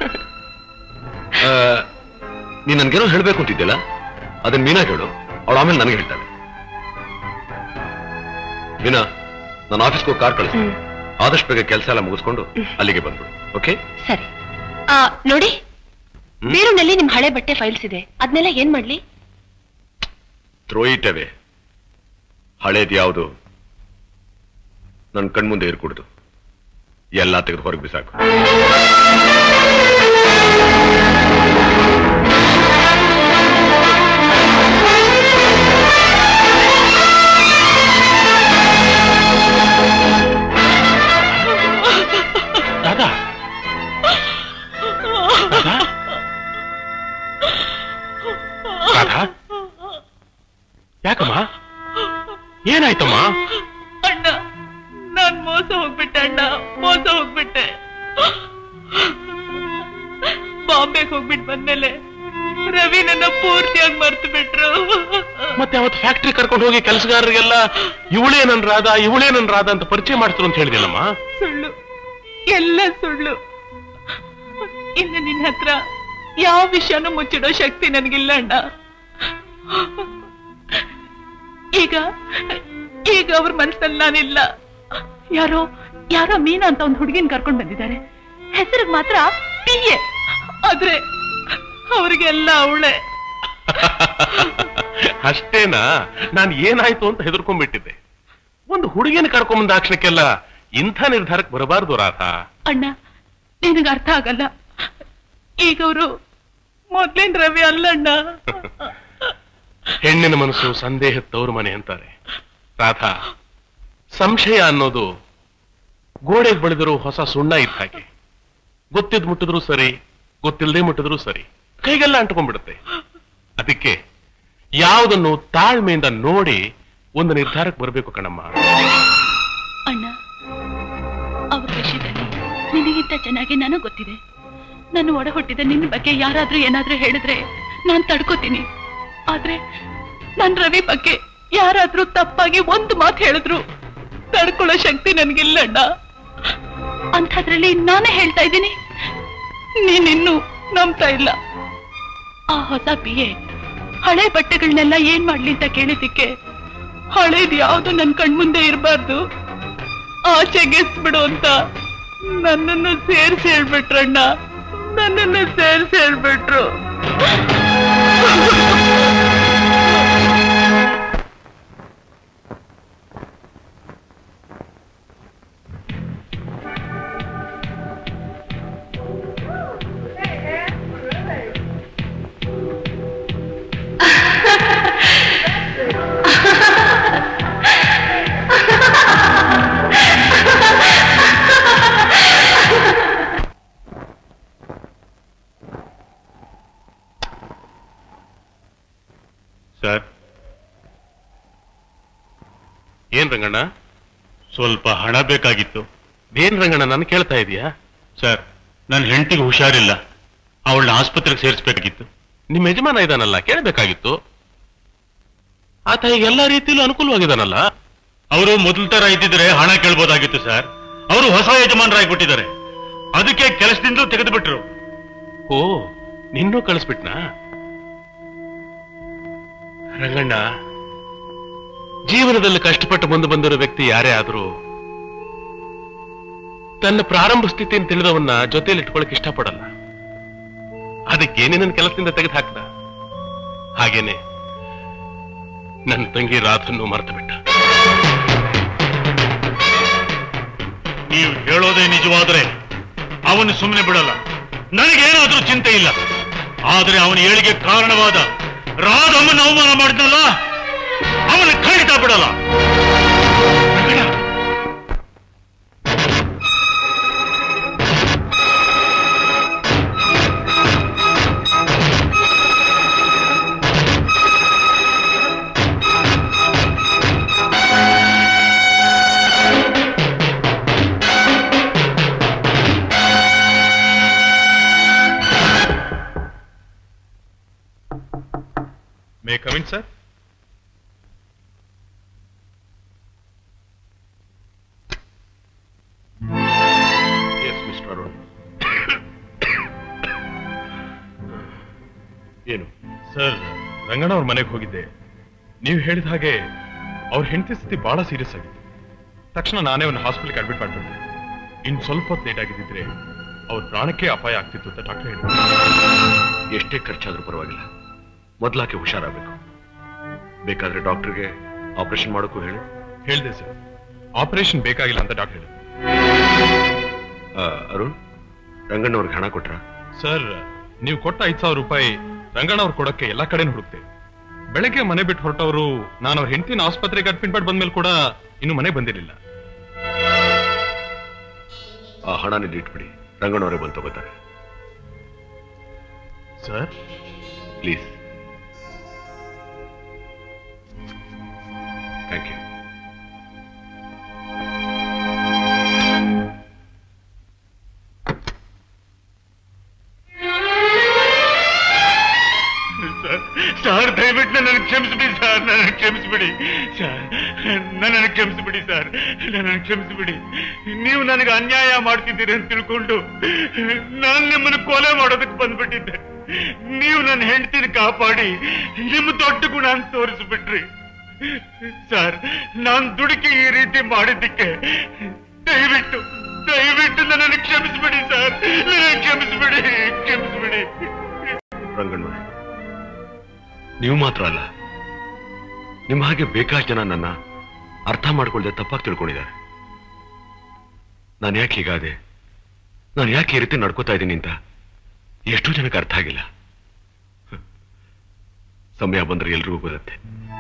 ನೀನ್ ನನ್ಗೇನೋ ಹೇಳ್ಬೇಕು ಅಂತಿದ್ದೆಲ್ಲ ಅದನ್ನ ಮೀನಾ ಹೇಳು ಅವಳು ಆಮೇಲೆ ನನಗೆ ಹೇಳ್ತಾಳೆ ಮೀನಾ ನಾನು ಆಫೀಸ್ಗೆ ಹೋಗಿ ಕಾರ್ ಕಳಿಸ್ತೀನಿ ಆದಷ್ಟು ಬೇಗ ಕೆಲಸ ಎಲ್ಲ ಮುಗಿಸ್ಕೊಂಡು ಅಲ್ಲಿಗೆ ಬಂದ್ಬಿಡು ಓಕೆ ಸರಿ ಆ, ನೋಡಿ ಬೀರುನಲ್ಲಿ ನಿಮ್ ಹಳೆ ಬಟ್ಟೆ ಫೈಲ್ಸ್ ಇದೆ ಅದನ್ನೆಲ್ಲ ಏನ್ ಮಾಡ್ಲಿ ಥ್ರೋ ಇಟ್ ಅವೇ ಹಳೇದು ಯಾವುದು ನನ್ನ ಕಣ್ಮುಂದೆ ಇರ್ಕೂಡ್ದು ಎಲ್ಲ ತೆಗೆದು ಹೊರಗೆ ಬಿಸಾಕು ರಾಧಾ ರಾಧಾ ರಾಧಾ ಯಾಕಮ್ಮ ಏನಾಯ್ತಮ್ಮ ಅಣ್ಣ ನಾನ್ ಮೋಸ ಹೋಗ್ಬಿಟ್ಟೆ ಅಣ್ಣ ಮೋಸ ಹೋಗ್ಬಿಟ್ಟೆ ಬಾಂಬೆಗೆ ಹೋಗ್ಬಿಟ್ಟು ಬಂದ್ಮೇಲೆ ರವಿ ನನ್ನ ಪೂರ್ತಿಯಾಗಿ ಮರ್ತು ಬಿಟ್ರು ಮತ್ತೆ ಅವತ್ತು ಫ್ಯಾಕ್ಟ್ರಿ ಕರ್ಕೊಂಡು ಹೋಗಿ ಕೆಲಸಗಾರರಿಗೆಲ್ಲ ಇವಳೇ ನನ್ ರಾಧ ಇವಳೇ ನನ್ ರಾಧ ಅಂತ ಪರಿಚಯ ಮಾಡ್ತಾರೆ ಅಂತ ಹೇಳಿದೆನಮ್ಮ ಸುಳ್ಳು ಎಲ್ಲ ಸುಳ್ಳು ಇನ್ನು ನಿನ್ನ ಹತ್ರ ಯಾವ ವಿಷಯನೂ ಮುಚ್ಚಿಡೋ ಶಕ್ತಿ ನನಗಿಲ್ಲ ಅಣ್ಣ ಈಗ ಈಗ ಅವ್ರ ಮನ್ಸಲ್ಲಿ ನಾನಿಲ್ಲ ಯಾರೋ ಯಾರೋ ಮೀನಾ ಅಂತ ಒಂದು ಹುಡುಗಿನ ಕರ್ಕೊಂಡ್ ಬಂದಿದ್ದಾರೆ ಹೆಸರಿಗೆ ಮಾತ್ರ ಪಿ ಎ ಆದ್ರೆ ಅವ್ರಿಗೆಲ್ಲ ಅವಳೆ ಅಷ್ಟೇನಾ ನಾನು ಏನಾಯ್ತು ಅಂತ ಹೆದರ್ಕೊಂಡ್ಬಿಟ್ಟಿದ್ದೆ ಒಂದು ಹುಡುಗಿನ ಕರ್ಕೊಂಬಂದ ಅಕ್ಷಣಕ್ಕೆಲ್ಲ ಇಂಥ ನಿರ್ಧಾರಕ್ಕೆ ಬರಬಾರ್ದು ರಾಧ ಅಣ್ಣ ನಿನಗೆ ಅರ್ಥ ಆಗಲ್ಲ ಈಗ ಅವರು ಮೊದ್ಲಿನ ರವಿ ಅಲ್ಲಣ್ಣ ಹೆಣ್ಣಿನ ಮನಸ್ಸು ಸಂದೇಹ ತವರು ಮನೆ ಅಂತಾರೆ ರಾಧಾ ಸಂಶಯ ಅನ್ನೋದು ಗೋಡೆಗೆ ಬೆಳೆದಿರೋ ಹೊಸ ಸುಣ್ಣ ಇದ್ದ ಹಾಗೆ ಗೊತ್ತಿದ್ ಮುಟ್ಟಿದ್ರು ಸರಿ ಗೊತ್ತಿಲ್ಲದೆ ಮುಟ್ಟಿದ್ರು ಸರಿ ಕೈಗೆಲ್ಲ ಅಂಟ್ಕೊಂಡ್ಬಿಡುತ್ತೆ ಅದಕ್ಕೆ ಯಾವುದನ್ನು ತಾಳ್ಮೆಯಿಂದ ನೋಡಿ ಒಂದು ನಿರ್ಧಾರಕ್ಕೆ ಬರಬೇಕು ಕಣಮ್ಮ ಅಣ್ಣ ಅವ್ರ ವಿಷಯದಲ್ಲಿ ನಿನಗಿಂತ ಚೆನ್ನಾಗಿ ನನಗೆ ಗೊತ್ತಿದೆ ನಾನು ಒಡ ಹುಟ್ಟಿದ ನಿನ್ನ ಬಗ್ಗೆ ಯಾರಾದ್ರೂ ಏನಾದ್ರೂ ಹೇಳಿದ್ರೆ ನಾನ್ ತಡ್ಕೋತೀನಿ ಆದ್ರೆ ನನ್ ರವಿ ಬಗ್ಗೆ ಯಾರಾದ್ರೂ ತಪ್ಪಾಗಿ ಒಂದು ಮಾತು ಹೇಳಿದ್ರು ತಡ್ಕೊಳ್ಳೋ ಶಕ್ತಿ ನನ್ಗಿಲ್ಲ ಅಣ್ಣ ಅಂಥದ್ರಲ್ಲಿ ನಾನೇ ಹೇಳ್ತಾ ಇದ್ದೀನಿ ನೀನಿನ್ನು ನಂಬ್ತಾ ಇಲ್ಲ ಆ ಹೊಸ ಬಿ ಎ ಹಳೆ ಬಟ್ಟೆಗಳನ್ನೆಲ್ಲ ಏನ್ ಮಾಡ್ಲಿ ಅಂತ ಕೇಳಿದ್ದಕ್ಕೆ ಹಳೇದ್ ಯಾವ್ದು ನನ್ ಕಣ್ಮುಂದೆ ಇರಬಾರ್ದು ಆಚೆಗೆಸ್ಬಿಡು ಅಂತ ನನ್ನನ್ನು ಸೇರ್ಸಿ ಹೇಳ್ಬಿಟ್ರಣ್ಣ ನನ್ನನ್ನು ಸೇರ್ಸಿ ಹೇಳ್ಬಿಟ್ರು ಸರ್ ಏನ್ ರಂಗಣ್ಣ ಸ್ವಲ್ಪ ಹಣ ಬೇಕಾಗಿತ್ತು ಏನ್ ರಂಗಣ್ಣ ನಾನು ಕೇಳ್ತಾ ಇದೀಯಾ ಸರ್ ನನ್ನ ಹೆಂಡತಿಗೆ ಹುಷಾರಿಲ್ಲ ಅವಳನ್ನ ಆಸ್ಪತ್ರೆಗೆ ಸೇರಿಸಬೇಕಾಗಿತ್ತು ನಿಮ್ ಯಜಮಾನ ಇದಾನಲ್ಲ ಕೇಳಬೇಕಾಗಿತ್ತು ಆತ ಈಗ ಎಲ್ಲಾ ರೀತಿಯಲ್ಲೂ ಅನುಕೂಲವಾಗಿದ್ದಾನಲ್ಲ ಅವರು ಮೊದಲ ತರ ಇದ್ದಿದ್ರೆ ಹಣ ಕೇಳ್ಬೋದಾಗಿತ್ತು ಸರ್ ಅವರು ಹೊಸ ಯಜಮಾನರಾಗ್ಬಿಟ್ಟಿದ್ದಾರೆ ಅದಕ್ಕೆ ಕೆಲಸದಿಂದ ತೆಗೆದು ಬಿಟ್ರು ಓ ನಿನ್ನೂ ಕಳಿಸ್ಬಿಟ್ನಾ ರಂಗಣ್ಣ ಜೀವನದಲ್ಲಿ ಕಷ್ಟಪಟ್ಟು ಮುಂದೆ ಬಂದಿರೋ ವ್ಯಕ್ತಿ ಯಾರೇ ಆದ್ರೂ ತನ್ನ ಪ್ರಾರಂಭ ಸ್ಥಿತಿಯನ್ನು ತಿಳಿದವನ್ನ ಜೊತೆಯಲ್ಲಿ ಇಟ್ಕೊಳಕ್ ಇಷ್ಟಪಡಲ್ಲ ಅದಕ್ಕೆ ನಿನ್ನ ಕೆಲಸದಿಂದ ತೆಗೆದು ಹಾಕ್ದ ಹಾಗೇನೆ ನನ್ನ ತಂಗಿ ರಾಧನ್ನು ಮರೆತು ಬಿಟ್ಟ ನೀವು ಹೇಳೋದೇ ನಿಜವಾದ್ರೆ ಅವನು ಸುಮ್ಮನೆ ಬಿಡಲ್ಲ ನನಗೇನಾದ್ರೂ ಚಿಂತೆ ಇಲ್ಲ ಆದ್ರೆ ಅವನ ಏಳಿಗೆ ಕಾರಣವಾದ ರಾಧಮ್ಮನ ಅವಮಾನ ಮಾಡಿದ್ನಲ್ಲ ಅವನ ಖಂಡಿತ ಬಿಡಲ್ಲ may come in sir yes mister Arun ಏನು ಸರ್ ರಂಗಣ್ಣ ಅವ್ರ ಮನೆಗೆ ಹೋಗಿದ್ದೆ ನೀವು ಹೇಳಿದ ಹಾಗೆ ಅವ್ರ ಹೆಂಡತಿ ಸ್ಥಿತಿ ಬಹಳ ಸೀರಿಯಸ್ ಆಗಿದೆ ತಕ್ಷಣ ನಾನೇ ಒಂದು ಹಾಸ್ಪಿಟಲ್ಗೆ ಅಡ್ಮಿಟ್ ಮಾಡ್ಬಿಟ್ಟೆ ಇನ್ನು ಸ್ವಲ್ಪ ಹೊತ್ತು ಲೇಟ್ ಆಗಿದ್ದಿದ್ರೆ ಅವ್ರ ಪ್ರಾಣಕ್ಕೆ ಅಪಾಯ ಆಗ್ತಿತ್ತು ಅಂತ ಡಾಕ್ಟರ್ ಹೇಳಿದ್ರು ಎಷ್ಟೇ ಖರ್ಚಾದ್ರೂ ಪರವಾಗಿಲ್ಲ ಮೊದ್ಲಾಕೆ ಹುಷಾರಾಗಬೇಕು ಬೇಕಾದ್ರೆ ಡಾಕ್ಟರ್ಗೆ ಆಪರೇಷನ್ ಮಾಡೋಕ್ಕೂ ಹೇಳಿ ಹೇಳಿದೆ ಸರ್ ಆಪರೇಷನ್ ಬೇಕಾಗಿಲ್ಲ ಅಂತ ಡಾಕ್ಟರ್ ಹೇಳಿದ್ರು ಆ, ಅರುಣ್ ರಂಗಣ್ಣವ್ರಿಗೆ ಹಣ ಕೊಟ್ರ ಸರ್ ನೀವು ಕೊಟ್ಟ ಐದ್ ಸಾವಿರ ರೂಪಾಯಿ ರಂಗಣ್ಣ ಅವ್ರು ಕೊಡಕ್ಕೆ ಎಲ್ಲಾ ಕಡೆನೂ ಹುಡುಕ್ತೆ ಬೆಳಗ್ಗೆ ಮನೆ ಬಿಟ್ಟು ಹೊರಟವರು ನಾನು ಅವ್ರ ಹೆಂಡತಿನ ಆಸ್ಪತ್ರೆಗೆ ಅಡ್ಮಿಟ್ ಮಾಡಿ ಬಂದ್ಮೇಲೆ ಕೂಡ ಇನ್ನು ಮನೆ ಬಂದಿರಲಿಲ್ಲ ಆ ಹಣನ ಇಟ್ಬಿಡಿ ರಂಗಣ್ಣವರೇ ಬಂದು ತಗೋತಾರೆ sir please thank you sir ದಯವಿಟ್ಟು ನನಗೆ ಕ್ಷಮಿಸ್ಬಿಡಿ ಸರ್ ನನಗೆ ಕ್ಷಮಿಸ್ಬಿಡಿ ಸರ್ ನನ್ನನ್ನು ಕ್ಷಮಿಸ್ಬಿಡಿ ಸರ್ ನನ್ನನ್ನು ಕ್ಷಮಿಸ್ಬಿಡಿ ನೀವು ನನಗೆ ಅನ್ಯಾಯ ಮಾಡ್ತಿದ್ದೀರಿ ಅಂತ ತಿಳ್ಕೊಂಡು ನಾನು ನಿಮ್ಮನ್ನು ಕೊಲೆ ಮಾಡೋದಕ್ಕೆ ಬಂದ್ಬಿಟ್ಟಿದ್ದೆ ನೀವು ನನ್ನ ಹೆಂಡತಿನ ಕಾಪಾಡಿ ನಿಮ್ಮ ದೊಡ್ಡ ಗುಣ ಅಂತ ತೋರಿಸ್ಬಿಟ್ರಿ ಸರ್ ನಾನ್ ದುಡುಕಿ ಈ ರೀತಿ ಮಾಡಿದ್ದಕ್ಕೆ ದಯವಿಟ್ಟು ದಯವಿಟ್ಟು ನನ್ನನ್ನು ಕ್ಷಮಿಸ್ಬಿಡಿ ಸರ್ ನನ್ನ ಕ್ಷಮಿಸ್ಬಿಡಿ ಕ್ಷಮಿಸ್ಬಿಡಿ ರಂಗಣ್ಣ ನೀವು ಮಾತ್ರ ಅಲ್ಲ ನಿಮ್ಮ ಹಾಗೆ ಬೇಕಾಷ್ಟು ಜನ ನನ್ನ ಅರ್ಥ ಮಾಡ್ಕೊಳ್ದೆ ತಪ್ಪಾಗಿ ತಿಳ್ಕೊಂಡಿದ್ದಾರೆ ನಾನು ಯಾಕೆ ಹೀಗಾದೆ ನಾನು ಯಾಕೆ ಈ ರೀತಿ ನಡ್ಕೋತಾ ಇದ್ದೀನಿ ಅಂತ ಎಷ್ಟೋ ಜನಕ್ಕೆ ಅರ್ಥ ಆಗಿಲ್ಲ ಹ. ಸಮಯ ಬಂದ್ರೆ ಎಲ್ರಿಗೂ ಬರುತ್ತೆ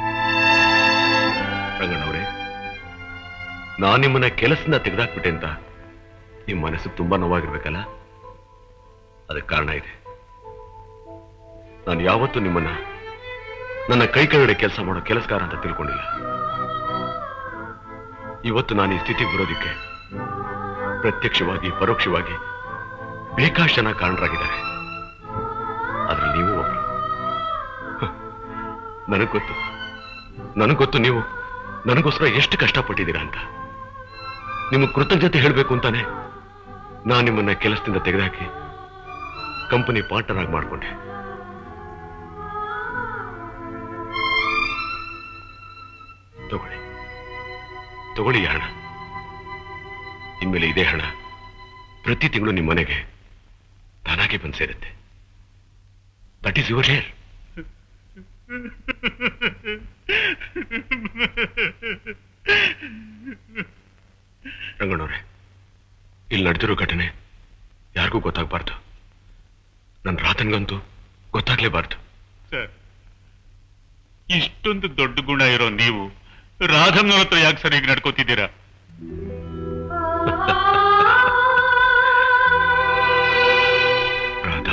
ರಂಗಣ್ಣವ್ರೆ ನಾನು ನಿಮ್ಮನ್ನ ಕೆಲಸದಿಂದ ತೆಗೆದಾಕ್ಬಿಟ್ಟೆ ಅಂತ ನಿಮ್ಮ ಮನಸ್ಸು ತುಂಬಾ ನೋವಾಗಿರ್ಬೇಕಲ್ಲ ಅದಕ್ಕೆ ಕಾರಣ ಇದೆ ನಾನು ಯಾವತ್ತೂ ನಿಮ್ಮನ್ನ ನನ್ನ ಕೈ ಕೆಳಗಡೆ ಕೆಲಸ ಮಾಡೋ ಕೆಲಸಗಾರ ಅಂತ ತಿಳ್ಕೊಂಡಿಲ್ಲ ಇವತ್ತು ನಾನು ಈ ಸ್ಥಿತಿಗೆ ಬರೋದಿಕ್ಕೆ ಪ್ರತ್ಯಕ್ಷವಾಗಿ ಪರೋಕ್ಷವಾಗಿ ಬೇಕಾಷ್ಟು ಜನ ಕಾರಣರಾಗಿದ್ದಾರೆ ಅದ್ರಲ್ಲಿ ನೀವು ಒಬ್ರು ನನಗ್ ಗೊತ್ತು ನನಗ್ ಗೊತ್ತು ನೀವು ನನಗೋಸ್ಕರ ಎಷ್ಟು ಕಷ್ಟಪಟ್ಟಿದ್ದೀರಾ ಅಂತ ನಿಮಗೆ ಕೃತಜ್ಞತೆ ಹೇಳಬೇಕು ಅಂತಾನೆ ನಾನು ನಿಮ್ಮನ್ನ ಕೆಲಸದಿಂದ ತೆಗೆದುಹಾಕಿ ಕಂಪನಿ ಪಾರ್ಟ್ನರ್ ಆಗಿ ಮಾಡ್ಕೊಂಡೆ ತಗೊಳ್ಳಿ ತಗೊಳ್ಳಿ ಈ ಹಣ ಇನ್ಮೇಲೆ ಇದೇ ಹಣ ಪ್ರತಿ ತಿಂಗಳು ನಿಮ್ಮ ಮನೆಗೆ ತಾನಾಗೆ ಬಂದು ಸೇರುತ್ತೆ ದಟ್ ಈಸ್ ಯುವರ್ ಶೇರ್ ರಂಗಣ್ಣವ್ರೆ ಇಲ್ಲಿ ನಡೆದಿರೋ ಘಟನೆ ಯಾರಿಗೂ ಗೊತ್ತಾಗಬಾರ್ದು ನನ್ನ ರಾತನ್ಗಂತೂ ಗೊತ್ತಾಗ್ಲೇಬಾರ್ದು ಸರ್ ಇಷ್ಟೊಂದು ದೊಡ್ಡ ಗುಣ ಇರೋ ನೀವು ರಾಧಮ್ನವ್ರ ಹತ್ರ ಯಾಕೆ ಸರ್ ಈಗ ನಡ್ಕೋತಿದ್ದೀರಾ ರಾಧಾ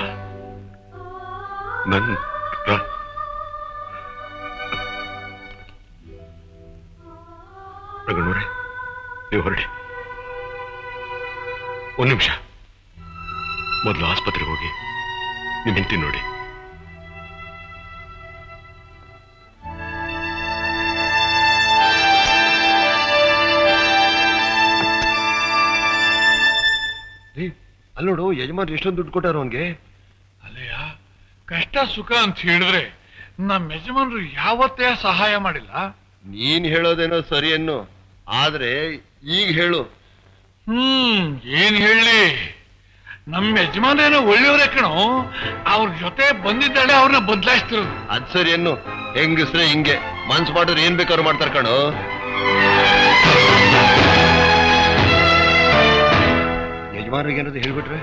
ನನ್ ರಾ- ರಂಗಣ್ಣವ್ರೆ ನೀವು ಹೊರಡಿ ಒಂದ್ ನಿಮಿಷ ಮೊದಲು ಆಸ್ಪತ್ರೆಗೆ ಹೋಗಿ ನಿಮ್ ಹೆಂಡತಿ ನೋಡಿ ಅಲ್ಲಿ ನೋಡು ಯಜಮಾನ್ ಎಷ್ಟೊಂದು ದುಡ್ಡು ಕೊಟ್ಟಾರ ಅವನ್ಗೆ ಅಲ್ಲಯ್ಯ ಕಷ್ಟ ಸುಖ ಅಂತ ಹೇಳಿದ್ರೆ ನಮ್ಮ ಯಜಮಾನರು ಯಾವತ್ತೇ ಸಹಾಯ ಮಾಡಿಲ್ಲ ನೀನ್ ಹೇಳೋದೇನೋ ಸರಿ ಅನ್ನು ಆದ್ರೆ ಈಗ ಹೇಳು ಹ್ಮ್ ಏನ್ ಹೇಳಿ ನಮ್ಮ ಯಜಮಾನೇನೋ ಒಳ್ಳೆಯವರೇ ಕಣೋ ಅವ್ರ ಜೊತೆ ಬಂದಿದ್ದಾಳೆ ಅವ್ರನ್ನ ಬದಲಾಯಿಸ್ತಿರೋದು ಅದ್ ಸರಿ ಅನ್ನು ಹೆಂಗಸ್ರೆ ಹಿಂಗೆ ಮನ್ಸ್ ಮಾಡಿದ್ರೆ ಏನ್ ಬೇಕಾದ್ರು ಮಾಡ್ತಾರ ಕಣೋ ಯಜಮಾನ್ರಿಗೆ ಏನಾದ್ರು ಹೇಳ್ಬಿಟ್ರೆ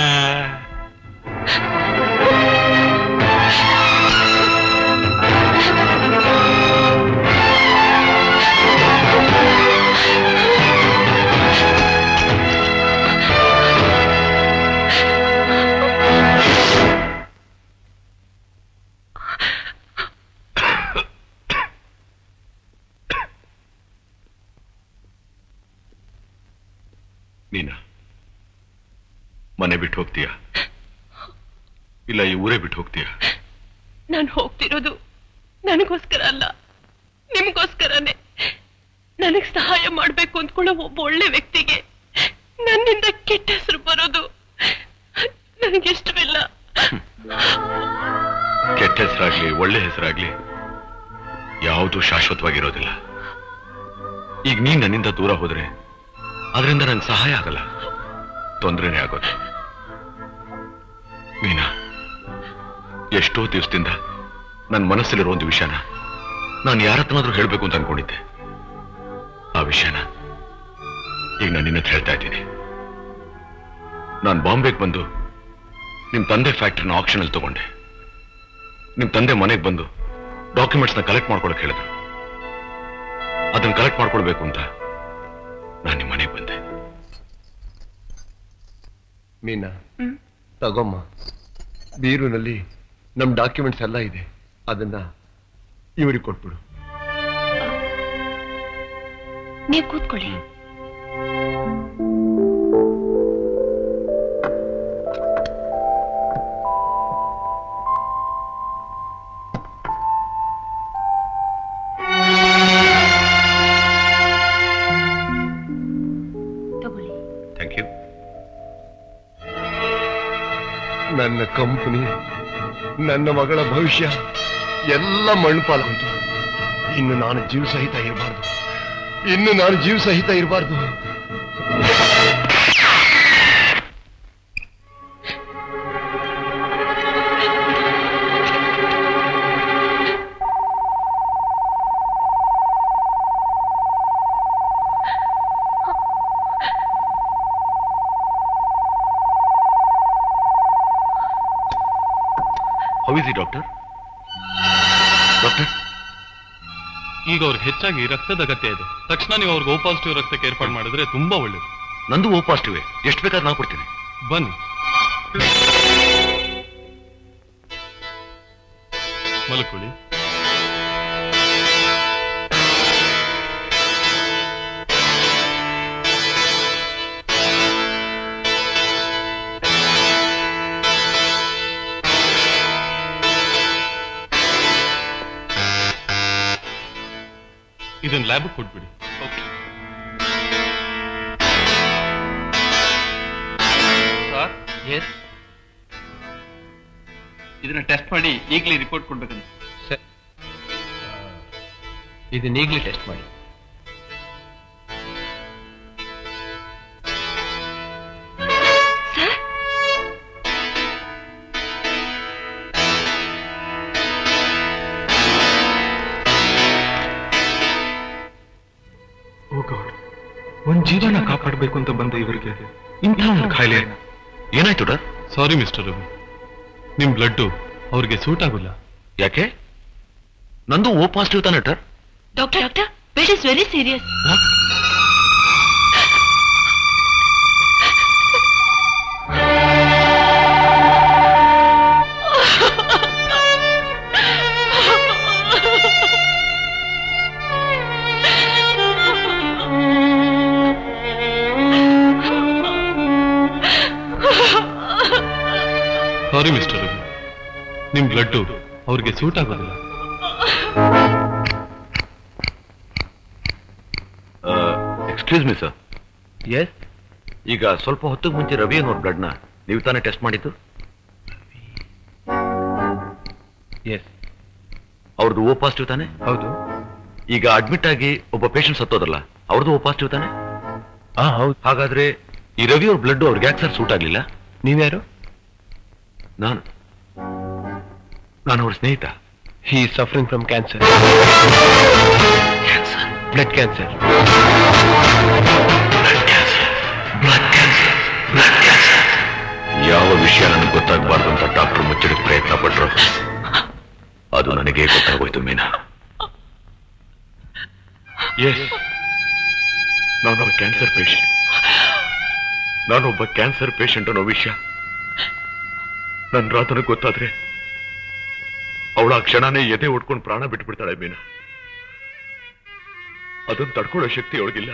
ನೀನಾ ಮನೆ ಬಿಟ್ಟು ಹೋಗ್ತೀಯಾ ಇಲ್ಲ ಈ ಊರೇ ಬಿಟ್ಟು ಹೋಗ್ತೀಯಾ ನಾನು ಹೋಗ್ತಿರೋದು ನನಗೋಸ್ಕರ ಅಲ್ಲ ನಿಮಗೋಸ್ಕರನೇ ನನಗ್ ಸಹಾಯ ಮಾಡ್ಬೇಕು ಅಂದ್ಕೊಳ್ಳೋ ಒಬ್ಬ ಒಳ್ಳೆ ವ್ಯಕ್ತಿಗೆ ನನ್ನಿಂದ ಕೆಟ್ಟ ಹೆಸರು ಬರೋದು ನನಗಿಷ್ಟವಿಲ್ಲ ಕೆಟ್ಟ ಹೆಸರಾಗ್ಲಿ ಒಳ್ಳೆ ಹೆಸರಾಗ್ಲಿ ಯಾವುದು ಶಾಶ್ವತವಾಗಿರೋದಿಲ್ಲ ಈಗ ನೀನ್ ನನ್ನಿಂದ ದೂರ ಹೋದ್ರೆ ಅದರಿಂದ ನಂಗೆ ಸಹಾಯ ಆಗಲ್ಲ ತೊಂದರೆನೇ ಆಗೋದು ಮೀನಾ ಎಷ್ಟೋ ದಿವಸದಿಂದ ನನ್ನ ಮನಸ್ಸಲ್ಲಿರೋ ಒಂದು ವಿಷಯನ ನಾನು ಯಾರ ಹತ್ರನಾದ್ರೂ ಹೇಳ್ಬೇಕು ಅಂತ ಅನ್ಕೊಂಡಿದ್ದೆ ಆ ವಿಷಯನ ಈಗ ನಾನು ನಿನ್ನ ಹತ್ರ ಹೇಳ್ತಾ ಇದ್ದೀನಿ ನಾನು ಬಾಂಬೆಗೆ ಬಂದು ನಿಮ್ ತಂದೆ ಫ್ಯಾಕ್ಟ್ರಿನ ಆಕ್ಷನ್ ಅಲ್ಲಿ ತಗೊಂಡೆ ನಿಮ್ ತಂದೆ ಮನೆಗೆ ಬಂದು ಡಾಕ್ಯುಮೆಂಟ್ಸ್ ನ ಕಲೆಕ್ಟ್ ಮಾಡ್ಕೊಳಕ್ ಹೇಳಿದ್ರು ಅದನ್ನ ಕಲೆಕ್ಟ್ ಮಾಡ್ಕೊಳ್ಬೇಕು ಅಂತ ನಾನು ನಿಮ್ಮ ಮನೆಗೆ ಬಂದೆ ಮೀನಾ ತಗೊಮ್ಮ ಬೀರುನಲ್ಲಿ ನಮ್ ಡಾಕ್ಯುಮೆಂಟ್ಸ್ ಎಲ್ಲ ಇದೆ ಅದನ್ನ ಇವರಿಗೆ ಕೊಟ್ಬಿಡು ನೀವು ಕೂತ್ಕೊಳ್ಳಿ ತಗೊಳ್ಳಿ ಥ್ಯಾಂಕ್ ಯು ನನ್ನ ಕಂಪನಿ ನನ್ನ ಮಗಳ ಭವಿಷ್ಯ ಎಲ್ಲ ಮಣ್ಣುಪಾಲಾಯ್ತು ಇನ್ನು ನಾನು ಜೀವ ಸಹಿತ ಇರಬಾರ್ದು ಇನ್ನು ನಾನು ಜೀವ ಸಹಿತ ಇರಬಾರ್ದು ಹೌ ಇಸ್ ಡಾಕ್ಟರ್ ಡಾಕ್ಟರ್ ಈಗ ಅವ್ರಿಗೆ ಹೆಚ್ಚಾಗಿ ರಕ್ತದ ಅಗತ್ಯ ಇದೆ ತಕ್ಷಣ ನೀವು ಅವ್ರಿಗೆ ಓ ಪಾಸಿಟಿವ್ ರಕ್ತಕ್ಕೆ ಏರ್ಪಾಡು ಮಾಡಿದ್ರೆ ತುಂಬಾ ಒಳ್ಳೇದು ನಂದು ಓ ಪಾಸಿಟಿವ್ ಎಷ್ಟು ಬೇಕಾದ್ರೆ ನಾನು ಕೊಡ್ತೀನಿ ಬನ್ನಿ ಮಲ್ಕೊಳ್ಳಿ ಇದನ್ನ ಲ್ಯಾಬ್ ಕೊಟ್ಬಿಡಿ ಸರ್ ಎಸ್ ಇದನ್ನ ಟೆಸ್ಟ್ ಮಾಡಿ ಈಗಲೇ ರಿಪೋರ್ಟ್ ಕೊಡ್ಬೇಕಂತ ಇದನ್ನ ಈಗಲೇ ಟೆಸ್ಟ್ ಮಾಡಿ ಓ ಗಾಡ್ ಒಂದ್ ಜೀವನ ಕಾಪಾಡಬೇಕು ಅಂತ ಬಂದ ಇವರಿಗೆ ಇಂಥ ಒಂದು ಕಾಯಿಲೆ ಏನಾಯ್ತು ಡಾರ್ ಸಾರಿ ಮಿಸ್ಟರ್ ರವಿ ನಿಮ್ ಬ್ಲಡ್ ಅವ್ರಿಗೆ ಸೂಟ್ ಆಗುಲ್ಲ ಯಾಕೆ ನಂದು ಓ ಪಾಸಿಟಿವ್ ತಾನೆ ಡಾರ್ doctor doctor pate is very serious sorry mister Ravi ನಿಮ್ ಬ್ಲಡ್ ಅವ್ರಿಗೆ ಸೂಟ್ ಆಗೋದಿಲ್ಲ ಎಕ್ಸ್ಕ್ಯೂಸ್ ಮಿ ಸರ್ ಎಸ್ ಈಗ ಸ್ವಲ್ಪ ಹೊತ್ತಿಗೆ ಮುಂಚೆ ರವಿ ಅನ್ನೋರ್ ಬ್ಲಡ್ನ ನೀವು ತಾನೇ ಟೆಸ್ಟ್ ಮಾಡಿದ್ದು ಎಸ್ ಅವ್ರದ್ದು ಓ ಪಾಸಿಟಿವ್ ತಾನೆ ಹೌದು ಈಗ ಅಡ್ಮಿಟ್ ಆಗಿ ಒಬ್ಬ ಪೇಷಂಟ್ ಸತ್ತೋದ್ರಲ್ಲ ಅವ್ರದ್ದು ಓ ಪಾಸಿಟಿವ್ ತಾನೆ ಹಾ ಹೌದು ಹಾಗಾದ್ರೆ ಈ ರವಿ ಅವ್ರ ಬ್ಲಡ್ ಅವ್ರಿಗೆ ಯಾಕೆ ಸರ್ ಸೂಟ್ ಆಗ್ಲಿಲ್ಲ ನೀವ್ಯಾರು ನಾನು ನಾನು ಅವ್ರ ಸ್ನೇಹಿತ he suffering from cancer blood cancer ಯಾವ ವಿಷಯ ನನಗೆ ಗೊತ್ತಾಗಬಾರ್ದು ಅಂತ ಡಾಕ್ಟರ್ ಮುಚ್ಚಡಕ್ಕೆ ಪ್ರಯತ್ನ ಪಟ್ರು ಅದು ನನಗೆ ಗೊತ್ತಾಗೋಯ್ತು ಮೀನಾ ಎಸ್ ನಾನೊಬ್ಬ ಕ್ಯಾನ್ಸರ್ ಪೇಷಂಟ್ ನಾನೊಬ್ಬ ಕ್ಯಾನ್ಸರ್ ಪೇಷಂಟ್ ಅನ್ನೋ ವಿಷಯ ನನ್ನ ರಾತನ ಗೊತ್ತಾದ್ರೆ ಅವಳ ಆ ಕ್ಷಣನೇ ಎದೆ ಹೊಡ್ಕೊಂಡು ಪ್ರಾಣ ಬಿಟ್ಬಿಡ್ತಾಳೆ ಮೀನಾ ಅದನ್ನ ತಡ್ಕೊಳ್ಳೋ ಶಕ್ತಿ ಅವಳಿಗಿಲ್ಲ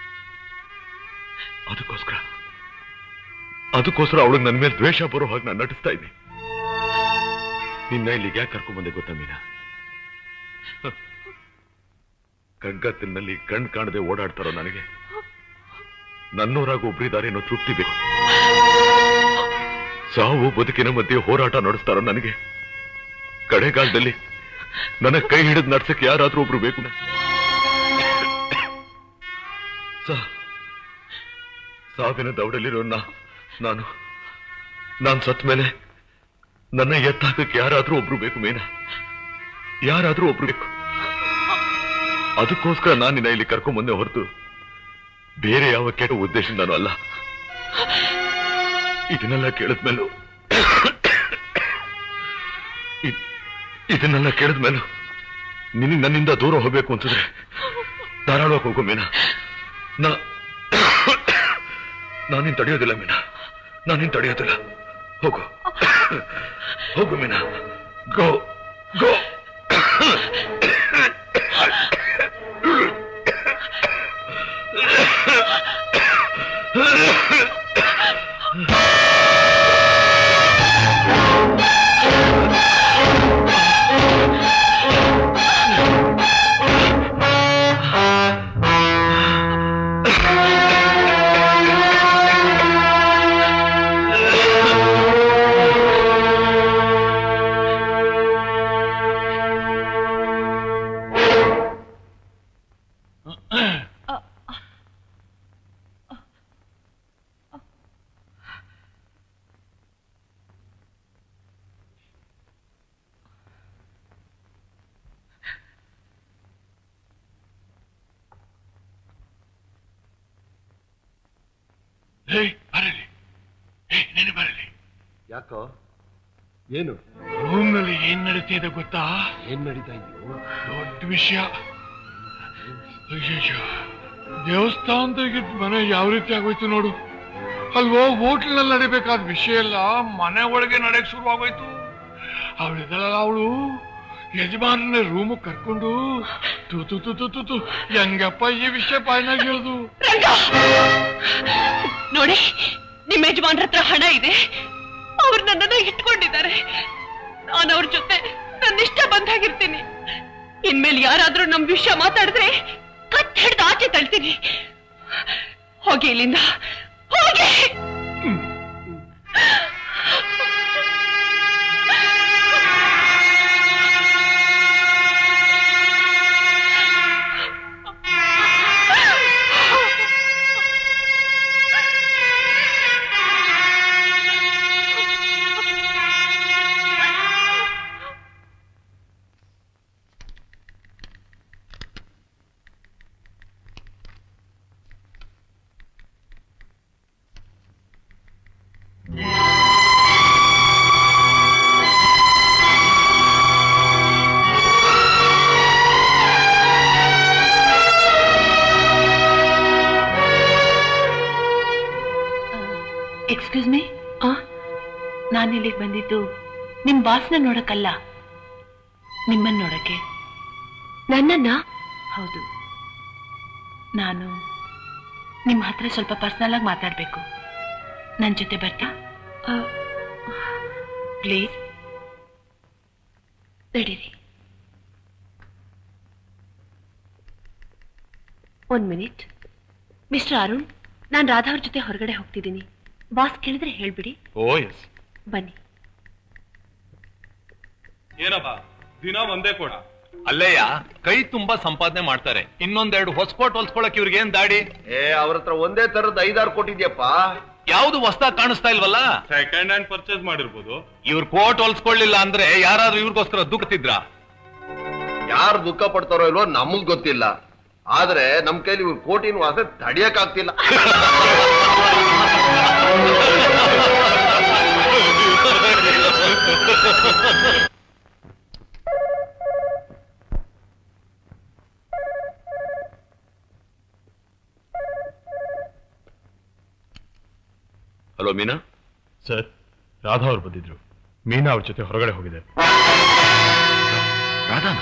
ಅದಕ್ಕೋಸ್ಕರ ಅದಕ್ಕೋಸ್ಕರ ಅವಳಿಗೆ ನನ್ನ ಮೇಲೆ ದ್ವೇಷ ಬರೋ ಹಾಗೆ ನಾನು ನಟಿಸ್ತಾ ಇದ್ದೆ ನಿನ್ನ ಇಲ್ಲಿಗೆ ಯಾಕೆ ಕರ್ಕೊಂಡ್ ಬಂದೆ ಗೊತ್ತಾ ಮೀನಾ ಹ. ಕಗ್ಗತ್ತಿನಲ್ಲಿ ಕಣ್ ಕಾಣದೆ ಓಡಾಡ್ತಾರೋ ನನಗೆ ನನ್ನೋರಾಗ ಒಬ್ರಿದ್ದಾರೆ ಅನ್ನೋ ತೃಪ್ತಿ ಬೇಕು ಸಾವು ಬದುಕಿನ ಮಧ್ಯೆ ಹೋರಾಟ ನಡೆಸ್ತಾರೋ ನನಗೆ ಕಡೆಗಾಲದಲ್ಲಿ ನನ್ನ ಕೈ ಹಿಡಿದು ನಡ್ಸಕ್ಕೆ ಯಾರಾದ್ರೂ ಒಬ್ರು ಬೇಕು ಸಾ- ಸಾವಿನ ದೌಡಲ್ಲಿರೋ ನಾ ನಾನು ನಾನು ಸತ್ ಮೇಲೆ ನನ್ನ ಎತ್ತಾಕಕ್ಕೆ ಯಾರಾದ್ರೂ ಒಬ್ರು ಬೇಕು ಮೇನ ಯಾರಾದ್ರೂ ಒಬ್ರು ಬೇಕು ಅದಕ್ಕೋಸ್ಕರ ನಾನು ನಿನ್ನ ಇಲ್ಲಿ ಕರ್ಕೊಂಡ್ ಬಂದೆ ಹೊರತು ಬೇರೆ ಯಾವ ಕೆಟ್ಟ ಉದ್ದೇಶದಿಂದನೂ ಅಲ್ಲ ಇದನ್ನೆಲ್ಲ ಕೇಳಿದ್ಮೇಲೂ ಇದ್- ಇದನ್ನೆಲ್ಲ ಕೇಳಿದ್ಮೇಲೂ ನಿನ್ನ ನನ್ನಿಂದ ದೂರ ಹೋಗ್ಬೇಕು ಅಂತಂದ್ರೆ ಧಾರಾಳವಾಗಿ ಹೋಗು ಮೀನಾ ನಾ ನಾನಿನ್ ತಡೆಯೋದಿಲ್ಲ ಮೀನಾ ನಾನಿನ್ ತಡೆಯೋದಿಲ್ಲ ಹೋಗು ಹೋಗು ಮೀನಾ ಗೋ ಗೋ ಹೇ ಬರಲಿ ಹೇ ನೆನೆ ಬರಲಿ ಯಾಕೋ ಏನು ರೂಮ್ ನಲ್ಲಿ ಏನ್ ನಡೀತಿದೆ ಗೊತ್ತಾ ಏನ್ ನಡೀತಾ ಇದೆಯೋ ದೊಡ್ಡ ವಿಷಯ ಅಯ್ಯಯ್ಯೋ ದೇವಸ್ಥಾನದಾಗಿದ್ದ ಮನೆ ಯಾವ ರೀತಿ ಆಗೋಯ್ತು ನೋಡು ಅಲ್ವೋ ಹೋಟ್ಲ್ ನಲ್ಲಿ ನಡಿಬೇಕಾದ ವಿಷಯ ಎಲ್ಲ ಮನೆ ಒಳಗೆ ನಡೆಯಕ್ ಶುರುವಾಗೋಯ್ತು ಅವಳಿದಲ್ಲ ಅವಳು ಯಜಮಾನನ ರೂಮ್ ಕರ್ಕೊಂಡು ತು ತು ತು ತು ತು ತು ಹೆಂಗಪ್ಪ ಈ ವಿಷಯ ಬಾಯ್ನಾಗ ಹೇಳುದು ನೋಡಿ ನಿಮ್ಮ ಯಜಮಾನ್ರ ಹತ್ರ ಹಣ ಇದೆ ಅವ್ರು ನನ್ನನ್ನ ಇಟ್ಕೊಂಡಿದ್ದಾರೆ ನಾನು ಅವ್ರ ಜೊತೆ ನನ್ನ ಇಷ್ಟ ಬಂದಾಗಿರ್ತೀನಿ ಇನ್ಮೇಲೆ ಯಾರಾದ್ರೂ ನಮ್ ವಿಷಯ ಮಾತಾಡಿದ್ರೆ ಕತ್ ಹಿಡ್ದು ಆಚೆ ತಳ್ತೀನಿ ಹೋಗಿ ಇಲ್ಲಿಂದ ಹೋಗಿ ಎಕ್ಸ್ಕ್ಯೂಸ್ ಮೀ ನಾನು ಇಲ್ಲಿಗೆ ಬಂದಿದ್ದು ನಿಮ್ ಬಾಸ್ನ ನೋಡಕ್ಕಲ್ಲ ನಿಮ್ಮನ್ನ ನೋಡಕ್ಕೆ ನನ್ನನ್ನ ಹೌದು ನಾನು ನಿಮ್ಮ ಹತ್ರ ಸ್ವಲ್ಪ ಪರ್ಸನಲ್ ಆಗಿ ಮಾತಾಡ್ಬೇಕು ನನ್ನ ಜೊತೆ ಬರ್ತಾ ಪ್ಲೀಸ್ ನಡೀರಿ ಒಂದ್ ಮಿನಿಟ್ ಮಿಸ್ಟರ್ ಅರುಣ್ ನಾನ್ ರಾಧಾ ಅವ್ರ ಜೊತೆ ಹೊರಗಡೆ ಹೋಗ್ತಿದ್ದೀನಿ ಬಾಸ್ ಕೇಳಿದ್ರೆ ಹೇಳ್ಬಿಡಿ ಓ ಎಸ್ ಬನ್ನಿ ಏನಪ್ಪ ದಿನ ಒಂದೇ ಕೊಡ ಅಲ್ಲಯ್ಯ ಕೈ ತುಂಬಾ ಸಂಪಾದನೆ ಮಾಡ್ತಾರೆ ಇನ್ನೊಂದೆರಡು ಹೊಸಕೋಟ್ ಹೊಲ್ಸ್ಕೊಳಕ್ ಇವ್ರಿಗೆ ಏನ್ ದಾಡಿ ಏ ಅವ್ರ ಹತ್ರ ಒಂದೇ ತರದ ಐದಾರು ಕೊಟ್ಟಿದ್ಯಪ್ಪ ಯಾವ್ದು ಹೊಸ್ದಾಗ್ ಕಾಣಿಸ್ತಾ ಇಲ್ವಲ್ಲ ಸೆಕೆಂಡ್ ಹ್ಯಾಂಡ್ ಪರ್ಚೇಸ್ ಮಾಡಿರ್ಬೋದು ಇವ್ರ ಕೋಟ್ ಹೊಲ್ಸ್ಕೊಳ್ಳಿಲ್ಲ ಅಂದ್ರೆ ಯಾರಾದ್ರೂ ಇವ್ರಿಗೋಸ್ಕರ ದುಃಖತಿದ್ರ ಯಾರು ದುಃಖ ಪಡ್ತಾರೋ ಇಲ್ವೋ ನಮಗ್ ಗೊತ್ತಿಲ್ಲ ಆದ್ರೆ ನಮ್ ಕೈಲಿ ಇವ್ರ ಕೋಟಿನ ವಾಸ ತಡಿಯಕ್ ಆಗ್ತಿಲ್ಲ ಹಲೋ ಮೀನಾ ಸರ್ ರಾಧಾ ಅವ್ರು ಬಂದಿದ್ರು ಮೀನಾ ಅವ್ರ ಜೊತೆ ಹೊರಗಡೆ ಹೋಗಿದೆ ರಾಧಾನ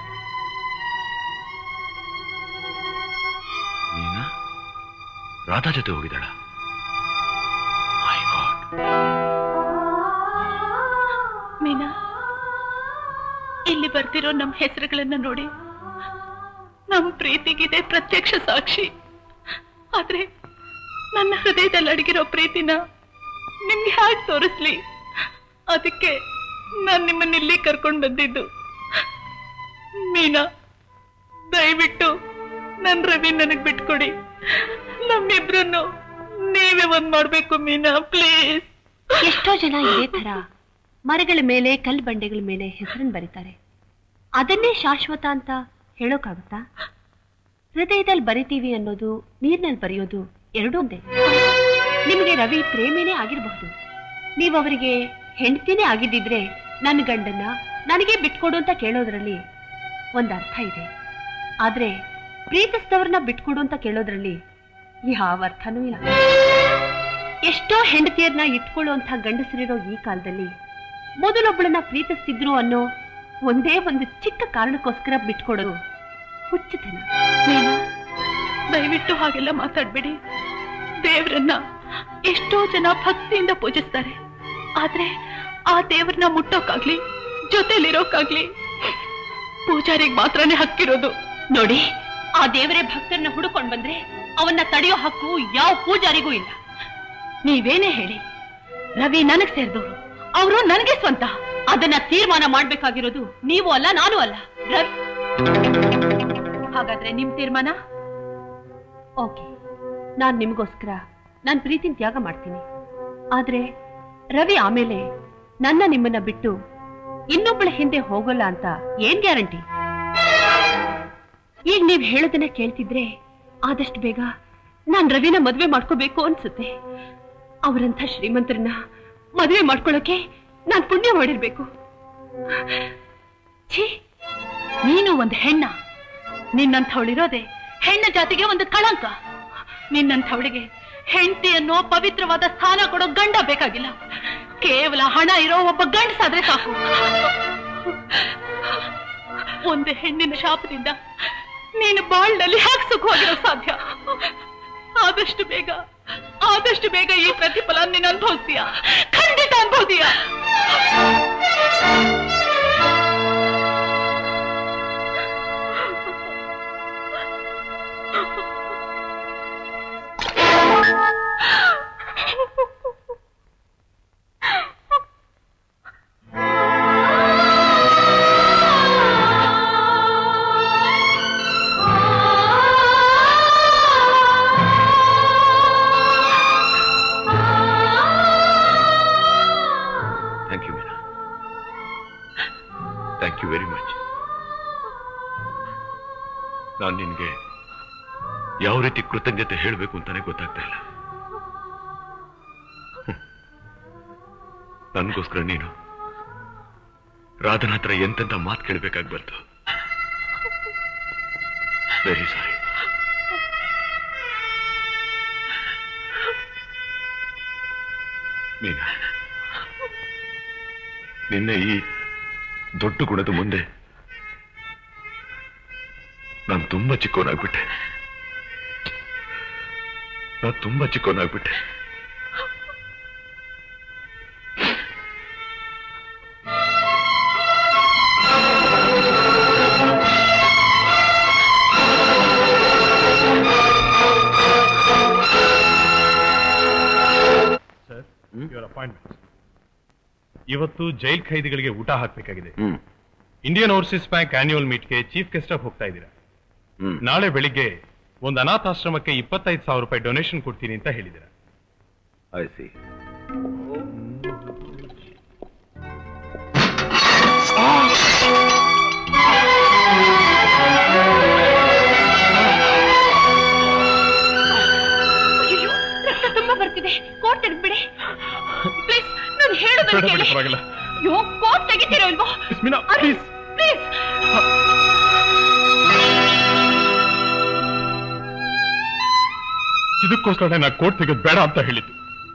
ಮೀನಾ ರಾಧಾ ಜೊತೆ ಹೋಗಿದ್ದಾಳ ಮೀನಾ ಇಲ್ಲಿ ಬರ್ತಿರೋ ನಮ್ಮ ಹೆಸರುಗಳನ್ನ ನೋಡಿ ನಮ್ಮ ಪ್ರೀತಿಗಿದೆ ಪ್ರತ್ಯಕ್ಷ ಸಾಕ್ಷಿ ಆದ್ರೆ ನನ್ನ ಹೃದಯದಲ್ಲಿ ಅಡಗಿರೋ ಪ್ರೀತಿನ ನಿಮ್ಗೆ ಹೇಗೆ ತೋರಿಸ್ಲಿ ಅದಕ್ಕೆ ನಾನು ನಿಮ್ಮನ್ನ ಇಲ್ಲಿ ಕರ್ಕೊಂಡು ಬಂದಿದ್ದು ಮೀನಾ ದಯವಿಟ್ಟು ನನ್ ರವಿ ನನಗ್ ಬಿಟ್ಕೊಡಿ ನಮ್ಮಿಬ್ರನ್ನು ನೀವೇ ಒಂದ್ ಮಾಡ್ಬೇಕು ಮೀನಾ ಪ್ಲೀಸ್ ಎಷ್ಟೋ ಜನ ಇದೇ ತರ ಮರಗಳ ಮೇಲೆ ಕಲ್ ಬಂಡೆಗಳ ಮೇಲೆ ಹೆಸರನ್ನು ಬರೀತಾರೆ ಅದನ್ನೇ ಶಾಶ್ವತ ಅಂತ ಹೇಳೋಕ್ಕಾಗುತ್ತಾ ಹೃದಯದಲ್ಲಿ ಬರಿತೀವಿ ಅನ್ನೋದು ನೀರ್ನಲ್ಲಿ ಬರೆಯೋದು ಎರಡೂ ಒಂದೇ ನಿಮಗೆ ರವಿ ಪ್ರೇಮಿನೇ ಆಗಿರಬಹುದು ನೀವು ಅವರಿಗೆ ಹೆಂಡತಿನೇ ಆಗಿದ್ದಿದ್ರೆ ನನ್ನ ಗಂಡನ್ನ ನನಗೆ ಬಿಟ್ಕೊಡು ಅಂತ ಕೇಳೋದ್ರಲ್ಲಿ ಒಂದು ಅರ್ಥ ಇದೆ ಆದ್ರೆ ಪ್ರೀತಿಸಿದವ್ರನ್ನ ಬಿಟ್ಕೊಡು ಅಂತ ಕೇಳೋದ್ರಲ್ಲಿ ಯಾವ ಅರ್ಥನೂ ಇಲ್ಲ ಎಷ್ಟೋ ಹೆಂಡತಿಯರನ್ನ ಇಟ್ಕೊಳ್ಳುವಂಥ ಗಂಡಸರಿರೋ ಈ ಕಾಲದಲ್ಲಿ ಮೊದಲೊಬ್ಬಳನ್ನ ಪ್ರೀತಿಸ್ತಿದ್ರು ಅನ್ನೋ ಒಂದೇ ಒಂದು ಚಿಕ್ಕ ಕಾರಣಕ್ಕೋಸ್ಕರ ಬಿಟ್ಕೊಡೋದು ಹುಚ್ಚುತನ ಮೀನಾ ದಯವಿಟ್ಟು ಹಾಗೆಲ್ಲ ಮಾತಾಡ್ಬೇಡಿ ದೇವ್ರನ್ನ ಎಷ್ಟೋ ಜನ ಭಕ್ತಿಯಿಂದ ಪೂಜಿಸ್ತಾರೆ ಆದ್ರೆ ಆ ದೇವ್ರನ್ನ ಮುಟ್ಟೋಕ್ಕಾಗ್ಲಿ ಜೊತೆಲಿರೋಕ್ಕಾಗ್ಲಿ ಪೂಜಾರಿಗೆ ಮಾತ್ರನೇ ಹಕ್ಕಿರೋದು ನೋಡಿ ಆ ದೇವರೇ ಭಕ್ತರನ್ನ ಹುಡುಕೊಂಡ್ ಬಂದ್ರೆ ಅವನ್ನ ತಡೆಯೋ ಹಕ್ಕು ಯಾವ ಪೂಜಾರಿಗೂ ಇಲ್ಲ ನೀವೇನೇ ಹೇಳಿ ರವಿ ನನಗ್ ಸೇರಿದವರು ಅವರು ನನಗೆ ಸ್ವಂತ ಅದನ್ನ ತೀರ್ಮಾನ ಮಾಡ್ಬೇಕಾಗಿರೋದು ನೀವು ಅಲ್ಲ ನಾನು ಅಲ್ಲ ರವಿ ಹಾಗಾದ್ರೆ ನಿಮ್ ತೀರ್ಮಾನ ಓಕೆ ನಾನ್ ನಿಮಗೋಸ್ಕರ ನಾನ್ ಪ್ರೀತಿನ ತ್ಯಾಗ ಮಾಡ್ತೀನಿ ಆದ್ರೆ ರವಿ ಆಮೇಲೆ ನನ್ನ ನಿಮ್ಮನ್ನ ಬಿಟ್ಟು ಇನ್ನೊಬ್ಬಳ ಹಿಂದೆ ಹೋಗಲ್ಲ ಅಂತ ಏನ್ ಗ್ಯಾರಂಟಿ ಈಗ ನೀವ್ ಹೇಳೋದನ್ನ ಕೇಳ್ತಿದ್ರೆ ಆದಷ್ಟು ಬೇಗ ನಾನ್ ರವಿನ ಮದ್ವೆ ಮಾಡ್ಕೋಬೇಕು ಅನ್ಸುತ್ತೆ ಅವರಂಥ ಶ್ರೀಮಂತರನ್ನ ಮದ್ವೆ ಮಾಡ್ಕೊಳ್ಳೋಕೆ ನಾನ್ ಪುಣ್ಯ ಮಾಡಿರ್ಬೇಕು ಛೀ ನೀನು ಒಂದು ಹೆಣ್ಣ ನಿನ್ನಂಥವಳಿರೋದೆ ಹೆಣ್ಣು ಜಾತಿಗೆ ಒಂದು ಕಳಂಕ ನಿನ್ನಂಥವಳಿಗೆ ಹೆಂಡತಿ ಅನ್ನೋ ಪವಿತ್ರವಾದ ಸ್ಥಾನ ಕೊಡೋ ಗಂಡ ಬೇಕಾಗಿಲ್ಲ ಕೇವಲ ಹಣ ಇರೋ ಒಬ್ಬ ಗಂಡಸಾದ್ರೆ ಸಾಕು ಒಂದು ಹೆಣ್ಣಿನ ಶಾಪದಿಂದ ನೀನು ಬಾಳ್ನಲ್ಲಿ ಹ್ಯಾಕ್ ಸುಖವಾಗಿರೋ ಸಾಧ್ಯ ಆದಷ್ಟು ಬೇಗ ಆದಷ್ಟು ಬೇಗ ಈ ಪ್ರತಿಫಲ ನೀನು ಅನುಭವಿಸ್ತೀಯ ಖಂಡಿತ ಅನುಭವಿಸ್ತೀಯ thank you Meena thank you very much ನಾನು ನಿನ್ಗೆ ಯಾವ ರೀತಿ ಕೃತಜ್ಞತೆ ಹೇಳಬೇಕು ಅಂತಾನೆ ಗೊತ್ತಾಗ್ತಾ ಇಲ್ಲ ಹ್ಮ್. ನನ್ಗೋಸ್ಕರ ನೀನು ರಾಧನ ಹತ್ರ ಎಂತೆಂತ ಮಾತು ಕೇಳಬೇಕಾಗಿ ಬಂತು ವೆರಿ ಸಾರಿ ಮೀನಾ ನಿನ್ನೆ ಈ ದೊಡ್ಡ ಗುಣದ ಮುಂದೆ ನಾನು ತುಂಬಾ ಚಿಕ್ಕವನಾಗ್ಬಿಟ್ಟೆ ನಾನು ತುಂಬಾ ಚಿಕ್ಕವನಾಗ್ಬಿಟ್ಟೆ ಸರ್ ಯುವರ್ ಅಪಾಯಿಂಟ್ಮೆಂಟ್ ಇವತ್ತು ಜೈಲ್ ಖೈದಿಗಳಿಗೆ ಊಟ ಹಾಕಬೇಕಾಗಿದೆ ಇಂಡಿಯನ್ ಓವರ್ಸೀಸ್ ಬ್ಯಾಂಕ್ ಆನ್ಯುವಲ್ ಮೀಟ್ಗೆ ಚೀಫ್ ಗೆಸ್ಟ್ ಆಗಿ ಹೋಗ್ತಾ ಇದ್ದೀರಾ ನಾಳೆ ಬೆಳಿಗ್ಗೆ ಒಂದು ಅನಾಥಾಶ್ರಮಕ್ಕೆ ಇಪ್ಪತ್ತೈದು ಸಾವಿರ ರೂಪಾಯಿ ಡೊನೇಷನ್ ಕೊಡ್ತೀನಿ ಅಂತ ಹೇಳಿದ್ದೀರಾ ಐ ಸಿ ಅಯ್ಯೋ ರಕ್ತ ತುಂಬಾ ಬರ್ತಿದೆ ಕೋಟ್ ತೆಗೆದ್ಬಿಡಿ ಪ್ಲೀಸ್ ನಾನು ಹೇಳೋದನ್ನ ಬೇಡ, ಬೇಡ, ಕೇಳಿ ಪರವಾಗಿಲ್ಲ. ಅಯ್ಯೋ ಕೋಟ್ ತೆಗಿತೀರೋ ಇಲ್ವೋ ಮೀನಾ ಪ್ಲೀಸ್ ಪ್ಲೀಸ್ ಇದಕ್ಕೋಸ್ಕರ ನಾ ಕೋಟ್ ತೆಗೆದು ಬೇಡ ಅಂತ ಹೇಳಿದ್ದು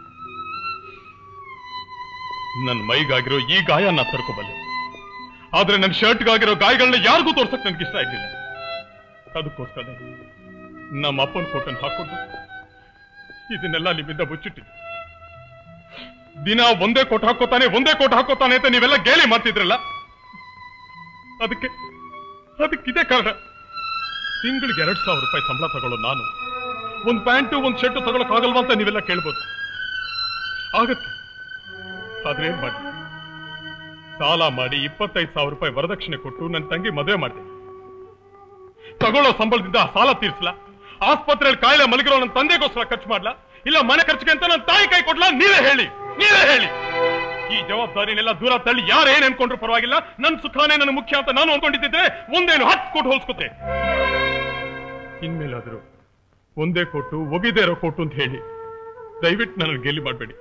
ನನ್ನ ಮೈಗಾಗಿರೋ ಈ ಗಾಯ ನಾ ತಡ್ಕೋಬಲ್ಲೆ ಆದ್ರೆ ನನ್ನ ಶರ್ಟ್ಗಾಗಿರೋ ಗಾಯಗಳನ್ನ ಯಾರಿಗೂ ತೋರ್ಸಕ್ ನನ್ಗೆ ಇಷ್ಟ ಆಗಿಲ್ಲ ಅದಕ್ಕೋಸ್ಕರ ನಮ್ಮ ಅಪ್ಪನ ಕೋಟನ್ನು ಹಾಕೊಂಡು ಇದನ್ನೆಲ್ಲ ನಿಮ್ಮಿಂದ ಮುಚ್ಚಿಟ್ಟಿದ್ದೆ ದಿನ ಒಂದೇ ಕೋಟ್ ಹಾಕೋತಾನೆ ಒಂದೇ ಕೋಟ್ ಹಾಕೋತಾನೆ ಅಂತ ನೀವೆಲ್ಲ ಗೇಲಿ ಮಾಡ್ತಿದ್ರಲ್ಲ ಅದಕ್ಕೆ ಅದಕ್ಕಿದೆ ಕಾರಣ ತಿಂಗಳಿಗೆ ಎರಡ್ ಸಾವಿರ ರೂಪಾಯಿ ಸಂಬಳ ತಗೊಳ್ಳೋ ನಾನು ಒಂದ್ ಪ್ಯಾಂಟು ಒಂದ್ ಶರ್ಟ್ ತಗೊಳಕ್ ಆಗಲ್ವಾ ಅಂತ ನೀವೆಲ್ಲ ಕೇಳ್ಬೋದು ಆಗತ್ತೆ ಆದ್ರೆ ಏನ್ ಮಾಡಿ ಸಾಲ ಮಾಡಿ ಇಪ್ಪತ್ತೈದು ಸಾವಿರ ರೂಪಾಯಿ ವರದಕ್ಷಿಣೆ ಕೊಟ್ಟು ನನ್ನ ತಂಗಿ ಮದುವೆ ಮಾಡಿದೆ ತಗೊಳ್ಳೋ ಸಂಬಳದಿಂದ ಆ ಸಾಲ ತೀರ್ಸ್ಲಾ ಆಸ್ಪತ್ರೆಯಲ್ಲಿ ಕಾಯಿಲೆ ಮಲಗಿರೋ ನನ್ನ ತಂದೆಗೋಸ್ಕರ ಖರ್ಚು ಮಾಡ್ಲಾ ಇಲ್ಲ ಮನೆ ಖರ್ಚಿಗೆ ಅಂತ ನನ್ನ ತಾಯಿ ಕೈ ಕೊಡ್ಲಾ ನೀವೇ ಹೇಳಿ ನೀವೇ ಹೇಳಿ ಈ ಜವಾಬ್ದಾರಿನೆಲ್ಲ ದೂರ ತಳ್ಳಿ ಯಾರು ಏನ್ ಅನ್ಕೊಂಡ್ರು ಪರವಾಗಿಲ್ಲ ನನ್ ಸುಖಾನೇ ನನ್ನ ಮುಖ್ಯ ಅಂತ ನಾನು ಅನ್ಕೊಂಡಿದ್ದಿದ್ರೆ ಒಂದೇನು ಹತ್ತು ಕೊಟ್ಟು ಹೋಲ್ಸ್ಕೊತೆ ಇನ್ಮೇಲಾದ್ರೂ ಒಂದೇ ಕೊಟ್ಟು ಒಗಿದೇ ಇರೋ ಕೊಟ್ಟು ಅಂತ ಹೇಳಿ ದಯವಿಟ್ಟು ನನ್ನ ಗೆಲ್ಲಿ ಮಾಡಬೇಡಿ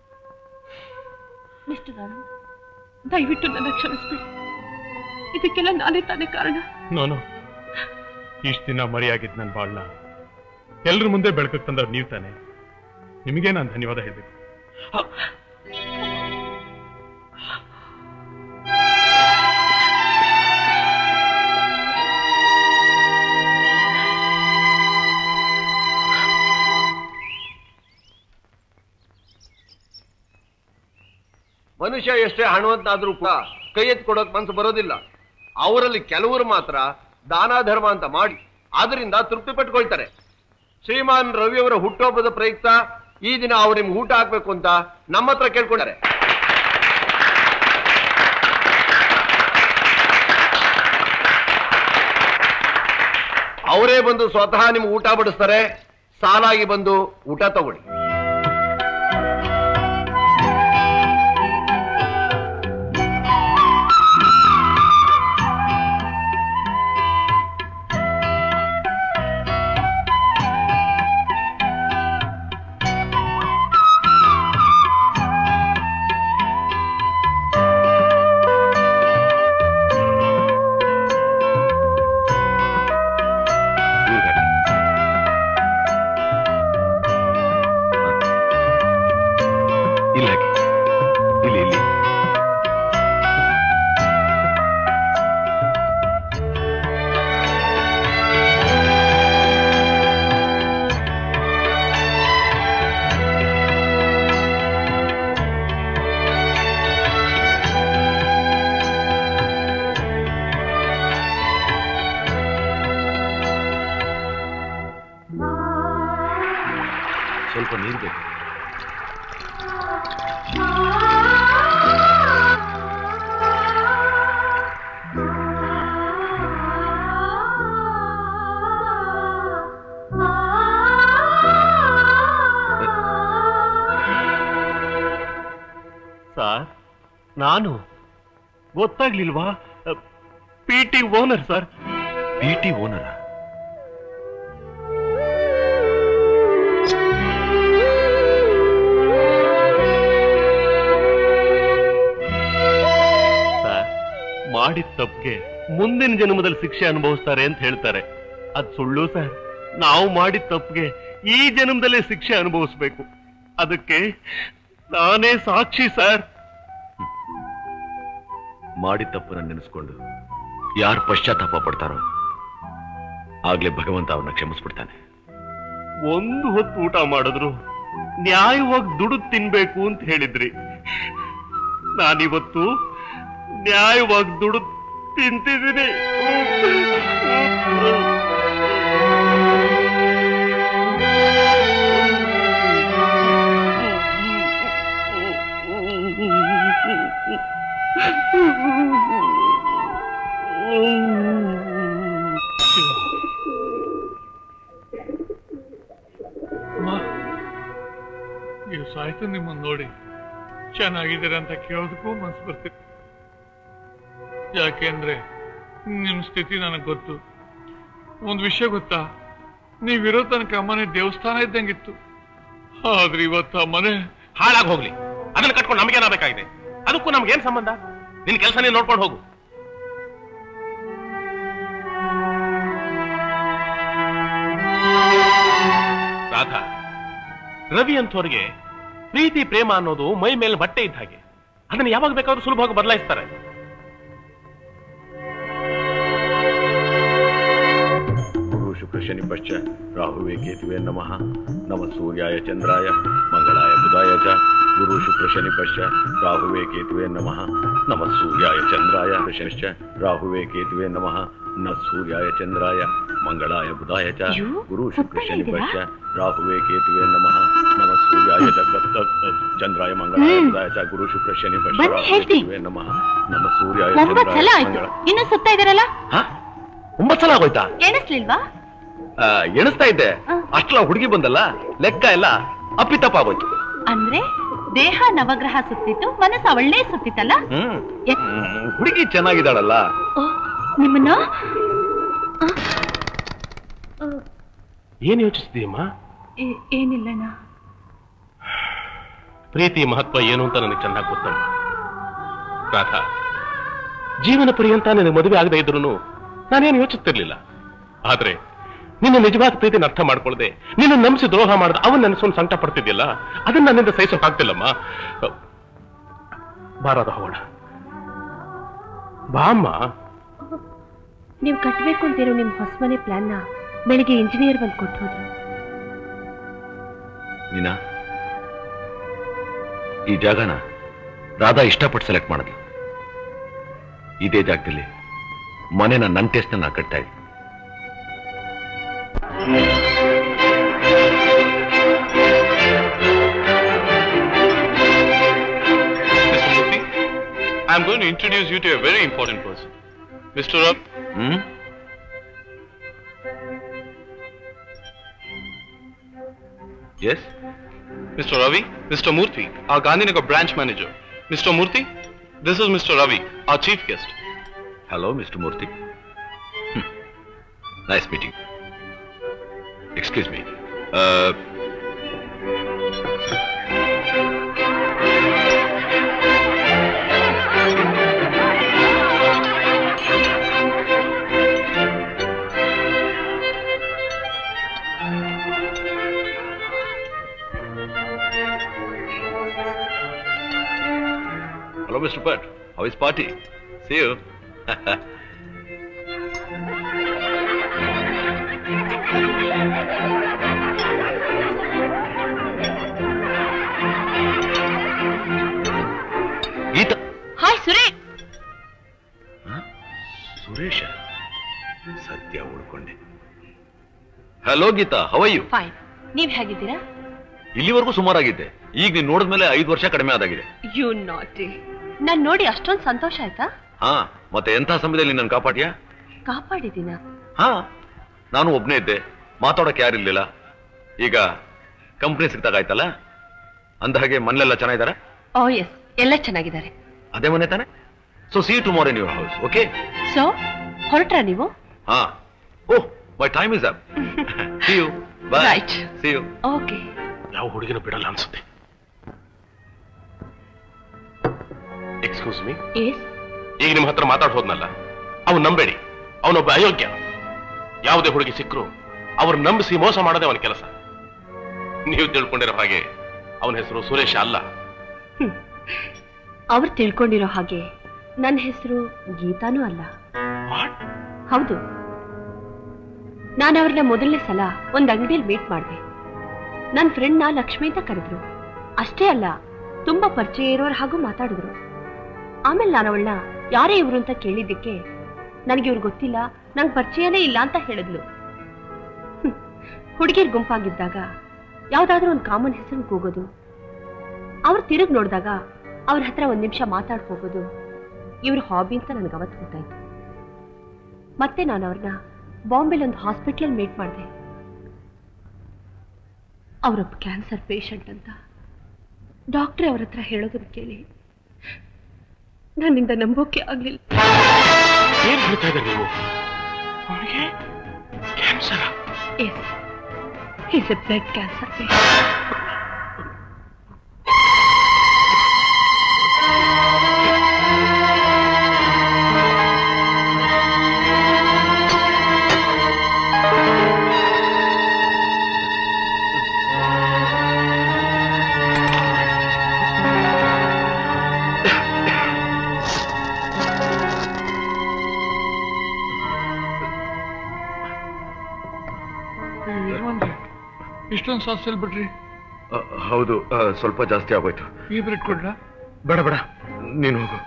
ಮಿಸ್ಟರ್ ರಾಣು ದಯವಿಟ್ಟು ನನ್ನ ಕ್ಷಮಿಸ್ಬಿಡಿ ಇದಕ್ಕೆಲ್ಲ ನಾನೇ ತಾನೇ ಕಾರಣ ನಾನು ಇಷ್ಟ ದಿನ ಮರೆಯಾಗಿದ್ದು ನನ್ನ ಬಾಳ್ನ ಎಲ್ರ ಮುಂದೆ ಬೆಳಕಕ್ಕೆ ತಂದವ್ರು ನೀವು ತಾನೆ ನಿಮಗೆ ನಾನು ಧನ್ಯವಾದ ಹೇಳ್ಬೇಕು ಮನುಷ್ಯ ಎಷ್ಟೇ ಹಣವಂತಾದ್ರೂ ಕೂಡ ಕೈ ಎತ್ತಿ ಕೊಡೋಕ್ ಮನ್ಸು ಬರೋದಿಲ್ಲ ಅವರಲ್ಲಿ ಕೆಲವರು ಮಾತ್ರ ದಾನ ಧರ್ಮ ಅಂತ ಮಾಡಿ ಅದರಿಂದ ತೃಪ್ತಿ ಪಟ್ಕೊಳ್ತಾರೆ ಶ್ರೀಮಾನ್ ರವಿಯವರ ಹುಟ್ಟುಹಬ್ಬದ ಪ್ರಯುಕ್ತ ಈ ದಿನ ಅವ್ರು ನಿಮ್ಗೆ ಊಟ ಹಾಕ್ಬೇಕು ಅಂತ ನಮ್ಮ ಹತ್ರ ಕೇಳ್ಕೊಂಡಾರೆ ಅವರೇ ಬಂದು ಸ್ವತಃ ನಿಮ್ಗೆ ಊಟ ಬಡಿಸ್ತಾರೆ ಸಾಲಾಗಿ ಬಂದು ಊಟ ತಗೊಳ್ಳಿ ಇಲ್ಲ ಹಾಕಿ. ಇಲ್ಲಿ ಇಲ್ಲಿ ಸ್ವಲ್ಪ ನೀರು ಬೇಕು ಸರ್ ನಾನು ಗೊತ್ತಾಗ್ಲಿಲ್ವಾ P T owner sir P T owner sir ಮಾಡಿದ ತಪ್ಪಿಗೆ ಮುಂದಿನ ಜನ್ಮದಲ್ಲಿ ಶಿಕ್ಷೆ ಅನುಭವಿಸ್ತಾರೆ ಅಂತ ಹೇಳ್ತಾರೆ ಅದ್ ಸುಳ್ಳು ಸರ್ ನಾವು ಮಾಡಿದ ತಪ್ಪಿಗೆ ಈ ಜನ್ಮದಲ್ಲೇ ಶಿಕ್ಷೆ ಅನುಭವಿಸ್ಬೇಕು ಅದಕ್ಕೆ ನಾನೇ ಸಾಕ್ಷಿ ಸರ್ ಮಾಡಿದ ತಪ್ಪನ್ನ ನೆನೆಸ್ಕೊಂಡು ಯಾರು ಪಶ್ಚಾತ್ತಾಪ ಪಡ್ತಾರೋ ಆಗ್ಲೇ ಭಗವಂತ ಅವ್ರನ್ನ ಕ್ಷಮಿಸ್ಬಿಡ್ತಾನೆ ಒಂದು ಹೊತ್ತು ಊಟ ಮಾಡಿದ್ರು ನ್ಯಾಯವಾಗಿ ದುಡಿದು ತಿನ್ಬೇಕು ಅಂತ ಹೇಳಿದ್ರಿ ನಾನಿವತ್ತು ನ್ಯಾಯವಾಗಿ ದುಡಿದು ತಿಂತಿದ್ದೀನಿ ನೀವು ಸಾಯ್ತು ನಿಮ್ಮನ್ನ ನೋಡಿ ಚೆನ್ನಾಗಿದ್ದೀರ ಅಂತ ಕೇಳೋದಕ್ಕೂ ಮನ್ಸು ಬರ್ತಿತ್ತು ಯಾಕೆಂದ್ರೆ ನಿಮ್ ಸ್ಥಿತಿ ನನಗೆ ಗೊತ್ತು ಒಂದು ವಿಷಯ ಗೊತ್ತಾ ನೀವಿರೋ ತನಕ ಆ ಮನೆ ದೇವಸ್ಥಾನ ಇದ್ದಂಗಿತ್ತು ಆದ್ರೆ ಇವತ್ತು ಆ ಮನೆ ಹಾಳಾಗಿ ಹೋಗ್ಲಿ ಅದನ್ನ ಕಟ್ಕೊಂಡು ನಮಗೇನಾಗಬೇಕಾಗಿದೆ ಅದಕ್ಕೂ ನಮ್ಗೇನ್ ಸಂಬಂಧ ನಿನ್ ಕೆಲಸ ನೀನ್ ನೋಡ್ಕೊಂಡು ಹೋಗು ರಾಧಾ ರವಿ ಅಂಥವ್ರಿಗೆ ಪ್ರೀತಿ ಪ್ರೇಮ ಅನ್ನೋದು ಮೈ ಮೇಲೆ ಬಟ್ಟೆ ಇದ್ದ ಹಾಗೆ ಅದನ್ನ ಯಾವಾಗ ಬೇಕಾದ್ರೂ ಸುಲಭವಾಗಿ ಬದಲಾಯಿಸ್ತಾರೆ ಗುರು ಶುಕ್ರ ಶನಿ ಪಶ್ಚ ರಾಹುವೇ ಕೇತುವೆ ನಮಃ ನಮ ಸೂರ್ಯಾಯ ಚಂದ್ರಾಯ ಮಂಗಳಾಯ ಬುಧಾಯ ಚ ಗುರು ಶುಕ್ರ ಶನಿ ಪಶ್ಚ ರಾಹುವೇ ಕೇತುವೆ ನಮಃ ನಮ ಸೂರ್ಯಾಯ ಚಂದ್ರಾಯ ಶನಿಶ್ಚ ರಾಹುವೇ ಕೇತುವೆ ನಮಃ ನ ಸೂರ್ಯಾಯ ಚಂದ್ರಾಯ ಮಂಗಳಾಯ ಬುಧಾಯ ಚ ಗುರು ಶುಕ್ರ ಶನಿ ಪಶ್ಚ ರಾಹುವೇ ಕೇತುವೆ ನಮಃ ನಮ ಸೂರ್ಯಾಯ ಚ ಚಂದ್ರಾಯ ಮಂಗಳಾಯ ಬುಧಾಯ ಚ ಗುರು ಶುಕ್ರ ಶನಿ ಪಶ್ಚ ಬನ್ನಿ, ರಾಹುವೇ ಹೇಳ್ತೀನಿ. ಕೇತುವೆ ನಮಃ ನಮ ಸೂರ್ಯಾಯ ಒಂಬತ್ ಸಲ ಚಂದ್ರಾಯ ಆಯ್ತು ಮಂಗಳ ಇನ್ನು ಸುತ್ತಾ ಇದಾರಲ್ಲ ಒಂಬತ್ತು ಸಲ ಆಗೋಯ್ತಾ ಎಣಿಸ್ಲಿಲ್ವಾ ಆ, ಎಣಿಸ್ತಾ ಇದ್ದೆ ಅಷ್ಟಲ ಹುಡುಗಿ ಬಂದಲ್ಲ ಲೆಕ್ಕ ಎಲ್ಲ ಅಪ್ಪಿತಪ್ಪ ಆಗೋಯ್ತು ಅಂದ್ರೆ ದೇಹ ನವಗ್ರಹ ಸುತ್ತಿತ್ತು ಮನಸ್ಸು ಅವಳೇ ಸುತ್ತಿತ್ತಲ್ಲ ಹ್ಮ್ ಎ- ಹ್ಮ್, ಹುಡುಗಿ ಚೆನ್ನಾಗಿದ್ದಾಳಲ್ಲ ಓ, ನಿಮ್ಮನ್ನ ಏನ್ ಯೋಚಿಸ್ತೀಯಮ್ಮ ಏ- ಏನಿಲ್ಲಣ್ಣ ಪ್ರೀತಿ ಮಹತ್ವ ಏನು ಅಂತ ನನಗೆ ಚೆನ್ನಾಗಿ ಗೊತ್ತಮ್ಮ ರಾಧಾ ಜೀವನ ಪರ್ಯಂತ ನಿನಗೆ ಮದುವೆ ಆಗದೆ ಇದ್ರು ನಾನೇನು ಯೋಚಿಸ್ತಿರ್ಲಿಲ್ಲ ಆದ್ರೆ ನಿನ್ನ ನಿಜವಾದ ಪ್ರೀತಿನ ಅರ್ಥ ಮಾಡ್ಕೊಳ್ದೆ ನಿನ್ನ ನಂಬಿಸಿ ದ್ರೋಹ ಮಾಡ್ದೆ ಅವನ್ ನೆನೆಸ್ಕೊಂಡು ಸಂಕಟ ಪಡ್ತಿದ್ಯಲ್ಲ ಅದನ್ನ ನನ್ನಿಂದ ಸಹಿಸೋಕ್ ಆಗ್ತಿಲ್ಲಮ್ಮ ಬಾರದ ಹೋಗೋಣ ಬಾ ಅಮ್ಮ ನೀವು ಕಟ್ಟಬೇಕು ಅಂತಿರೋ ನಿಮ್ಮ ಹೊಸ ಮನೆ ಪ್ಲಾನ್ನ ಬೆಳಿಗ್ಗೆ ಇಂಜಿನಿಯರ್ ಬಂದು ಕೊಟ್ಟು ಹೋದ್ರು ನೀನಾ ಈ ಜಾಗನ ರಾಧಾ ಇಷ್ಟಪಟ್ಟು ಸೆಲೆಕ್ಟ್ ಮಾಡಿದ್ಲು ಇದೇ ಜಾಗದಲ್ಲಿ ಮನೆನ ನನ್ನ ಟೇಸ್ಟ್ನ ನಾ ಕಟ್ತಾ ಇದ್ದೆ Mr. Murthy, I'm going to introduce you to a very important person. Mr. Rav, hmm yes Mr. Ravi, Mr. Murthy, our Gandhinagar branch manager. Mr. Murthy, this is Mr. Ravi, our chief guest. Hello mister Murthy nice meeting excuse me Hello, Mr. Bhatt. How is party? See you. Geeta hi Suresh Suresh ಸದ್ಯ ಉಳ್ಕೊಂಡೆ hello Geetha how are you fine ನೀವ್ ಹೇಗಿದ್ದೀರಾ ಇಲ್ಲಿವರೆಗೂ ಸುಮಾರಾಗಿದ್ದೆ ಈಗ ನೀನ್ ನೋಡಿದ್ಮೇಲೆ ಐದು ವರ್ಷ ಕಡಿಮೆ ಆದಾಗಿದೆ ಯು ನಾಟ್ ನಾನ್ ನೋಡಿ ಅಷ್ಟೊಂದ್ ಸಂತೋಷ ಆಯ್ತಾ ಹಾ ಮತ್ತೆ ಎಂಥ ಸಮಯದಲ್ಲಿ ನನ್ನ ಕಾಪಾಟ್ಯಾ ಕಾಪಾಡಿದೀನ ಹಾ ನಾನು ಒಬ್ನೇ ಇದ್ದೆ ಮಾತಾಡೋಕೆ ಯಾರಿರ್ಲಿಲ್ಲ ಈಗ ಕಂಪ್ನಿ ಸಿಗ್ತಾಗಾಯ್ತಲ್ಲ ಅಂದ ಹಾಗೆ ಮನೆಲೆಲ್ಲ ಚೆನ್ನಾಗಿದಾರ ಓ ಎಸ್ ಎಲ್ಲ ಚೆನ್ನಾಗಿದ್ದಾರೆ ಅದೇ ಮನೆ ತಾನೆ so see tomorrow in your house okay so ಹೊರಟ್ರಾ ನೀವು ಹಾ oh my time is up see you bye Right. See you okay ಯಾವ ಹುಡುಗಿನ ಬಿಡಲ್ಲ ಅನ್ಸುತ್ತೆ ಎಕ್ಸ್ಕ್ಯೂಸ್ ಮೀ ಎಸ್ ಈಗ ನಿಮ್ಮ ಹತ್ರ ಮಾತಾಡ್ ಹೋದ್ನಲ್ಲ ಅವ್ನು ನಂಬೇಡಿ ಅವನೊಬ್ಬ ಅಯೋಗ್ಯ ಯಾವುದೇ ಹುಡುಗಿ ಸಿಕ್ಕರು ಅವ್ರು ನಂಬಿಸಿ ಮೋಸ ಮಾಡೋದೇ ಅವನ ಕೆಲಸ ನೀವು ತಿಳ್ಕೊಂಡಿರೋ ಹಾಗೆ ಅವನ ಹೆಸರು ಸುರೇಶ ಅಲ್ಲ ಅವ್ರು ತಿಳ್ಕೊಂಡಿರೋ ಹಾಗೆ ನನ್ನ ಹೆಸರು ಗೀತಾನೂ ಅಲ್ಲ ಹೌದು ನಾನು ಅವ್ರನ್ನ ಮೊದಲನೇ ಸಲ ಒಂದ್ ಅಂಗಡಿಯಲ್ಲಿ ಮೀಟ್ ಮಾಡಿದೆ ನನ್ನ ಫ್ರೆಂಡ್ನ ಲಕ್ಷ್ಮಿ ಅಂತ ಕರೆದ್ರು ಅಷ್ಟೇ ಅಲ್ಲ ತುಂಬಾ ಪರಿಚಯ ಇರೋರು ಹಾಗೂ ಮಾತಾಡಿದ್ರು ಆಮೇಲೆ ನಾನು ಅವಳನ್ನ ಯಾರೇ ಇವ್ರು ಅಂತ ಕೇಳಿದ್ದಕ್ಕೆ ನನಗೆ ಇವ್ರು ಗೊತ್ತಿಲ್ಲ ನಂಗೆ ಪರಿಚಯನೇ ಇಲ್ಲ ಅಂತ ಹೇಳಿದ್ಲು ಹುಡುಗಿರ್ ಗುಂಪಾಗಿದ್ದಾಗ ಯಾವ್ದಾದ್ರೂ ಒಂದು ಕಾಮನ್ ಹೆಸರು ಕೂಗೋದು ಅವ್ರು ತಿರುಗಿ ನೋಡಿದಾಗ ಅವ್ರ ಹತ್ರ ಒಂದ್ ನಿಮಿಷ ಮಾತಾಡ್ ಹೋಗೋದು ಇವ್ರ ಹಾಬಿ ಅಂತ ನನಗೆ ಅವತ್ತು ಗೊತ್ತಾಯ್ತು ಮತ್ತೆ ನಾನು ಅವ್ರನ್ನ ಬಾಂಬೆಲಿ ಒಂದು ಹಾಸ್ಪಿಟ್ಲಲ್ಲಿ ಮೀಟ್ ಮಾಡಿದೆ ಅವರೊಬ್ಬ ಕ್ಯಾನ್ಸರ್ ಪೇಷಂಟ್ ಅಂತ ಡಾಕ್ಟ್ರೇ ಅವ್ರ ಹತ್ರ ಹೇಳೋದನ್ನ ಕೇಳಿ ನನ್ನಿಂದ ನಂಬೋಕೆ ಆಗ್ಲಿಲ್ಲ ಏನ್ ಹೇಳ್ತಾ ಇದ್ದಾರೆ ನೀವು ಅವನಿಗೆ cancer yes is a blood cancer patient ಯಜಮಾನ್ರೆ ಇಷ್ಟೊಂದು ಸಾಸ್ ಬಿಡ್ರಿ ಹೌದು ಆ, ಸ್ವಲ್ಪ ಜಾಸ್ತಿ ಆಗೋಯ್ತು ಈ ಬ್ರೆಡ್ ಕೊಡ್ಲಾ ಬೇಡ ಬೇಡ ನೀನು ಹೋಗು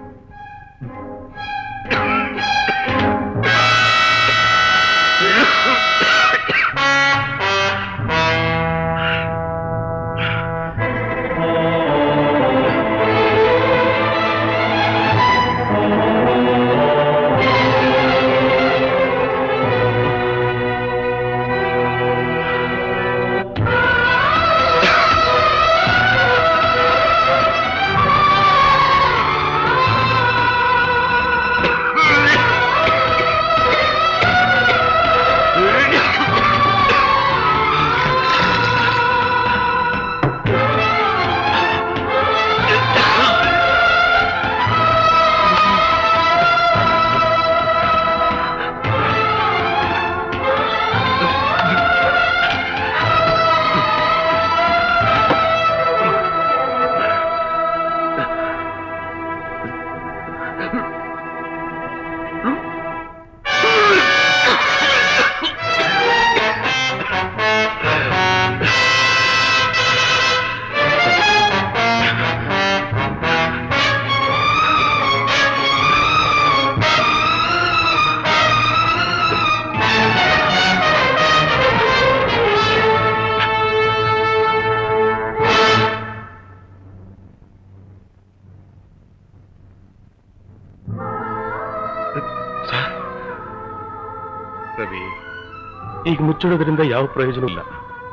ರವಿ ಈಗ ಮುಚ್ಚಿಡೋದ್ರಿಂದ ಯಾವ ಪ್ರಯೋಜನ ಇಲ್ಲ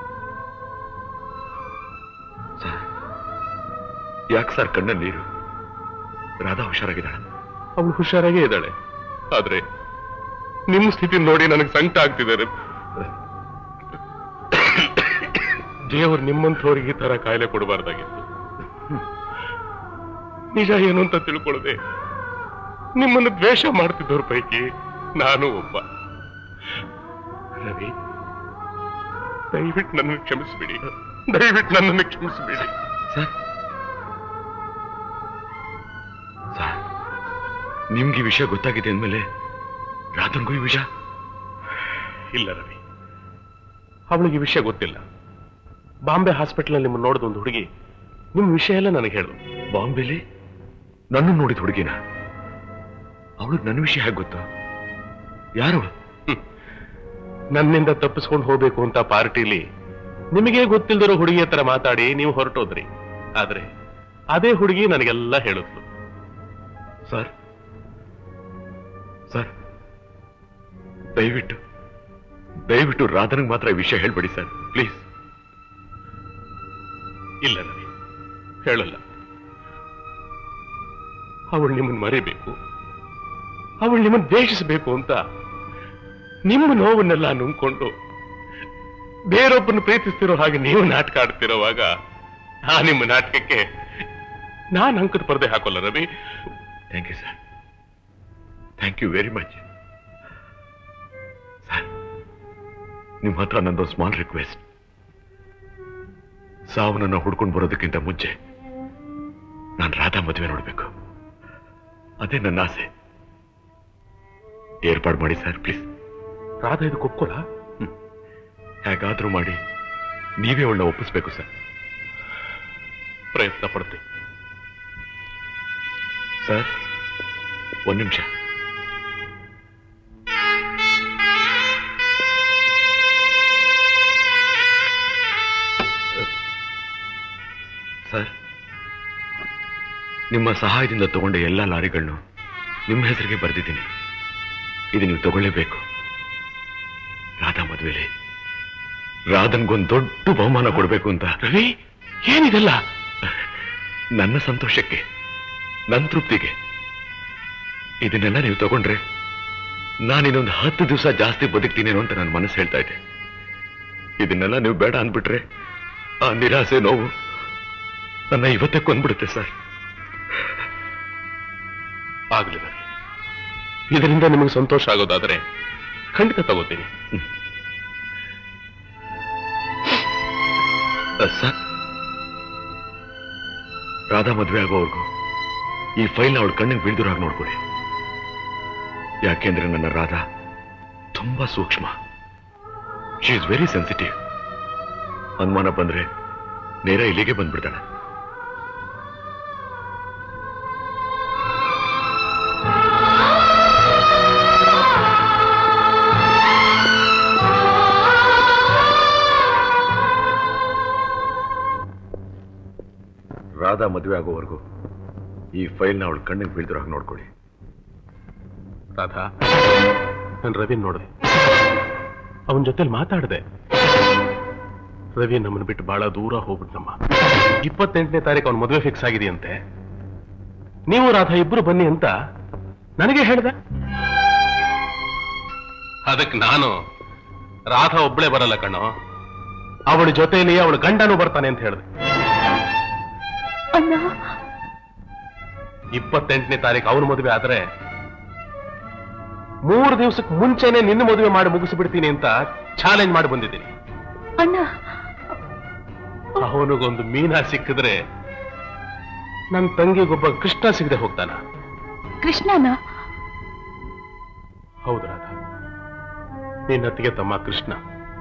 ಯಾಕೆ ಸರ್ ಕಣ್ಣಲ್ಲಿ ನೀರು ರಾಧಾ ಹುಷಾರಾಗಿದ್ದಾಳೆ ಅವಳು ಹುಷಾರಾಗೇ ಇದ್ದಾಳೆ ಆದ್ರೆ ನಿಮ್ಮ ಸ್ಥಿತಿ ನೋಡಿ ನನಗೆ ಸಂಕಟ ಆಗ್ತಿದ್ದಾರೆ ದೇವರು ನಿಮ್ಮಂಥವ್ರಿಗೆ ಈ ತರ ಕಾಯಿಲೆ ಕೊಡಬಾರ್ದಾಗಿತ್ತು ನಿಜ ಏನು ಅಂತ ತಿಳ್ಕೊಳ್ಳದೆ ನಿಮ್ಮನ್ನು ದ್ವೇಷ ಮಾಡ್ತಿದ್ದವ್ರ ಪೈಕಿ ನಾನು ಒಬ್ಬ ರವಿ ದಯವಿಟ್ಟು ನನ್ನನ್ನು ಕ್ಷಮಿಸ್ಬಿಡಿ ದಯವಿಟ್ಟು ನನ್ನನ್ನು ಕ್ಷಮಿಸ್ಬಿಡಿ ನಿಮ್ಗೆ ಈ ವಿಷಯ ಗೊತ್ತಾಗಿದೆ ಅಂದ್ಮೇಲೆ ರಾಧನ್ಗೂ ಈ ವಿಷಯ ಇಲ್ಲ ರವಿ ಅವಳಿಗೆ ಈ ವಿಷಯ ಗೊತ್ತಿಲ್ಲ ಬಾಂಬೆ ಹಾಸ್ಪಿಟಲ್ ನಿಮ್ಮನ್ನು ನೋಡಿದ ಒಂದು ಹುಡುಗಿ ನಿಮ್ ವಿಷಯ ಎಲ್ಲ ನನಗೆ ಹೇಳು ಬಾಂಬೆಲಿ ನನ್ನ ನೋಡಿದ ಹುಡುಗಿನ ಅವಳಿಗೆ ನನ್ನ ವಿಷಯ ಹೇಗೆ ಗೊತ್ತಾ ಯಾರು ನನ್ನಿಂದ ತಪ್ಪಿಸ್ಕೊಂಡು ಹೋಗ್ಬೇಕು ಅಂತ ಪಾರ್ಟಿಲಿ ನಿಮಗೆ ಗೊತ್ತಿಲ್ದಿರೋ ಹುಡುಗಿ ಹತ್ರ ಮಾತಾಡಿ ನೀವು ಹೊರಟೋದ್ರಿ ಆದ್ರೆ ಅದೇ ಹುಡುಗಿ ನನಗೆಲ್ಲ ಹೇಳಿದ್ಲು ಸರ್ ಸರ್ ದಯವಿಟ್ಟು ದಯವಿಟ್ಟು ರಾಧನಿಗೆ ಮಾತ್ರ ಈ ವಿಷಯ ಹೇಳ್ಬೇಡಿ ಸರ್ ಪ್ಲೀಸ್ ಇಲ್ಲ ರವಿ ಹೇಳಲ್ಲ ಅವಳು ನಿಮ್ಮನ್ನು ಮರಿಬೇಕು ಅವಳು ನಿಮ್ಮನ್ನು ದ್ವೇಷಿಸಬೇಕು ಅಂತ ನಿಮ್ಮ ನೋವನ್ನೆಲ್ಲ ನುಂಗ್ಕೊಂಡು ಬೇರೊಬ್ಬನ ಪ್ರೀತಿಸ್ತಿರೋ ಹಾಗೆ ನೀವು ನಾಟಕ ಆಡ್ತಿರೋವಾಗ ಆ ನಿಮ್ಮ ನಾಟಕಕ್ಕೆ ನಾನು ಅಂಕದ ಪರದೆ ಹಾಕೋಲ್ಲ Ravi thank you sir thank you very much sir ನಿಮ್ಮ ಹತ್ರ ನಂದು ಸ್ಮಾಲ್ ರಿಕ್ವೆಸ್ಟ್ ಸಾವನನ್ನ ಹುಡ್ಕೊಂಡು ಬರೋದಕ್ಕಿಂತ ಮುಂಚೆ ನಾನು ರಾಧಾ ಮದುವೆ ನೋಡ್ಬೇಕು ಅದೇ ನನ್ನ ಆಸೆ ಏರ್ಪಾಡು ಮಾಡಿ ಸರ್ ಪ್ಲೀಸ್ ರಾಧಾ ಇದಕ್ಕೆ ಒಪ್ಕೋಲ್ಲ ಹೇಗಾದ್ರೂ ಮಾಡಿ ನೀವೇ ಅವಳನ್ನ ಒಪ್ಪಿಸ್ಬೇಕು ಸರ್ ಪ್ರಯತ್ನ ಪಡ್ತೀನಿ ಸರ್ ಒಂದ್ ನಿಮಿಷ ಸರ್ ನಿಮ್ಮ ಸಹಾಯದಿಂದ ತಗೊಂಡ ಎಲ್ಲ ಲಾರಿಗಳನ್ನು ನಿಮ್ಮ ಹೆಸರಿಗೆ ಬರೆದಿದ್ದೀನಿ ಇದು ನೀವು ತಗೊಳ್ಳೇಬೇಕು ರಾಧಾ ಮದುವೆಲಿ ರಾಧನ್ಗೊಂದು ದೊಡ್ಡ ಬಹುಮಾನ ಕೊಡಬೇಕು ಅಂತ ರವಿ ಏನಿದೆಲ್ಲ ನನ್ನ ಸಂತೋಷಕ್ಕೆ ನನ್ನ ತೃಪ್ತಿಗೆ ಇದನ್ನೆಲ್ಲ ನೀವು ತಗೊಂಡ್ರೆ ನಾನಿನ್ನೊಂದು ಹತ್ತು ದಿವಸ ಜಾಸ್ತಿ ಬದುಕ್ತೀನೇನೋ ಅಂತ ನನ್ನ ಮನಸ್ಸು ಹೇಳ್ತಾ ಇದೆ ಇದನ್ನೆಲ್ಲ ನೀವು ಬೇಡ ಅಂದ್ಬಿಟ್ರೆ ಆ ನಿರಾಸೆ ನೋವು ನನ್ನ ಇವತ್ತೇ ಕೊಂದ್ಬಿಡುತ್ತೆ ಸರ್ ಆಗ್ಲಿ ರವಿ ಇದರಿಂದ ನಿಮಗೆ ಸಂತೋಷ ಆಗೋದಾದ್ರೆ ಖಂಡಿತ ತಗೋತೀನಿ ಸರ್ ರಾಧಾ ಮದುವೆ ಆಗೋವರೆಗೂ ಈ ಫೈಲ್ನ ಅವಳ ಕಣ್ಣಿಗೆ ಬೀಳ್ದಿರೋ ಹಾಗೆ ನೋಡ್ಕೊಳ್ಳಿ ಯಾಕೆಂದ್ರೆ ನನ್ನ ರಾಧಾ ತುಂಬಾ ಸೂಕ್ಷ್ಮ ಶಿ ಇಸ್ ವೆರಿ ಸೆನ್ಸಿಟಿವ್ ಅನುಮಾನ ಬಂದ್ರೆ ನೇರ ಇಲ್ಲಿಗೆ ಬಂದ್ಬಿಡ್ತಾಳೆ ರಾಧಾ ಮದುವೆ ಆಗೋವರೆಗೂ ಈ ಫೈಲ್ನ ಅವಳ ಕಣ್ಣಿಗೆ ಬೀಳ್ದಿರೋ ಹಾಗೆ ನೋಡ್ಕೊಳ್ಳಿ ರಾಧಾ ನಾನು ರವಿ ನೋಡಿದೆ ಅವನ ಜೊತೆಲಿ ಮಾತಾಡಿದೆ ರವಿ ನಮ್ಮನ್ನು ಬಿಟ್ಟು ಬಹಳ ದೂರ ಹೋಗ್ಬಿಟ್ನಮ್ಮ ಇಪ್ಪತ್ತೆಂಟನೇ ತಾರೀಕು ಅವನ ಮದುವೆ ಫಿಕ್ಸ್ ಆಗಿದೆಯಂತೆ ನೀವು ರಾಧಾ ಇಬ್ರು ಬನ್ನಿ ಅಂತ ನನಗೆ ಹೇಳ್ದ ಅದಕ್ಕೆ ನಾನು ರಾಧಾ ಒಬ್ಳೆ ಬರಲ್ಲ ಕಣೋ ಅವಳ ಜೊತೆಯಲ್ಲಿ ಅವಳ ಗಂಡನೂ ಬರ್ತಾನೆ ಅಂತ ಹೇಳಿದೆ ಅಣ್ಣ ಇಪ್ಪತ್ತೆಂಟನೇ ತಾರೀಕು ಅವನ ಮದುವೆ ಆದ್ರೆ ಮೂರು ದಿವಸಕ್ಕೆ ಮುಂಚೆನೆ ನಿನ್ನ ಮದುವೆ ಮಾಡಿ ಮುಗಿಸ್ಬಿಡ್ತೀನಿ ಅಂತ ಚಾಲೆಂಜ್ ಮಾಡಿ ಬಂದಿದ್ದೀನಿ ಅಣ್ಣ ಅವನಿಗೊಂದು ಮೀನಾ ಸಿಕ್ಕಿದ್ರೆ ನನ್ನ ತಂಗಿಗೊಬ್ಬ ಕೃಷ್ಣ ಸಿಗದೆ ಹೋಗ್ತಾನ ಕೃಷ್ಣನ ಹೌದು ರಾಧ ನಿನ್ನತ್ತಿಗೆ ತಮ್ಮ ಕೃಷ್ಣ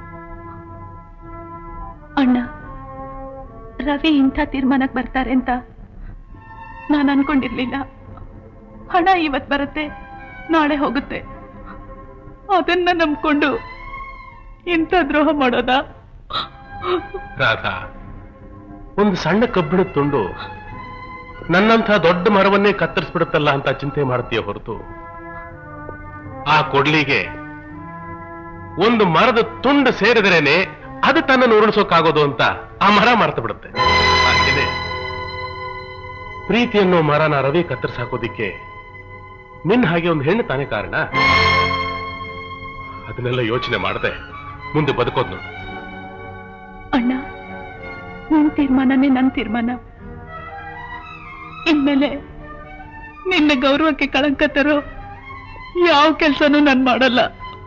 ಅಣ್ಣ ರವಿ ಇಂಥ ತೀರ್ಮಾನಕ್ಕೆ ಬರ್ತಾರೆ ಅಂತ ನಾನು ಅನ್ಕೊಂಡಿರ್ಲಿಲ್ಲ ಹಣ ಇವತ್ ಬರುತ್ತೆ ನಾಳೆ ಹೋಗುತ್ತೆ ಅದನ್ನ ನಂಬ್ಕೊಂಡು ಇಂಥ ದ್ರೋಹ ಮಾಡೋದಾ ರಾಧಾ ಒಂದು ಸಣ್ಣ ಕಬ್ಬಿಣದ ತುಂಡು ನನ್ನಂಥ ದೊಡ್ಡ ಮರವನ್ನೇ ಕತ್ತರಿಸ್ಬಿಡುತ್ತಲ್ಲ ಅಂತ ಚಿಂತೆ ಮಾಡ್ತೀಯ ಹೊರತು ಆ ಕೊಡ್ಲಿಗೆ ಒಂದು ಮರದ ತುಂಡು ಸೇರಿದ್ರೇನೆ ಅದು ತನ್ನನ್ನು ಉರುಳಿಸೋಕ್ಕಾಗೋದು ಅಂತ ಆ ಮರ ಮರ್ತು ಬಿಡುತ್ತೆ ಹಾಗೇನೆ ಪ್ರೀತಿ ಅನ್ನೋ ಮರನ ರವಿ ಕತ್ತರಿಸಾಕೋದಿಕ್ಕೆ ನಿನ್ನ ಹಾಗೆ ಒಂದು ಹೆಣ್ಣು ತಾನೇ ಕಾರಣ ಅದನ್ನೆಲ್ಲ ಯೋಚನೆ ಮಾಡದೆ ಮುಂದೆ ಬದುಕೋದ್ ನೋಡು ಅಣ್ಣ ನಿನ್ ತೀರ್ಮಾನನೇ ನನ್ ತೀರ್ಮಾನ ಇನ್ಮೇಲೆ ನಿನ್ನ ಗೌರವಕ್ಕೆ ಕಳಂಕ ತರೋ ಯಾವ ಕೆಲ್ಸನೂ ನಾನ್ ಮಾಡಲ್ಲ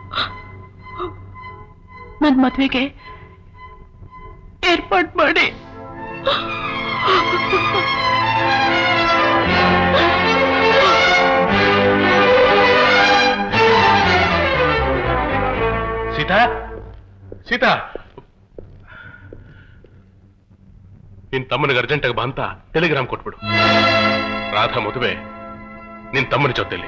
ನನ್ ಮದ್ವೆಗೆ ಏರ್ಪಾಟ್ ಮಾಡಿ ಸೀತಾ ಸೀತಾ ನಿನ್ ತಮ್ಮನಿಗೆ ಅರ್ಜೆಂಟಾಗಿ ಬಾ ಅಂತ ಟೆಲಿಗ್ರಾಮ್ ಕೊಟ್ಬಿಡು ರಾಧಾ ಮದುವೆ ನಿನ್ ತಮ್ಮನ ಜೊತೆಲಿ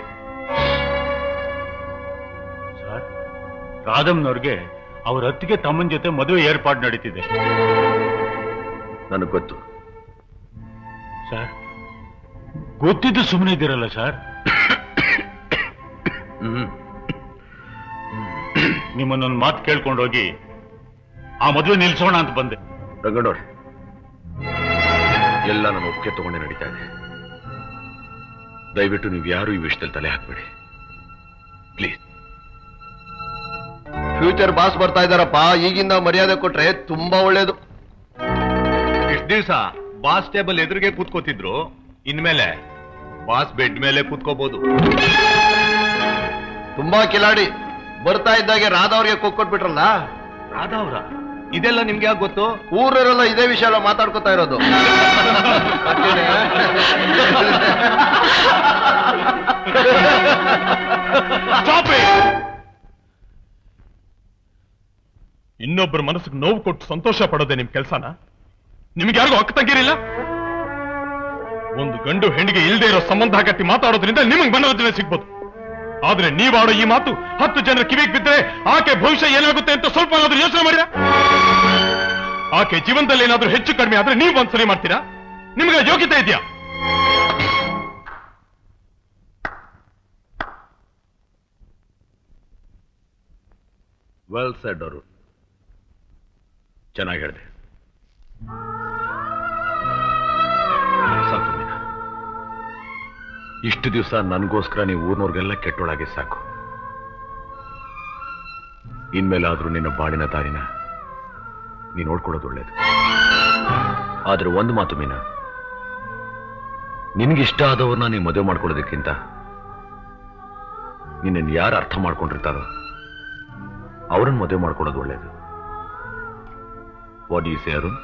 ಸರ್ ರಾಧಮ್ನವ್ರಿಗೆ ಅವ್ರ ಅತ್ತಿಗೆ ತಮ್ಮನ ಜೊತೆ ಮದುವೆ ಏರ್ಪಾಡು ನಡೀತಿದೆ ನನಗೆ ಗೊತ್ತು ಸರ್ ಗೊತ್ತಿದ್ದು ಸುಮ್ಮನೆ ಇದ್ದೀರಲ್ಲ ಸರ್ ನಿಮ್ಮನ್ನೊಂದು ಮಾತು ಕೇಳ್ಕೊಂಡೋಗಿ ಆ ಮದುವೆ ನಿಲ್ಸೋಣ ಅಂತ ಬಂದೆ ರಂಗಣ್ಣವ್ರೆ ಎಲ್ಲ ನನ್ನ ಒಪ್ಪಿಗೆ ತಗೊಂಡೆ ನಡೀತಾ ಇದೆ ದಯವಿಟ್ಟು ನೀವು ಯಾರು ಈ ವಿಷಯದಲ್ಲಿ ತಲೆ ಹಾಕ್ಬೇಡಿ ಪ್ಲೀಸ್ ಫ್ಯೂಚರ್ ಬಾಸ್ ಬರ್ತಾ ಇದಾರಪ್ಪ ಈಗಿಂದ ಮರ್ಯಾದೆ ಕೊಟ್ರೆ ತುಂಬಾ ಒಳ್ಳೇದು ಇಷ್ಟು ದಿವಸ ಬಾಸ್ ಟೇಬಲ್ ಎದುರಿಗೆ ಕೂತ್ಕೋತಿದ್ರು ಇನ್ಮೇಲೆ ಬಾಸ್ ಬೆಡ್ ಮೇಲೆ ಕೂತ್ಕೋಬಹುದು ತುಂಬಾ ಕಿಲಾಡಿ ಬರ್ತಾ ಇದ್ದಾಗೆ ರಾಧಾ ಅವ್ರಿಗೆ ಕೊಟ್ಬಿಟ್ರಲ್ಲ ರಾಧಾ ಅವರ ಇದೆಲ್ಲ ನಿಮ್ಗೆ ಯಾಕೆ ಗೊತ್ತು ಊರರೆಲ್ಲ ಇದೇ ವಿಷಯ ಎಲ್ಲ ಮಾತಾಡ್ಕೊತಾ ಇರೋದು ಇನ್ನೊಬ್ಬರ ಮನಸ್ಸಿಗೆ ನೋವು ಕೊಟ್ಟು ಸಂತೋಷ ಪಡೋದೆ ನಿಮ್ ಕೆಲ್ಸನ ನಿಮ್ಗೆ ಯಾರಿಗೂ ಹಕ್ಕು ತಂಗಿರಿಲ್ಲ ಒಂದು ಗಂಡು ಹೆಣ್ಣಿಗೆ ಇಲ್ಲದೆ ಇರೋ ಸಂಬಂಧ ಕಟ್ಟಿ ಮಾತಾಡೋದ್ರಿಂದ ನಿಮಗೆ ಮನೋರಂಜನೆ ಸಿಗ್ಬೋದು ಆದ್ರೆ ನೀವಾಡೋ ಈ ಮಾತು ಹತ್ತು ಜನರ ಕಿವಿಗೆ ಬಿದ್ದರೆ ಆಕೆ ಭವಿಷ್ಯ ಏನಾಗುತ್ತೆ ಅಂತ ಸ್ವಲ್ಪ ಏನಾದ್ರೂ ಯೋಚನೆ ಮಾಡಿರ ಆಕೆ ಜೀವನದಲ್ಲಿ ಏನಾದ್ರೂ ಹೆಚ್ಚು ಕಡಿಮೆ ಆದ್ರೆ ನೀವು ಒಂದ್ಸರಿ ಮಾಡ್ತೀರಾ ನಿಮ್ಗೆ ಯೋಗ್ಯತೆ ಇದೆಯಾ ವೆಲ್ ಸೆಡ್ ಅವರು ಚೆನ್ನಾಗಿ ಹೇಳಿದೆ ಸಾಕು ಮೀನಾ. ಇಷ್ಟು ದಿವಸ ನನಗೋಸ್ಕರ ನೀವು ಊರ್ನವ್ರಿಗೆಲ್ಲ ಕೆಟ್ಟೊಳಗೆ ಸಾಕು ಇನ್ಮೇಲಾದ್ರೂ ನಿನ್ನ ಬಾಳಿನ ದಾರಿನ ನೀ ನೋಡ್ಕೊಳ್ಳೋದು ಒಳ್ಳೇದು ಆದ್ರೆ ಒಂದು ಮಾತು ಮೀನಾ ನಿನ್ಗಿಷ್ಟ ಆದವ್ರನ್ನ ನೀ ಮದುವೆ ಮಾಡ್ಕೊಳ್ಳೋದಕ್ಕಿಂತ ನಿನ್ನನ್ನು ಯಾರು ಅರ್ಥ ಮಾಡ್ಕೊಂಡಿರ್ತಾರೋ ಅವರನ್ನು ಮದುವೆ ಮಾಡ್ಕೊಳ್ಳೋದು ಒಳ್ಳೇದು what you say Arun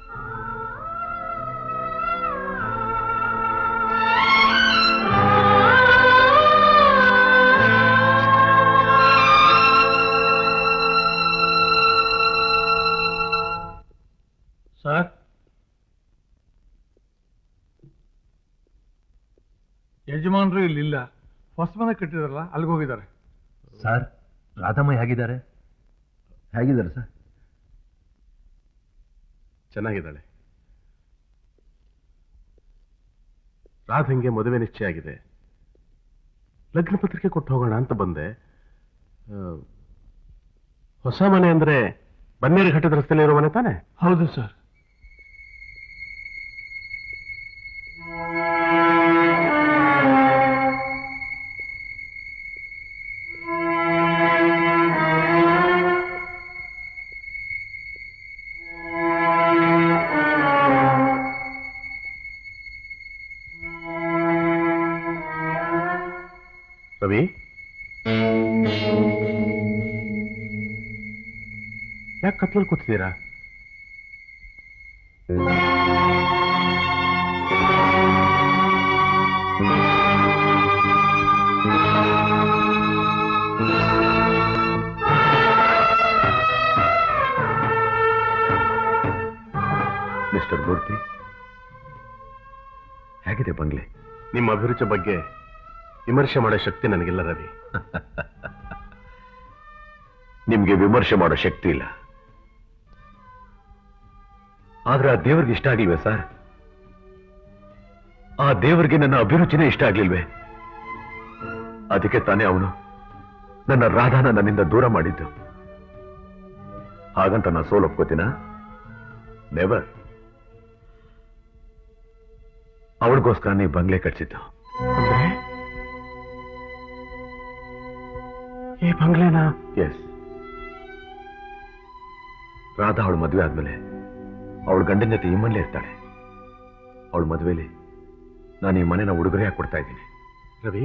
sir ಯಜಮಾನರು ಇಲ್ಲಿಲ್ಲ ಹೊಸ ಮನೆ ಕಟ್ಟಿದಾರಲ್ಲ ಅಲ್ಲಿಗೆ ಹೋಗಿದ್ದಾರೆ ಸರ್ ರಾಧಮ್ಮ ಹೇಗಿದ್ದಾರೆ ಹೇಗಿದ್ದಾರೆ ಸರ್ ಚೆನ್ನಾಗಿದ್ದಾಳೆ ರಾಧಂಗೆ ಮದುವೆ ನಿಶ್ಚಯ ಆಗಿದೆ ಲಗ್ನ ಪತ್ರಿಕೆ ಕೊಟ್ಟು ಹೋಗೋಣ ಅಂತ ಬಂದೆ ಆ, ಹೊಸ ಮನೆ ಅಂದ್ರೆ ಬನ್ನೇರು ಘಟ್ಟದ ರಸ್ತೆಯಲ್ಲಿ ಇರೋ ಮನೆ ತಾನೆ ಹೌದು ಸರ್ ರವಿ ಯಾಕೆ ಕತ್ಲಲ್ಲಿ ಕೂತಿದ್ದೀರಾ ಮಿಸ್ಟರ್ ಮೂರ್ತಿ ಹೇಗಿದೆ ಬಂಗ್ಲೆ ನಿಮ್ಮ ಅಭಿರುಚಿ ಬಗ್ಗೆ ವಿಮರ್ಶೆ ಮಾಡೋ ಶಕ್ತಿ ನನಗಿಲ್ಲ ರವಿ ನಿಮ್ಗೆ ವಿಮರ್ಶೆ ಮಾಡೋ ಶಕ್ತಿ ಇಲ್ಲ ಆದ್ರೆ ಆ ದೇವ್ರಿಗೆ ಇಷ್ಟ ಆಗ್ಲಿಲ್ವೇ ಸರ್ ಆ ದೇವರಿಗೆ ನನ್ನ ಅಭಿರುಚಿನೇ ಇಷ್ಟ ಆಗ್ಲಿಲ್ವೇ ಅದಕ್ಕೆ ತಾನೇ ಅವನು ನನ್ನ ರಾಧಾನ ನನ್ನಿಂದ ದೂರ ಮಾಡಿದ್ದು ಹಾಗಂತ ನಾನು ಸೋಲ್ ಒಪ್ಕೋತೀನ ನೆವರ್ ಅವಳಿಗೋಸ್ಕರ ನೀವು ಬಂಗ್ಲೆ ಕಟ್ಸಿದ್ದು ಅಂದ್ರೆ ಈ ಬಂಗ್ಲೆನಾ ಎಸ್ ರಾಧಾ ಅವಳ ಮದುವೆ ಆದ್ಮೇಲೆ ಅವಳ ಗಂಡನ ಜೊತೆ ಈ ಮನೇಲೇ ಇರ್ತಾಳೆ ಅವಳ ಮದುವೆಲಿ ನಾನು ಈ ಮನೆನ ಉಡುಗೊರೆಯಾಗಿ ಕೊಡ್ತಾ ಇದ್ದೀನಿ ರವಿ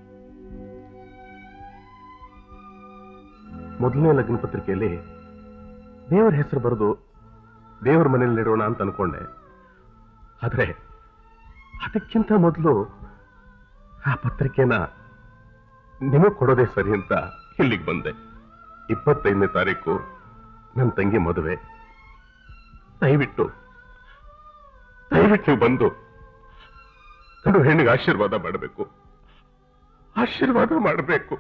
ಮೊದಲನೇ ಲಗ್ನ ಪತ್ರಿಕೆಯಲ್ಲಿ ದೇವರ ಹೆಸರು ಬರೆದು ದೇವರ ಮನೆಯಲ್ಲಿ ಇಡೋಣ ಅಂತ ಅನ್ಕೊಂಡೆ ಆದ್ರೆ ಅದಕ್ಕಿಂತ ಮೊದಲು ಆ ಪತ್ರಿಕೆನ ನಿಮಗ್ ಕೊಡೋದೇ ಸರಿ ಅಂತ ಇಲ್ಲಿಗೆ ಬಂದೆ ಇಪ್ಪತ್ತೈದನೇ ತಾರೀಕು ನನ್ನ ತಂಗಿ ಮದುವೆ ದಯವಿಟ್ಟು ದಯವಿಟ್ಟು ನೀವು ಬಂದು ಗಂಡು ಹೆಣ್ಣಿಗೆ ಆಶೀರ್ವಾದ ಮಾಡಬೇಕು ಆಶೀರ್ವಾದ ಮಾಡಬೇಕು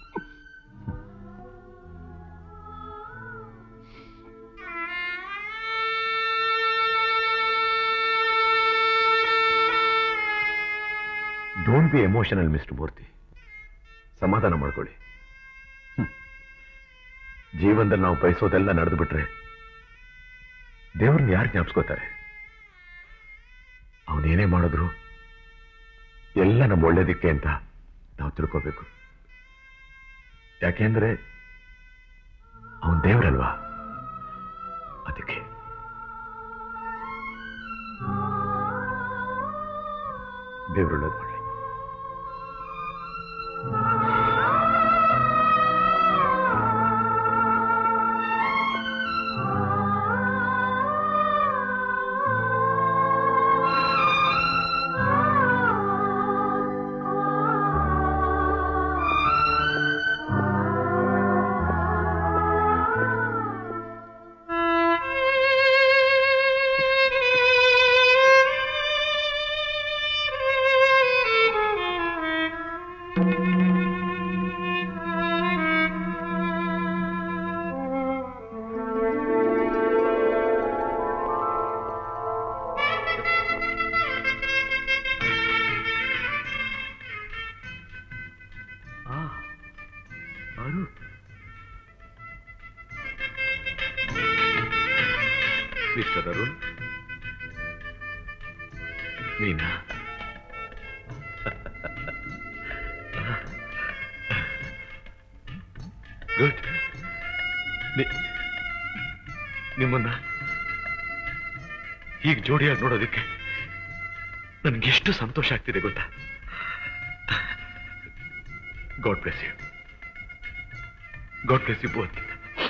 don't be emotional mister Murthy ಸಮಾಧಾನ ಮಾಡ್ಕೊಳ್ಳಿ ಹ್ಮ್. ಜೀವನದಲ್ಲಿ ನಾವು ಬಯಸೋದೆಲ್ಲ ನಡೆದು ಬಿಟ್ರೆ ದೇವ್ರನ್ನ ಯಾರು ಜ್ಞಾಪಿಸ್ಕೋತಾರೆ ಅವನೇನೇ ಮಾಡಿದ್ರು ಎಲ್ಲ ನಮ್ಮ ಒಳ್ಳೇದಕ್ಕೆ ಅಂತ ನಾವು ತಿಳ್ಕೋಬೇಕು ಯಾಕೆಂದ್ರೆ ಅವನ್ ದೇವ್ರಲ್ವಾ ಅದಕ್ಕೆ ದೇವ್ರೊಳ್ಳೇದು ಮಾಡಲಿ ಅರು ಮಿಸ್ಟರ್ ಅರುಣ್ ಮೀನಾ ಗುಡ್ ನಿಮ್ಮನ್ನ ಹೀಗೆ ಜೋಡಿಯಾಗಿ ನೋಡೋದಕ್ಕೆ ನನಗೆ ಎಷ್ಟು ಸಂತೋಷ ಆಗ್ತಿದೆ ಗೊತ್ತಾ God bless you God bless you both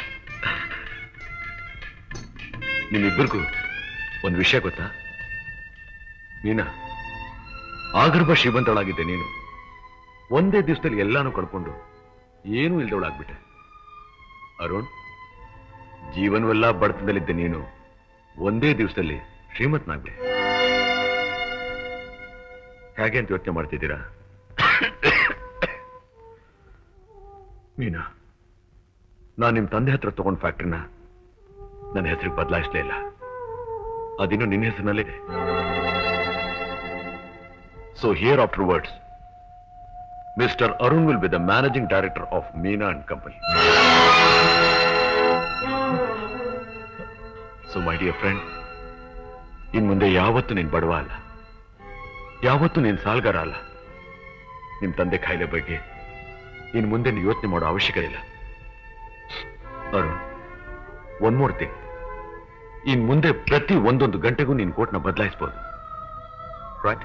ನಿಮ್ಮಿಬ್ಬರಿಗೂ ಒಂದು ವಿಷಯ ಗೊತ್ತಾ ಮೀನಾ ಆಗರ್ಭ ಶ್ರೀಮಂತಳಾಗಿದ್ದೆ ನೀನು ಒಂದೇ ದಿವಸದಲ್ಲಿ ಎಲ್ಲಾನು ಕಳ್ಕೊಂಡು ಏನೂ ಇಲ್ದವಳಾಗ್ಬಿಟ್ಟೆ ಅರುಣ್ ಜೀವನವೆಲ್ಲ ಬಡತನದಲ್ಲಿದ್ದೆ ನೀನು ಒಂದೇ ದಿವಸದಲ್ಲಿ ಶ್ರೀಮಂತನಾಗ್ಬಿಟ್ಟೆ ಹೇಗೆ ಅಂತ ಯೋಚನೆ ಮಾಡ್ತಿದ್ದೀರಾ ಮೀನಾ ನಾನು ನಿಮ್ಮ ತಂದೆ ಹತ್ರ ತಗೊಂಡ್ ಫ್ಯಾಕ್ಟ್ರಿನ ನನ್ನ ಹೆಸರಿಗೆ ಬದಲಾಯಿಸಲೇ ಇಲ್ಲ ಅದಿನ್ನು ನಿನ್ನ ಹೆಸರಿನಲ್ಲಿದೆ so here afterwards mister Arun will be the managing director of Meena and company so my dear friend ಇನ್ ಮುಂದೆ ಯಾವತ್ತೂ ನೀನ್ ಬಡವ ಅಲ್ಲ ಯಾವತ್ತೂ ನೀನ್ ಸಾಲ್ಗಾರ ಅಲ್ಲ ನಿಮ್ ತಂದೆ ಕಾಯಿಲೆ ಬಗ್ಗೆ ಇನ್ ಮುಂದೆ ನೀವು ಯೋಚನೆ ಮಾಡೋ ಅವಶ್ಯಕತೆ ಇಲ್ಲ ಅರುಣ್ ಒನ್ ಮೋರ್ ಥಿಂಗ್ ಇನ್ ಮುಂದೆ ಪ್ರತಿ ಒಂದೊಂದು ಗಂಟೆಗೂ ನೀನ್ ಕೋಟ್ನ ಬದಲಾಯಿಸಬಹುದು ರೈಟ್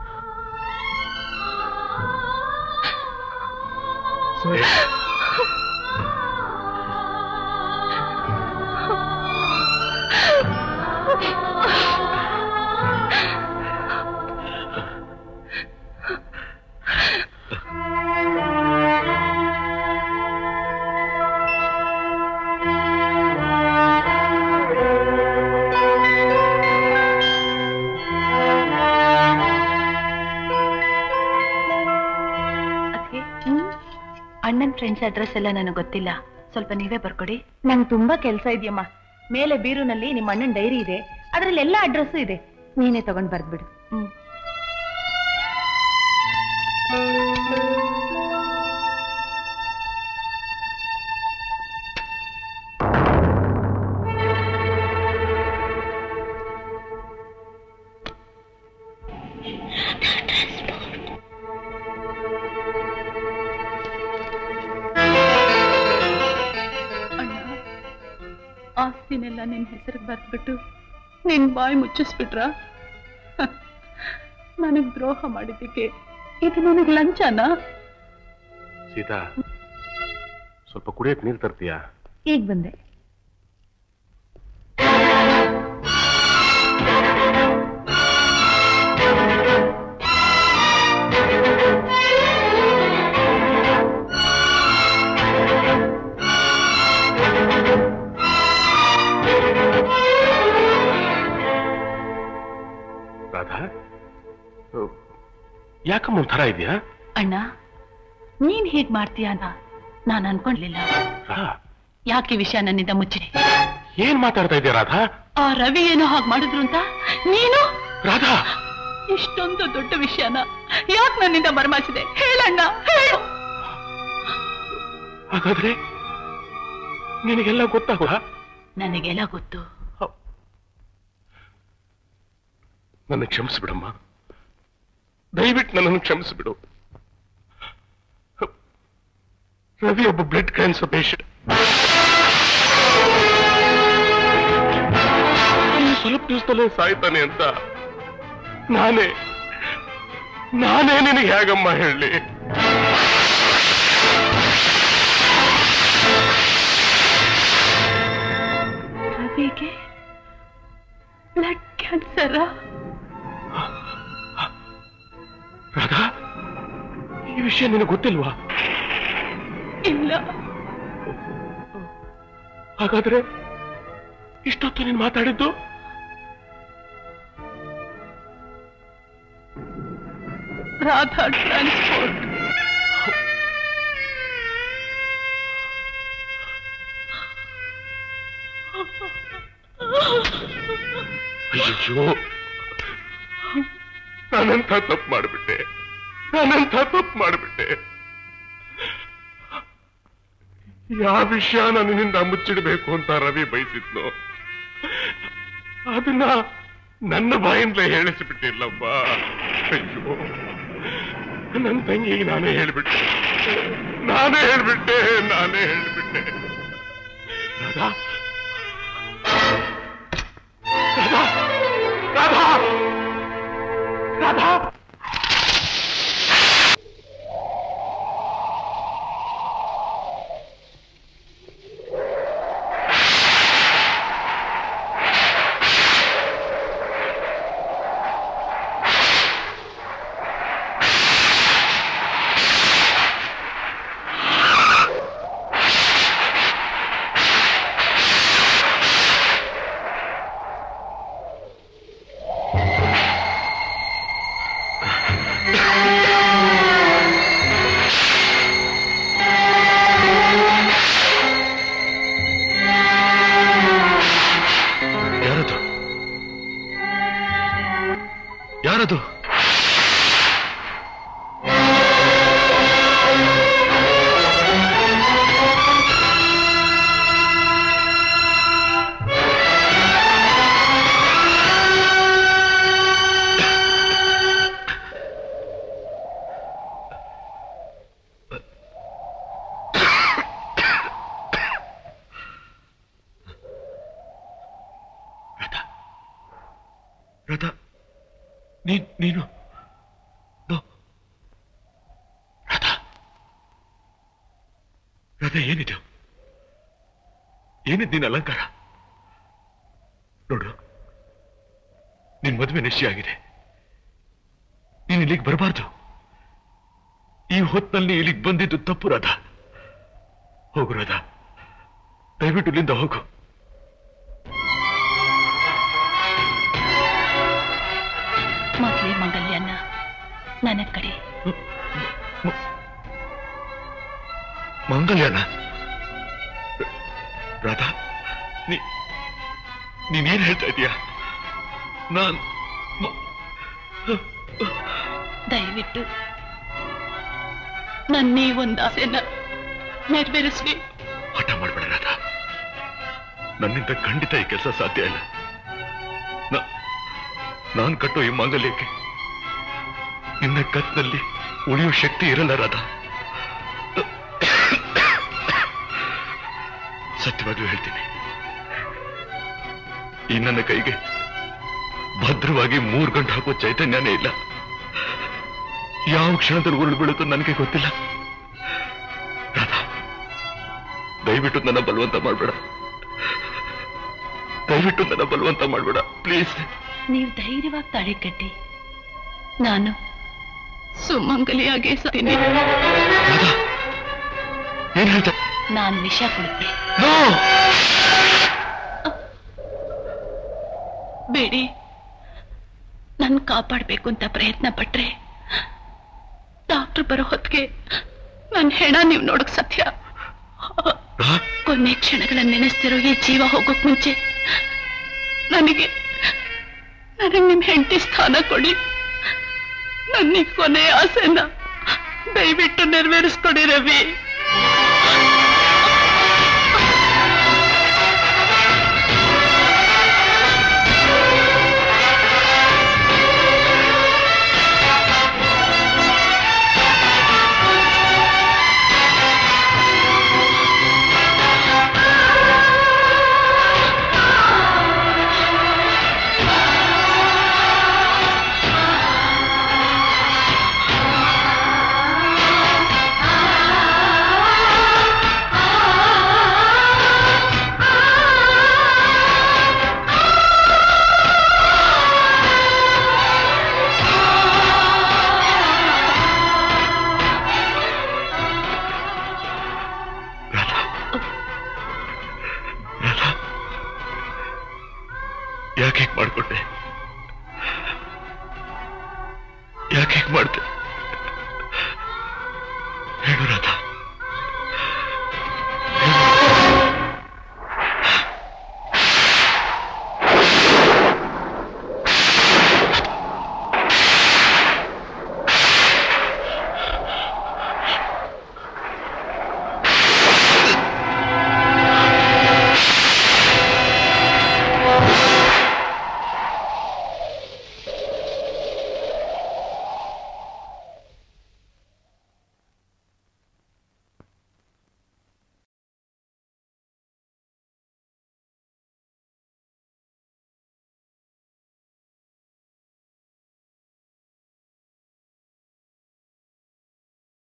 ಅಣ್ಣನ್ ಫ್ರೆಂಡ್ಸ್ ಅಡ್ರೆಸ್ ಎಲ್ಲ ನನಗೆ ಗೊತ್ತಿಲ್ಲ ಸ್ವಲ್ಪ ನೀವೇ ಬರ್ಕೊಡಿ ನಂಗೆ ತುಂಬಾ ಕೆಲಸ ಇದೆಯಮ್ಮ ಮೇಲೆ ಬೀರುನಲ್ಲಿ ನಿಮ್ಮ ಅಣ್ಣನ ಡೈರಿ ಇದೆ ಅದ್ರಲ್ಲಿ ಎಲ್ಲ ಅಡ್ರೆಸ್ ಇದೆ ನೀನೇ ತಗೊಂಡ್ ಬರ್ದ್ಬಿಡು ಹ್ಮ್ ಅಣ್ಣ ಆಸ್ತಿನೆಲ್ಲ ನಿನ್ ಹೆಸರಿಗೆ ಬರ್ದ್ಬಿಟ್ಟು ನಿನ್ ಬಾಯಿ ಮುಚ್ಚಿಸ್ಬಿಟ್ರ ನನಗ್ ದ್ರೋಹ ಮಾಡಿದ್ದಕ್ಕೆ ಇದು ನನಗ್ ಲಂಚನಾ ಸೀತಾ ಸ್ವಲ್ಪ ಕುಡಿಯಕ್ ನೀರು ತರ್ತೀಯಾ ಈಗ ಬಂದೆ ರಾಧಾ ಅಹ್, ಯಾಕಮ್ಮ ಒಂಥರ ಇದೆಯಾ ಅಣ್ಣ ನೀನ್ ಹೀಗ್ ಮಾಡ್ತೀಯ ಅಂತ ನಾನ್ ಅನ್ಕೊಂಡ್ಲಿಲ್ಲ ಯಾಕೆ ಈ ವಿಷಯ ನನ್ನಿಂದ ಮುಚ್ಚಿದೆ ಏನ್ ಮಾತಾಡ್ತಾ ಇದೆಯಾ ರಾಧಾ ಆ ರವಿ ಏನೋ ಹಾಗೆ ಮಾಡಿದ್ರು ಅಂತ ನೀನು ರಾಧಾ ಇಷ್ಟೊಂದು ದೊಡ್ಡ ವಿಷಯನ ಯಾಕೆ ನನ್ನಿಂದ ಬರಮಾಚಿದೆ ಹೇಳಣ್ಣ ಹೇಳು ಹಾಗಾದ್ರೆ ನಿನಗೆಲ್ಲ ಗೊತ್ತಾಗುವ ನನಗೆಲ್ಲ ಗೊತ್ತು ನನ್ನ ಕ್ಷಮಿಸ್ಬಿಡಮ್ಮ ದಯವಿಟ್ಟು ನನ್ನನ್ನು ಕ್ಷಮಿಸ್ಬಿಡು ರವಿ ಒಬ್ಬ ಬ್ಲಡ್ ಕ್ಯಾನ್ಸರ್ ಪೇಷಂಟ್ ಸ್ವಲ್ಪ ದಿವಸದಲ್ಲೇ ಸಾಯ್ತಾನೆ ಅಂತ ನಾನೇ ನಾನೇ ನಿನಗೆ ಹೇಗಮ್ಮ ಹೇಳಿ ರವಿಗೆ ಬ್ಲಡ್ ಕ್ಯಾನ್ಸರ್ ರಾಧಾ ಈ ವಿಷಯ ನಿನಗೆ ಗೊತ್ತಿಲ್ವಾ ಇಲ್ಲ ಹಾಗಾದ್ರೆ ಇಷ್ಟೊತ್ತು ನೀನು ಮಾತಾಡಿದ್ದು ರಾಧಾ ಟ್ರಾನ್ಸ್ಪೋರ್ಟ್ ಅಯ್ಯೋ ನಾನೆಂಥ ತಪ್ಪು ಮಾಡಿಬಿಟ್ಟೆ ನಾನೆಂಥ ತಪ್ಪು ಮಾಡಿಬಿಟ್ಟೆ ಯಾವ ವಿಷಯ ನನ್ನಿಂದ ಮುಚ್ಚಿಡಬೇಕು ಅಂತ ರವಿ ಬಯಸಿದ್ನು ಅದನ್ನ ನನ್ನ ಬಾಯಿಂದಲೇ ಹೇಳಿಸಿಬಿಟ್ಟಿಲ್ಲಪ್ಪ ಅಯ್ಯೋ ನನ್ನ ತಂಗಿಗೆ ನಾನೇ ಹೇಳ್ಬಿಟ್ಟೆ ನಾನೇ ಹೇಳ್ಬಿಟ್ಟೆ ನಾನೇ ಹೇಳ್ಬಿಟ್ಟೆ ರಾಧಾ ರಾಧಾ ರಾಧಾ ರಾಧಾ ಯಾರದು ಯಾರದು ರಾಧಾ ನೀನ್ ನೀನು ನೋ. ರಾಧಾ ರಾಧಾ ಏನಿದು ಏನಿದ್ ನಿನ್ನ ಅಲಂಕಾರ ನೋಡು ನಿನ್ ಮದುವೆ ನಿಶ್ಚಯ ಆಗಿದೆ ನೀನ್ ಇಲ್ಲಿಗೆ ಬರಬಾರ್ದು ಈ ಹೊತ್ತಿನಲ್ಲಿ ಇಲ್ಲಿಗೆ ಬಂದಿದ್ದು ತಪ್ಪು ರಾಧಾ ಹೋಗು ರಾಧಾ ದಯವಿಟ್ಟು ಇಲ್ಲಿಂದ ಹೋಗು ಮೊದ್ಲೇ ಮಂಗಲ್ಯನ ನನ್ನ ಕಡೆ ಮಂಗಲ್ಯಾನ ರಾಧಾ ನೀ ನೀನೇನ್ ಹೇಳ್ತಾ ಇದೀಯಾ ನಾನ್ ದಯವಿಟ್ಟು ನನ್ನ ಈ ಒಂದು ಆಸೆನ ನೆರವೇರಿಸ್ಲಿ ಹಠ ಮಾಡಬೇಡ ರಾಧಾ ನನ್ನಿಂದ ಖಂಡಿತ ಈ ಕೆಲಸ ಸಾಧ್ಯ ಇಲ್ಲ ನಾ- ನಾನ್ ಕಟ್ಟೋ ಈ ಮಾಂಗಲ್ಯಕ್ಕೆ ನಿನ್ನ ಕತ್ನಲ್ಲಿ ಉಳಿಯೋ ಶಕ್ತಿ ಇರಲ್ಲ ರಾಧಾ ಸತ್ಯವಾಗ್ಲೂ ಹೇಳ್ತೀನಿ ಈ ನನ್ನ ಕೈಗೆ ಭದ್ರವಾಗಿ ಮೂರು ಗಂಟೆ ಹಾಕೋ ಚೈತನ್ಯನೇ ಇಲ್ಲ ಯಾವ ಕ್ಷಣದಲ್ಲಿ ಉರುಳು ಬೀಳುತ್ತೋ ನನಗೆ ಗೊತ್ತಿಲ್ಲ ರಾಧಾ ದಯವಿಟ್ಟು ನನ್ನ ಬಲವಂತ ಮಾಡಬೇಡ ದಯವಿಟ್ಟು ನನ್ನ ಬಲವಂತ ಮಾಡಬೇಡ ಪ್ಲೀಸ್ ನೀವು ಧೈರ್ಯವಾಗಿ ತಾಳಿ ಕಟ್ಟಿ ನಾನು ಸುಮಂಗಲಿಯಾಗಿ ಸಾತೀನಿ ಏನ್ ಹೇಳ್ತಾ ನಾನು ವಿಷ ಕೊಡುತ್ತೆ ಬೇಡಿ ನನ್ ಕಾಪಾಡ್ಬೇಕು ಅಂತ ಪ್ರಯತ್ನ ಪಟ್ರೆ ಡಾಕ್ಟರ್ ಬರೋ ಹೊತ್ತಿಗೆ ನನ್ ಹೆಣ ನೀವು ನೋಡಕ್ ಸತ್ಯ ಕೊನೆ ಕ್ಷಣಗಳನ್ನ ನೆನೆಸ್ತಿರೋ ಈ ಜೀವ ಹೋಗೋಕ್ ಮುಂಚೆ ನನಗೆ ನನಗೆ ನಿಮ್ ಹೆಂಡತಿ ಸ್ಥಾನ ಕೊಡಿ ನನ್ನ ಈ ಕೊನೆ ಆಸೆನ ದಯವಿಟ್ಟು ನೆರವೇರಿಸ್ಕೊಡಿ ರವಿ ಯಾಕೆ ಹೀಗೆ ಮಾಡ್ಕೊಂಡೆ ಯಾಕೆ ಹೀಗೆ ಮಾಡ್ದೆ ಹೇಳು ರಾಧಾ